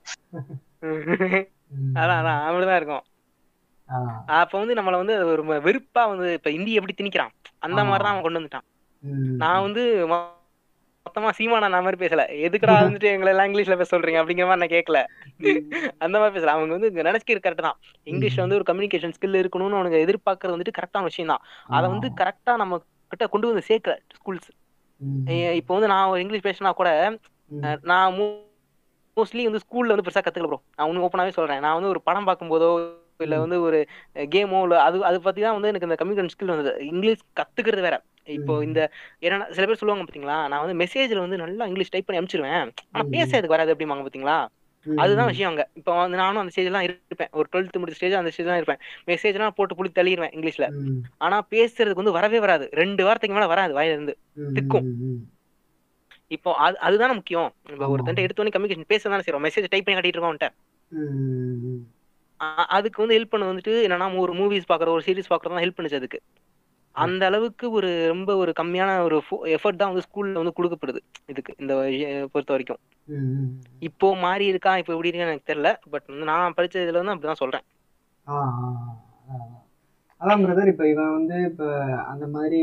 ம். அதான் அதான் அப்படிதான் இருக்கும் ஆ. அப்ப வந்து நம்மள வந்து அது ஒரு ம- வெறுப்பா வந்து இப்ப இந்தி எப்படி திணிக்கிறான் அந்த ஆமா. மாதிரிதான் அவன் கொண்டு வந்துட்டான் ம். நான் வந்து மொ- மொத்தமா சீமானா நான் மாதிரி பேசல எதுக்குடா வந்துட்டு எங்களை எல்லாம் இங்கிலீஷ்ல பேச சொல்றீங்க அப்படிங்கிற மாதிரி நான் கேட்கல அந்த மாதிரி பேசல அவங்க வந்து நினைச்சுக்கிறது கரெக்ட் தான் இங்கிலீஷ்ல வந்து ஒரு கம்யூனிகேஷன் ஸ்கில் இருக்கணும்னு அவனுக்கு எதிர்பார்க்கறது வந்துட்டு கரெக்டான விஷயம் தான் அதை வந்து கரெக்டா நம்ம கிட்ட கொண்டு வந்து சேர்க்கல ஸ்கூல்ஸ் ம். இப்போ வந்து நான் ஒரு இங்கிலீஷ் பேசினா கூட ம். அஹ், நான் மோஸ்ட்லி வந்து ஸ்கூல்ல வந்து பெருசா கத்துக்கல ப்ரோ நான் ஒன்று ஓப்பனாவே சொல்றேன் நான் வந்து ஒரு படம் பார்க்கும்போதோ இல்ல வந்து ஒரு கேமோ இல்ல அது அது பத்தி தான் வந்து எனக்கு இந்த கம்யூனிகேஷன் ஸ்கில் வந்தது இங்கிலீஷ் கத்துக்கிறது வேற இப்போ ம். இந்த என்னன்னா சில பேர் சொல்லுவாங்க பாத்தீங்களா நான் வந்து மெசேஜ்ல வந்து நல்லா இங்கிலீஷ் டைப் பண்ணி அனுப்பிச்சிருவேன் ஆனா ம். பேசுறதுக்கு வராது அப்படிம்பாங்க பாத்தீங்களா ம். அதுதான் விஷயம் அங்க இப்போ வந்து நானும் அந்த ஸ்டேஜ் எல்லாம் இருப்பேன் ஒரு டுவெல்த் முடிச்ச ஸ்டேஜ் அந்த ஸ்டேஜ் தான் இருப்பேன் மெசேஜ்லாம் போட்டு புளி தள்ளிடுவேன் இங்கிலீஷ்ல ம். ஆனா பேசுறதுக்கு வந்து வரவே வராது ரெண்டு வாரத்துக்கு மேல வராது வாயில இருந்து ம். திக்கும். ம். ம். இப்போ அது அதுதானே முக்கியம் இப்போ ஆமா. ஒருத்தன்ட்ட எடுத்தோடனே கம்யூனிகேஷன் பேச தானே செய்றோம் மெசேஜ் டைப் பண்ணி காட்டிட்டு இருக்கோம் அவன்ட்ட. ம். ம். அ- அதுக்கு வந்து ஹெல்ப் பண்ண வந்துட்டு என்னன்னா ஒரு மூவிஸ் பாக்குற ஒரு சீரிஸ் பாக்குறது தான் ஹெல்ப் பண்ணுச்சு அதுக்கு அந்த அளவுக்கு ஒரு ரொம்ப ஒரு கம்மியான ஒரு எஃபர்ட் தான் வந்து ஸ்கூல்ல வந்து கொடுக்கப்படுது இதுக்கு இந்த விஷய- பொறுத்த வரைக்கும் ம். ம். இப்போ மாறி இருக்கா இப்போ எப்படி இருக்கான்னு எனக்கு தெரியல பட் வந்து நான் படிச்ச இதுல வந்து அப்படிதான் சொல்றேன் ஆ, ஆ, ஆ, ஆ. அதான் பிரதர் இப்போ இவன் வந்து இப்போ அந்த மாதிரி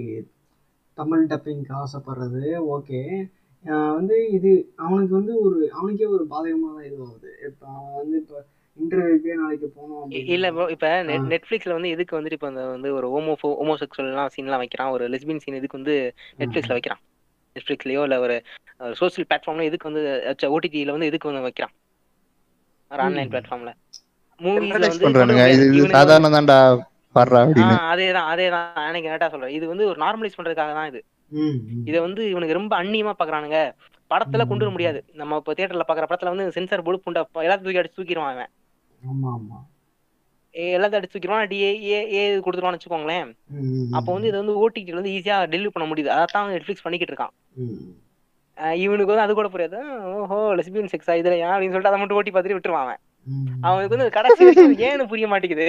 தமிழ் டப்பிங்க்கு ஆசைப்படுறது ஓகே வந்து இது அவனுக்கு வந்து ஒரு அவனுக்கே ஒரு பாதகமாக தான் இதுவாகுது இப்போ அவன் வந்து இப்போ இன்டர்வியூக்கே நாளைக்கு போனோம் இ- இல்ல அப்படின்னா bro, இப்ப நெட் ஆ. நெட்ஃபிளிக்ஸ்ல வந்து எதுக்கு வந்துட்டு இப்ப அந்த வந்து ஒரு ஹோமோ ஹோமோசெக்சுவல்லாம் சீன்லாம் வைக்கிறான் ஒரு லெஸ்பியன் சீன் எதுக்கு வந்து நெட்ஃபிளிக்ஸ்ல வைக்கிறான் நெட்ஃபிளிக்ஸ்லயோ இல்ல ஒரு சோஷியல் பிளாட்ஃபார்ம்ல எதுக்கு வந்து ஓடிடில வந்து எதுக்கு வந்து வைக்கிறான் ஒரு ஆன்லைன் ம். பிளாட்ஃபார்ம்ல மூவிஸ்ல Advertise வந்து பண்றானுங்க இது இது இவனுக்கு வந்து- சாதாரண தான்டா பாடுறா ஆ, அப்படின்னு அதேதான் அதேதான் எனக்கு கரெக்டா சொல்றேன் இது வந்து ஒரு நார்மலைஸ் பண்றதுக்காக தான் இது ம், ம். இத வந்து இவனுக்கு ரொம்ப அந்நியமா பாக்குறானுங்க படத்துல கொண்டு வர ம். முடியாது நம்ம இப்ப தியேட்டர்ல பாக்குற படத்துல வந்து சென்சார் போர்டு புண்டா எல்லாத்தையும் தூக்கி அடிச்சு தூக்கிடுவான் அவன் ஆமா ஆமா ஏ, எல்லாத்தையும் அடிச்சு தூக்கிடுவான் டி ஏ ஏ ஏ கொடுத்துருவான்னு வச்சுக்கோங்களேன் ம், ம், அப்போ வந்து இது வந்து ஓடிடில வந்து ஈஸியா டெலிவரி பண்ண முடியுது அதான் நெட்ஃபிளிக்ஸ் பண்ணிக்கிட்டு இருக்கான் ம். அஹ் இவனுக்கு வந்து அது கூட புரியாது ஓஹோ லெஸ்பியன் செக்ஸா இதுல ஏன் அப்படின்னு சொல்லிட்டு அதை மட்டும் ஓட்டி பார்த்துட்டு விட்டுருவான் அவன் ம். அவனுக்கு வந்து கடைசி வரைக்கும் அது ஏன்னு புரிய மாட்டேங்குது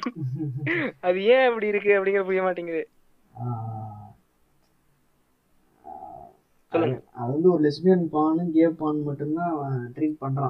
அது ஏன் இப்படி இருக்கு அப்படிங்கிற புரிய மாட்டேங்குது ஆ. சொல்லுங்க. அது அது வந்து ஒரு லெஸ்பியன் பான் கே பான் மட்டும்தான் அவன் ட்ரீட் பண்றான்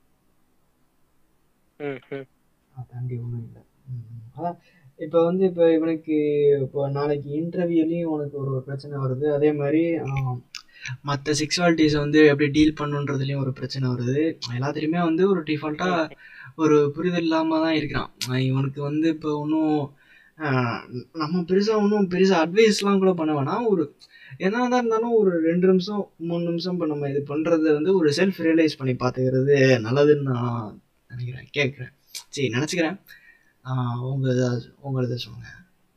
ம், ம். அதை தாண்டி ஒன்றும் இல்லை அதான் இப்போ வந்து இப்போ இவனுக்கு இப்போ நாளைக்கு இன்டர்வியூலையும் உனக்கு ஒரு ஒரு பிரச்சனை வருது அதே மாதிரி மற்ற செக்ஸுவாலிட்டிஸை வந்து எப்படி டீல் பண்ணுன்றதுலேயும் ஒரு பிரச்சனை வருது எல்லாத்துலேயுமே வந்து ஒரு டிஃபால்ட்டாக ஒரு புரிதல் இல்லாமல் தான் இருக்கிறான் அஹ் இவனுக்கு வந்து இப்போ ஒன்றும் நம்ம பெருசாக ஒன்றும் பெருசாக அட்வைஸ்லாம் கூட பண்ண வேணாம் ஒரு என்னதான் இருந்தாலும் ஒரு ரெண்டு நிமிஷம் மூணு நிமிஷம் இப்போ நம்ம இது பண்ணுறது வந்து ஒரு செல்ஃப் ரியலைஸ் பண்ணி பார்த்துக்கிறது நல்லதுன்னு நான் நினைக்கிறேன் கேட்குறேன் சரி நினச்சிக்கிறேன் உங்க உங்களது சொல்லுங்க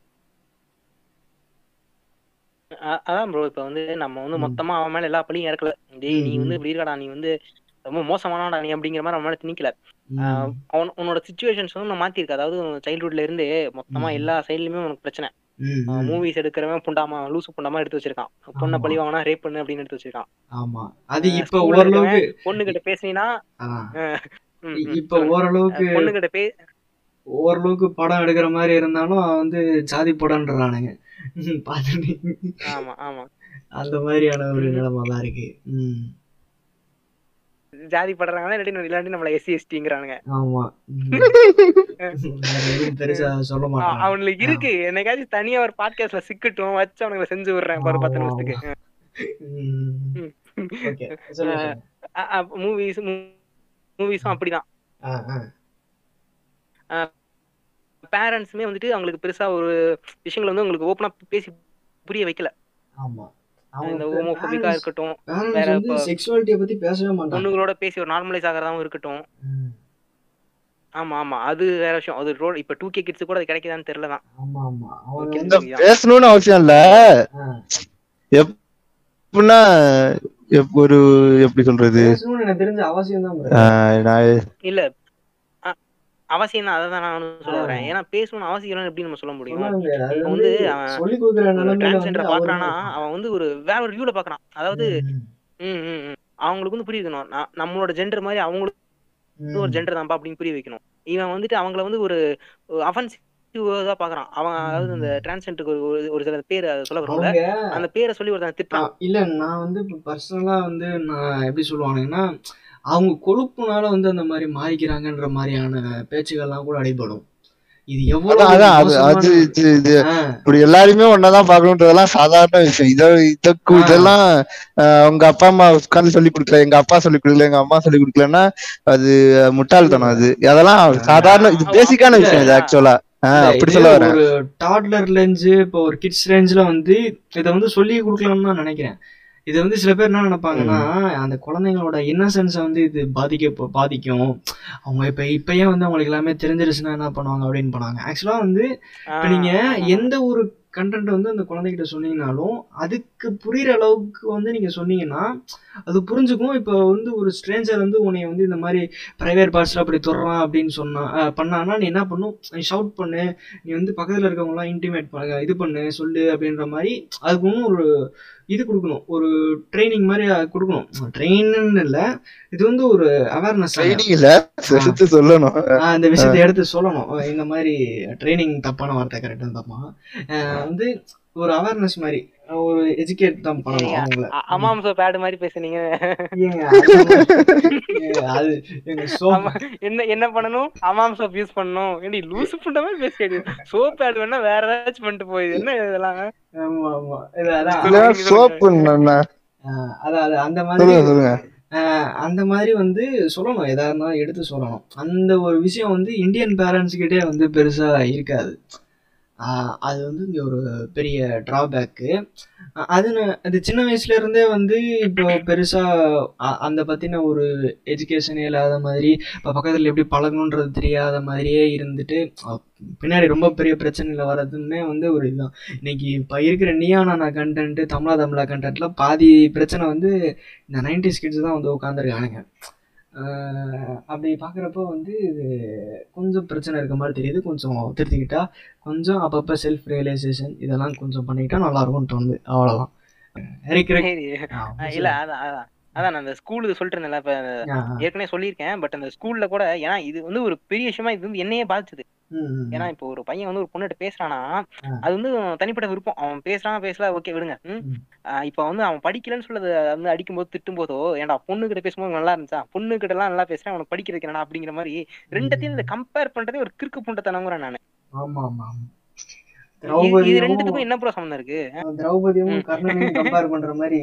அ- அதான் ப்ரோ இப்ப வந்து நம்ம வந்து ம். மொத்தமா அவன் மேல எல்லா பழியும் இறக்கல டேய் நீ ம், வந்து ம். இப்படி இருக்கடா நீ வந்து ரொம்ப மோசமானடா நீ அப்படிங்கிற மாதிரி அவன் மேல திணிக்கல ம், ஆஹ் அவன் உன்னோட சுச்சுவேஷன்ஸ் வந்து நான் மாத்திருக்க அதாவது சைல்ட்ஹுட்ல இருந்தே மொத்தமா ம். எல்லா சைட்லயுமே உனக்கு பிரச்சனை ம், ம். மூவிஸ் எடுக்கிறவன் புண்டாமா லூசு புண்டாமா எடுத்து வச்சிருக்கான் பொண்ணை ஆமா. பழி வாங்கினா ரேப் பண்ணு அப்படின்னு எடுத்து வச்சிருக்கான் ஆமா அது ஆஹ் இப்ப school ல ஓரளவுக்கு பொண்ணு கிட்ட பேசினா ஆ, ம், இ- ம், இப்ப சொல்லுங்க. ஓரளவுக்கு பொண்ணு கிட்ட பே ஓரளவுக்கு படம் எடுக்கிற மாதிரி இருந்தாலும் அவன் வந்து ஜாதி படம்ன்றானுங்க பாத்துட்டு ஆமா ஆமா அந்த மாதிரியான ஒரு ம். நிலைமை தான் இருக்கு ம் ஜாதி படுறாங்க இல்லாட்டி இல்லாட்டி நம்மள எஸ்சி எஸ்டிங்கிறானுங்க ஆமா ம். வேற எதுவும் பெருசா சொல்ல மாட்டாங்க அவனுக்கு இருக்கு என்னைக்காச்சும் தனியா ஒரு பாட்காஸ்ட்ல சிக்கட்டும் வச்சு அவனுங்களை செஞ்சு விடுறேன் ஒரு பத்து ஆமா, நிமிஷத்துக்கு ம். ஓகே சொல்லுங்க சொல்லுங்க. மூவிஸ் மூவிஸும் அப்படிதான் ஆ, ஆ. பேரண்ட்ஸுமே வந்துட்டு அவங்களுக்கு பெருசா ஒரு விஷயங்களை வந்து உங்களுக்கு ஓப்பனா பேசி புரிய வைக்கல ஆமா இந்த அவங்க ஹோமோபோபிக்கா parents- இருக்கட்டும் parents வேற வந்து இப்போ- செக்ஸுவாலிட்டியை பத்தி பேசவே மாட்டாங்க பொண்ணுங்களோட பேசி ஒரு நார்மலைஸ் ஆகிறதாவும் இருக்கட்டும் ம். ஆமா ஆமா அது வேற விஷயம் அது ரோல் இப்ப டூ கே கிட்ஸ் கூட அது கிடைக்குதான்னு தெரியலதான் ஆமா ஆமா அவங்க Okay. வந்து இந்த பேசணும்னு அவசியம் இல்ல ஆ, எப்படின்னா எப்- ஒரு எப்படி சொல்றது பேசணும்னு எனக்கு தெரிஞ்ச அவசியம் தான் ஆஹ் நான் இல்ல அ- அவசியம் தான் அதை தான் நான் சொல்ல வரேன் ஏன்னா பேசணும்னு அவசியம் இல்லைன்னு எப்படி நம்ம சொல்ல முடியும் அது இப்ப வந்து வந்து அவன் சொல்லி கொடுக்குற ஒரு நிலைமையில வந்து டிரான்ஸ்ஜெண்டரை பாக்குறானா அவரு- அவன் வந்து ஒரு வேற ஒரு வியூல பாக்குறான் அதாவது ம், ம், ம், ம். அவங்களுக்கு வந்து புரிய வைக்கணும் நா- நம்மளோட ஜெண்டர் மாதிரி அவங்களுக்கு ம், ஒரு ஜெண்டர் தான்ப்பா அப்படின்னு புரிய வைக்கணும் இவன் வந்துட்டு அவங்கள வந்து ஒரு அஃபென்சிவா பாக்குறான் அவன் அதாவது இந்த டிரான்ஸ்ஜெண்டருக்கு ஒரு ஒரு- ஒரு சில பேர் சொல்ல வரும்ல அவங்க அந்த பேரை சொல்லி ஒருத்தன் ஆ, திட்டான் இல்ல நான் வந்து இப்போ பர்சனலா வந்து நான் எப்படி சொல்லுவானுங்கன்னா அவங்க கொழுப்புனால வந்து அந்த மாதிரி மாறிக்கிறாங்கன்ற மாதிரியான பேச்சுகள்லாம் கூட அடிபடும் இது எவ்வளவு அதான் அதான் அது மோசமான- அது இது இது ஆ, இப்படி எல்லாருமே ஒன்னதான் பாக்கணும்ன்றதெல்லாம் சாதாரண விஷயம் இத இதற்கு ஆ. இதெல்லாம் ஆஹ் உங்க அப்பா அம்மா உட்கார்ந்து சொல்லி கொடுக்கல எங்க அப்பா சொல்லி கொடுக்கல எங்க அம்மா சொல்லி கொடுக்கலன்னா அது முட்டாள்தனம் அது அதெல்லாம் சாதாரண இது பேசிக்கான விஷயம் இது ஆக்சுவலா ஆஹ் இல்ல, அப்படி இது சொல்ல வரேன் ஒரு டாட்லர் ரேஞ்சு இப்போ ஒரு கிட்ஸ் ரேஞ்சில் வந்து இதை வந்து சொல்லி கொடுக்கலாம்னு தான் நினைக்கிறேன் இது வந்து சில பேர் என்ன நினைப்பாங்கன்னா அந்த குழந்தைங்களோட இன்னசென்ஸை வந்து இது பாதிக்க பாதிக்கும் அவங்க இப்போ இப்பயே வந்து அவங்களுக்கு எல்லாமே தெரிஞ்சிருச்சுன்னா என்ன பண்ணுவாங்க அப்படின்னு பண்ணாங்க ஆக்சுவலாக வந்து இப்போ நீங்க எந்த ஒரு கண்டென்ட் வந்து அந்த குழந்தைகிட்ட சொன்னீங்கனாலும் அதுக்கு புரியுற அளவுக்கு வந்து நீங்க சொன்னீங்கன்னா அது புரிஞ்சுக்கும் இப்போ வந்து ஒரு ஸ்ட்ரேஞ்சர் வந்து உன்னை வந்து இந்த மாதிரி பிரைவேட் பார்ட்ஸ்ல அப்படி தொடுறான் அப்படின்னு சொன்னா அஹ் பண்ணான்னா நீ என்ன பண்ணும் நீ ஷவுட் பண்ணு நீ வந்து பக்கத்துல இருக்கவங்கலாம் இன்டிமேட் பண்ண இது பண்ணு சொல்லு அப்படின்ற மாதிரி அதுக்கு இன்னும் ஒரு இது கொடுக்கணும் ஒரு ட்ரைனிங் மாதிரி அது கொடுக்கணும் ட்ரெயின்னு இல்லை இது வந்து ஒரு அவேர்னஸ் ட்ரைனிங் இல்ல எடுத்து சொல்லணும் ஆஹ் இந்த விஷயத்தை எடுத்து சொல்லணும் அஹ் இந்த மாதிரி ட்ரைனிங் தப்பான வார்த்தை கரெக்டாக தப்பா அஹ் வந்து ஒரு அவேர்னஸ் மாதிரி அஹ் ஒரு எஜுகேட் தான் பண்ணணும் அவங்கள அ- அமாம்ச பேடு மாதிரி பேசுனீங்க ஏங்க, அது ஏங்க, அது எங்க சோப் ஆமா, என்ன என்ன பண்ணணும் அமாம் சோப் யூஸ் பண்ணணும் ஏடி லூசு புண்ட மாதிரி பேசியது சோப் ஆட் வேணா வேற ஏதாச்சும் பண்ணிட்டு போயிது என்ன இதெல்லாம் ஆமா ஆமா இது அதான் இல்ல சோப்பு அஹ் அதான் அது அந்த மாதிரி சொல்லுங்க சொல்லுங்க அஹ் அந்த மாதிரி வந்து சொல்லணும் எதா இருந்தாலும் எடுத்து சொல்லணும் அந்த ஒரு விஷயம் வந்து இந்தியன் பேரண்ட்ஸ் கிட்டே வந்து பெருசா இருக்காது ஆஹ் அது வந்து இங்க ஒரு பெரிய டிராபேக்கு அது ந- அது சின்ன வயசுல இருந்தே வந்து இப்போ பெருசா அ- அந்த பத்தின ஒரு எஜுகேஷனே இல்லாத மாதிரி இப்போ பக்கத்துல எப்படி பழகணுன்றது தெரியாத மாதிரியே இருந்துட்டு அஹ் பின்னாடி ரொம்ப பெரிய பிரச்சனையில வர்றதுமே வந்து ஒரு இதுதான் இன்னைக்கு இப்போ இருக்கிற நீயா நானா கண்டென்ட் தமிழா தமிழா கண்டென்ட்ல பாதி பிரச்சனை வந்து இந்த நைன்டிஸ் கிட்ஸ் தான் வந்து உட்காந்துருக்கானுங்க அப்படி பார்க்குறப்போ வந்து இது கொஞ்சம் பிரச்சனை இருக்க மாதிரி தெரியுது கொஞ்சம் திருத்திக்கிட்டா கொஞ்சம் அப்பப்போ செல்ஃப் ரியலைசேஷன் இதெல்லாம் கொஞ்சம் பண்ணிக்கிட்டா நல்லா இருக்கும்னு தோணுது அவ்வளோதான் இருக்கிற சரி. அஹ் இல்ல அதான் அதான் அதான் நான் அந்த ஸ்கூலுக்கு சொல்லிட்டு இருந்தேன்ல இப்ப ஏற்கனவே சொல்லியிருக்கேன் பட் அந்த ஸ்கூல்ல கூட ஏன்னா இது வந்து ஒரு பெரிய விஷயமா இது வந்து என்னையே பாதிச்சது ஏன்னா இப்போ ஒரு பையன் வந்து ஒரு பொண்ணுகிட்ட பேசுறானா ஆ. அது வந்து தனிப்பட்ட விருப்பம் அவன் பேசுறான் பேசல ஓகே விடுங்க ம்? ம். ஆஹ் இப்போ வந்து அவன் படிக்கலன்னு சொல்லது வந்து அடிக்கும்போது திட்டும் போதோ ஏன்டா பொண்ணு கிட்ட பேசும்போது நல்லா இருந்துச்சா பொண்ணு கிட்ட எல்லாம் நல்லா பேசுறேன் அவனுக்கு படிக்கிறதுக்கு என்னடா அப்படிங்கிற மாதிரி ரெண்டத்தையும் இந்த கம்பேர் பண்றதே ஒரு கிறுக்கு புண்டத்தனங்கிறேன் நானு ஆமா ஆமா ஆமா இது- இது திரௌபதியும் ரெண்டுத்துக்கும் என்ன ப்ரோ சம்மந்தம் இருக்கு திரௌபதியும் ம். கர்ணனையும் கம்பேர் பண்ற மாதிரி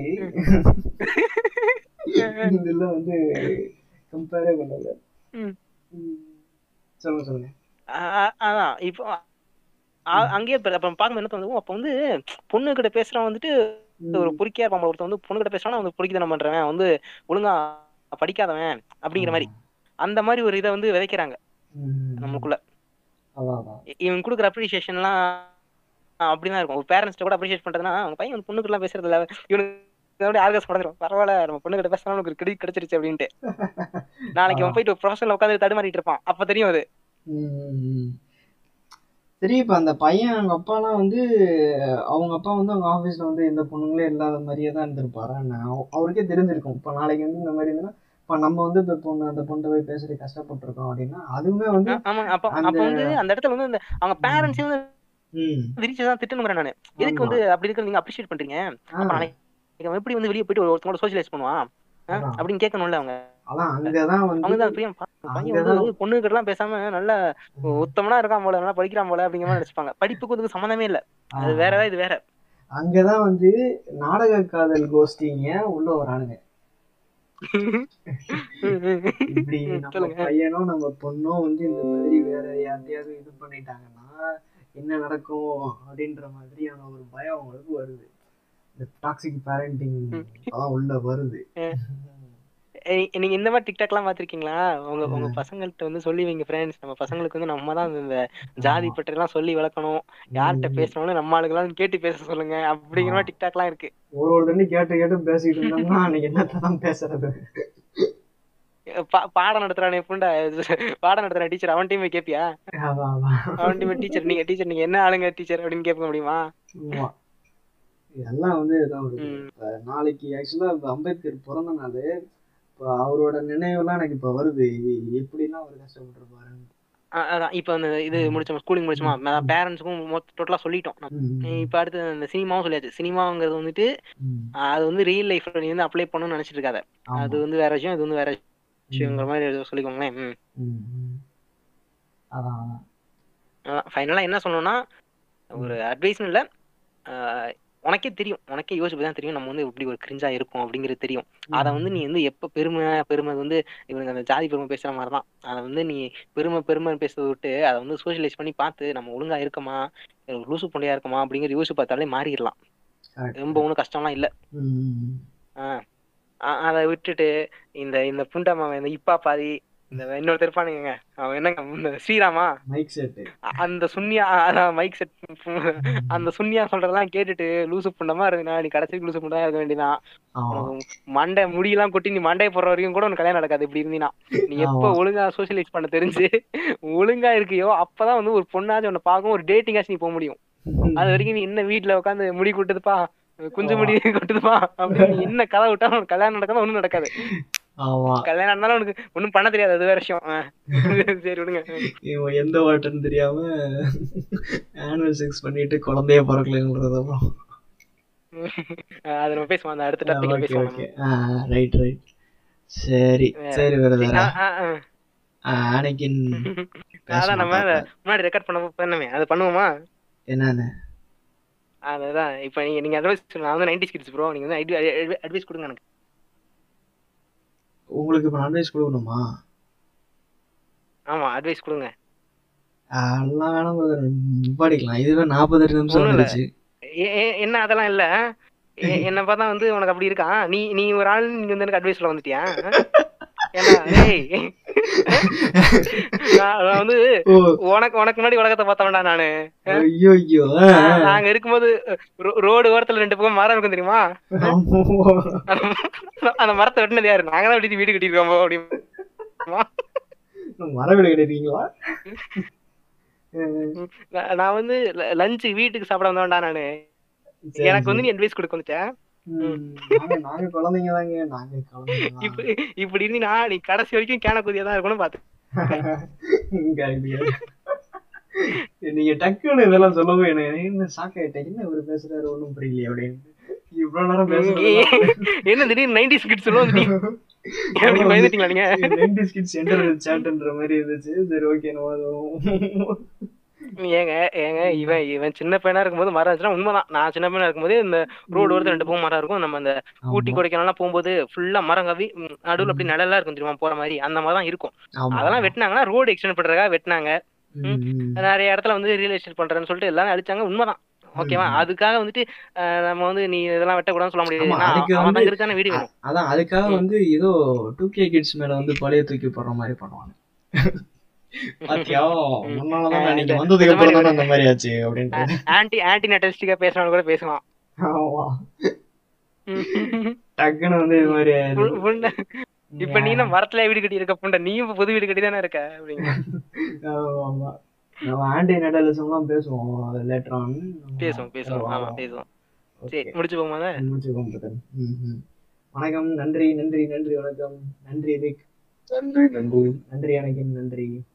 இதெல்லாம் வந்து கம்பேரே பண்ணல ம். ம். சொல்லுங்க சொல்லுங்க ஆஹ் அதான் இப்போ அ- அங்கேயே இப்ப அப்ப பார்க்கும்போது என்ன தோணுது அப்ப வந்து பொண்ணு கிட்ட பேசுறவன் வந்துட்டு ஒரு பொறுக்கியா இருப்பான் ஒருத்தன் வந்து பொண்ணு கிட்ட பேசுறானா வந்து பொறுக்கித்தனம் பண்றவன் வந்து ஒழுங்கா படிக்காதவன் அப்படிங்கிற மாதிரி அந்த மாதிரி ஒரு இதை வந்து விதைக்கிறாங்க ம். நமக்குள்ள அதான் அதான் இ- இவன் கொடுக்குற அப்ரிசியேஷன்லாம் அப்படிதான் இருக்கும் ஒரு பேரண்ட்ஸ் கூட அப்ரிஷியேட் பண்றதுன்னா அவங்க பையன் வந்து பொண்ணுக்கிட்ட பேசுறது இல்ல இவனுக்கு ஆர்கஸ் படந்துரும் பரவாயில்ல நம்ம பொண்ணு கிட்ட பேசினா நமக்கு கிரெடிட் கிடைச்சிருச்சு அப்படின்ட்டு நாளைக்கு அவன் போயிட்டு ப்ரொஃபஷனல் உட்காந்து தடுமாறிட்டு இருப்பான் அப்ப தெரியும் அது ம், ம், ம். சரி இப்போ அந்த பையன் அவங்க அப்பாலாம் வந்து அவங்க அப்பா வந்து அவங்க ஆஃபீஸில் வந்து எந்த பொண்ணுங்களே இல்லாத மாதிரியே தான் இருந்திருப்பாரு என்ன அவ- அவருக்கே தெரிஞ்சிருக்கும் இப்போ நாளைக்கு வந்து இந்த மாதிரி இருந்ததுன்னா இப்போ நம்ம வந்து இப்போ பொண்ணு அந்த பொண்ணை போய் பேசுறது கஷ்டப்பட்டிருக்கோம் அப்படின்னா அதுவுமே வந்து ஆ- ஆமா அப்ப அந்த- அப்ப வந்து அந்த இடத்துல வந்து அந்த அவங்க பேரண்ட்ஸையும் வந்து ம் விரிச்சுதான் திட்டணுங்கிறேன் நானு எதுக்கு ஆமா. வந்து அப்படி இருக்கிற நீங்க அப்ரிஷியேட் பண்றீங்க ஆ, அப்ப நாளைக்கு அவன் எப்படி வந்து வெளியே போயிட்டு ஒருத்தவங்களோட சோசியலைஸ் பண்ணுவான் ஆ? அதான். அப்படின்னு கேட்கணும்ல அவங்க அதான் அங்கதான் அவங்க வந்து தான் பையன் பா- பையன் அங்கதான் வந்து பொண்ணு கிட்ட எல்லாம் பேசாம நல்ல உத்தமனா இருக்கான் போல நல்லா படிக்கிறான் போல அப்படிங்கிற மாதிரி நினைச்சுப்பாங்க படிப்புக்கு இதுக்கு சம்மந்தமே இல்ல அது வேற இது வேற அங்கதான் வந்து நாடக காதல் கோஷ்டிங்க உள்ள வரானுங்க இப்படி ம், நம்ம சொல்லுங்க. பையனும் நம்ம பொண்ணும் வந்து இந்த மாதிரி வேற யார்ட்டையாவது இது பண்ணிட்டாங்கன்னா என்ன நடக்கும் அப்படின்ற மாதிரியான ஒரு பயம் அவங்களுக்கு வருது இந்த டாக்ஸிக் பேரண்டிங் ம். அதான் உள்ள வருது ஏய், நீங்க இந்த மாதிரி டிக்டாக் எல்லாம் பாத்திருக்கீங்களா உங்க உங்க பசங்கள்ட்ட வந்து சொல்லி வைங்க ஃப்ரெண்ட்ஸ் நம்ம பசங்களுக்கு வந்து நம்ம தான் இந்த ஜாதி பற்றி எல்லாம் சொல்லி வளர்க்கணும் யார்கிட்ட பேசணும்னு நம்ம ஆளுங்களாம் கேட்டு பேச சொல்லுங்க அப்படிங்கிற மாதிரி டிக்டாக் எல்லாம் இருக்கு ஒரு ஒரு தண்ணி கேட்டு கேட்டு பேசிட்டு இருந்தோம்னா அன்னைக்கு என்னத்தான் பேசுறது பா- பாடம் நடத்துறானே புண்டா பாடம் நடத்துற டீச்சர் அவன் டீம் கேப்பியா அதான் அதான் அவன் டீம் டீச்சர் நீங்க டீச்சர் நீங்க என்ன ஆளுங்க டீச்சர் அப்படின்னு கேட்க முடியுமா ஆமா. இதெல்லாம் வந்து இதான் வருது ம். இப்ப நாளைக்கு ஆக்சுவலா அம்பேத்கர் பிறந்த நாள் இப்போ அவரோட நினைவெல்லாம் எனக்கு இப்ப வருது இது எப்படிலாம் அவர் கஷ்டப்பட்டிருப்பாரு அ- அதான் இப்ப அந்த இது முடிச்சோம் ஸ்கூலிங் முடிச்சோமா பேரண்ட்ஸுக்கும் டோட்டலா சொல்லிட்டோம் இப்ப அடுத்து இந்த சினிமாவும் சொல்லியாச்சு சினிமாங்கிறது வந்துட்டு அது வந்து ரியல் லைஃப்ல நீ வந்து அப்ளை பண்ணணும்னு நினைச்சிட்டு இருக்காத அது வந்து வேற விஷயம் இது வந்து வேற விஷயங்கிற மாதிரி ஏதோ சொல்லிக்கோங்களேன் ம். அதான் அதான். ஃபைனலா என்ன சொல்லணும்னா ஒரு அட்வைஸ்னு இல்ல ஆஹ் உனக்கே தெரியும் உனக்கே யோசிச்சு தான் தெரியும் நம்ம வந்து இப்படி ஒரு கிரிஞ்சா இருக்கும் அப்படிங்கிறது தெரியும் அத வந்து நீ வந்து எப்ப பெருமை பெருமை வந்து இவனுக்கு அந்த ஜாதி பெருமை பேசுற மாதிரி தான் அதை வந்து நீ பெருமை பெருமை பேசுறத விட்டு அதை வந்து சோஷியலைஸ் பண்ணி பார்த்து நம்ம ஒழுங்கா இருக்கமா இல்ல லூசு பொண்டையா இருக்கமா அப்படிங்கிற யோசிச்சு பார்த்தாலே மாறிடலாம் Correct. ரொம்ப ஒன்றும் கஷ்டம்லாம் இல்ல ம். ஆஹ் அ- அதை விட்டுட்டு இந்த இந்த புண்டமாவன் இந்த இப்பா பாதி இந்த இன்னொருத்தர் இருப்பானுங்க அவன் என்னங்க இந்த ஸ்ரீராமா மைக் செட்டு அ- அந்த சுன்னியா அதான் மைக் செட் அந்த சுன்னியா சொல்றதெல்லாம் கேட்டுட்டு லூசு புண்டமா இருக்குண்ணா நீ கடைசிக்கு லூசு புண்டா இருக்க வேண்டியதான் ஆமா உனக்கு மண்டை முடியெல்லாம் கொட்டி நீ மண்டையை போடுற வரைக்கும் கூட உனக்கு கல்யாணம் நடக்காது இப்படி இருந்தீனா நீ எப்ப ஆமா. ஒழுங்கா சோஷியலைஸ் பண்ண தெரிஞ்சு ஒழுங்கா இருக்கியோ அப்பதான் வந்து ஒரு பொண்ணாச்சும் உன்னை பார்க்கும் ஒரு டேட்டிங்காச்சும் நீ போக முடியும் அது வரைக்கும் நீ என்ன வீட்டுல உட்காந்து முடி கொட்டுதுப்பா குஞ்சு முடி கொட்டுதுப்பா அப்படின்னு நீ என்ன கதை விட்டாலும் உனக்கு கல்யாணம் நடக்காது ஒண்ணும் நடக்காது ஆமா கல்யாணம் இருந்தாலும் உனக்கு ஒண்ணும் பண்ண தெரியாது அது வேற விஷயம் ஆ. சரி விடுங்க இவன் எந்த வாட்டன்னு தெரியாம ஆனுவல் செக்ஸ் பண்ணிட்டு குழந்தைய பிறக்கலன்றது அப்புறம் ஆ, அது நம்ம பேசுவோம் அந்த அடுத்த டாபிக்ல ஓகே பேசுவோம் ஓகே ரைட் ரைட் சரி சரி வருது ஆ, ஆ, ஆ. அன்னைக்கின் அதான் நம்ம முன்னாடி ரெக்கார்ட் பண்ண பண்ணமே அது பண்ணுவோமா என்னன்னு அதுதான் இப்போ நீங்க நீங்க அட்வைஸ் நான் வந்து நைன்டி கிட்ஸ் ப்ரோ நீங்க வந்து அட்வைஸ் கொடுங்க எனக்கு உங்களுக்கு இப்போ அட்வைஸ் கொடுக்கணுமா ஆமா அட்வைஸ் கொடுங்க அதெல்லாம் வேணாம் brother. நிப்பாட்டிக்கலாம் இதுவே நாற்பத்தெட்டு நிமிஷம் ஒண்ணும் இல்ல. வந்துருச்சு ஏ- ஏ- என்ன அதெல்லாம் இல்ல ஏ- என்ன பார்த்தா வந்து உனக்கு அப்படி இருக்கான் நீ நீ ஒரு ஆள் நீங்க வந்து எனக்கு அட்வைஸ் சொல்ல வந்துட்டியா ஏன்னா டேய் நான் நான் வந்து ஓ உனக்கு உனக்கு முன்னாடி உலகத்தை பார்த்தவன்டா நானு ஐயோ ஐயோ நா- நாங்க இருக்கும்போது ரோ- ரோடு ஓரத்துல ரெண்டு பக்கம் மரம் இருக்கும் தெரியுமா அந்த- அந்த மரத்தை வெட்டினது யாரு நாங்க தான் வெட்டி வீடு கட்டிருக்கோம் அப்படின்னு மரம் வீடு கிடைக்கிறீங்களா நான் நான் வந்து லஞ்சு வீட்டுக்கு சாப்பிட வந்தவன்டா நானு எனக்கு வந்து நீ அட்வைஸ் கொடுக்க வந்துட்டேன் நாங்க நாங்க குழந்தைங்க தாங்க நாங்க குழந்தைங்க தான். இப்ப இப்படி இருந்தீனா நீ கடைசி வரைக்கும் கேன குதியா தான் இருக்கணும் பாத்து Correct, correct. நீங்க டக்குன்னு இதெல்லாம் சொல்லவும் எனக்கு என்ன ஷாக் ஆயிட்டேன் என்ன இவர் பேசுறாரு ஒண்ணும் புரியலையே அப்படின்னு இவ்வளவு நேரம் பேசுறது என்ன திடீர்னு நைன்டிஸ் கிட்ஸ் சொல்லுவோம் திடீர்னு எப்படி பயந்துட்டீங்களா நீங்க நைன்டி ஸ்கிட்ஸ் என்டர் சேட்ன்ற மாதிரி இருந்துச்சு சரி ஓகே நம்ம ஏங்க ஏங்க இவன் இவன் சின்ன பையனா இருக்கும்போது மரம் இருந்துச்சுன்னா உண்மைதான் நான் சின்ன பையனா இருக்கும்போது இந்த ரோடு ஓரத்துல ரெண்டு பக்கம் மரம் இருக்கும் நம்ம அந்த ஊட்டி கொடைக்கானல்லாம் போகும்போது ஃபுல்லா மரம் கவி ம், நடுவுல அப்படி நிழலா இருக்கும் தெரியுமா போற மாதிரி அந்த மாதிரி தான் இருக்கும் அதெல்லாம் வெட்டினாங்கன்னா ரோடு எக்ஸ்டெண்ட் பண்றதுக்காக வெட்டினாங்க நிறைய இடத்துல வந்து ரியல் எஸ்டேட் பண்றேன்னு சொல்லிட்டு எல்லாரும் அடிச்சாங்க உண்மைதான் ஓகேவா அதுக்காக வந்துட்டு அஹ், நம்ம வந்து நீ இதெல்லாம் வெட்டக்கூடாதுன்னு சொல்ல முடியாது ஆமா, ஏன்னா, அதுக்கு அவன் வந்து- தங்கறதுக்கான வீடு வேணும் அதான் அதுக்காக வந்து ஏதோ டூ கே கிட்ஸ் மேல வந்து பழைய தூக்கி போடுற மாதிரி பண்ணுவாங்க பாத்தியா முன்னாலதான் நான் நீங்க இந்த- வந்ததுக்கு இந்த மாதிரி அப்புறம் தான் அந்த மாதிரி ஆச்சு அப்படின்ட்டு ஆன்டி ஆன்டி நெட்டலிஸ்டிக்கா பேசுறவங்க கூட பேசுவான் ஆமா டக்குன்னு வந்து இது மாதிரி புல்- புல்ல- இப்ப நீ என்ன மரத்துல வீடு கட்டி இருக்க புண்ட நீயும் இப்ப புது வீடு கட்டி தானே இருக்க அப்படிங்க ஆமா, ஆமா நம்ம ஆன்டி நெடலிசம்லாம் பேசுவோம் லேட்டர் ஆன் பேசுவோம் பேசுவோம் ஆமா பேசுவோம் சரி முடிச்சு போமா முடிச்சுக்கோங்க brother. ம், ம். வணக்கம் நன்றி நன்றி நன்றி வணக்கம் நன்றி ரிக் நன்றி நன்றி நன்றி அனைக்கும் நன்றி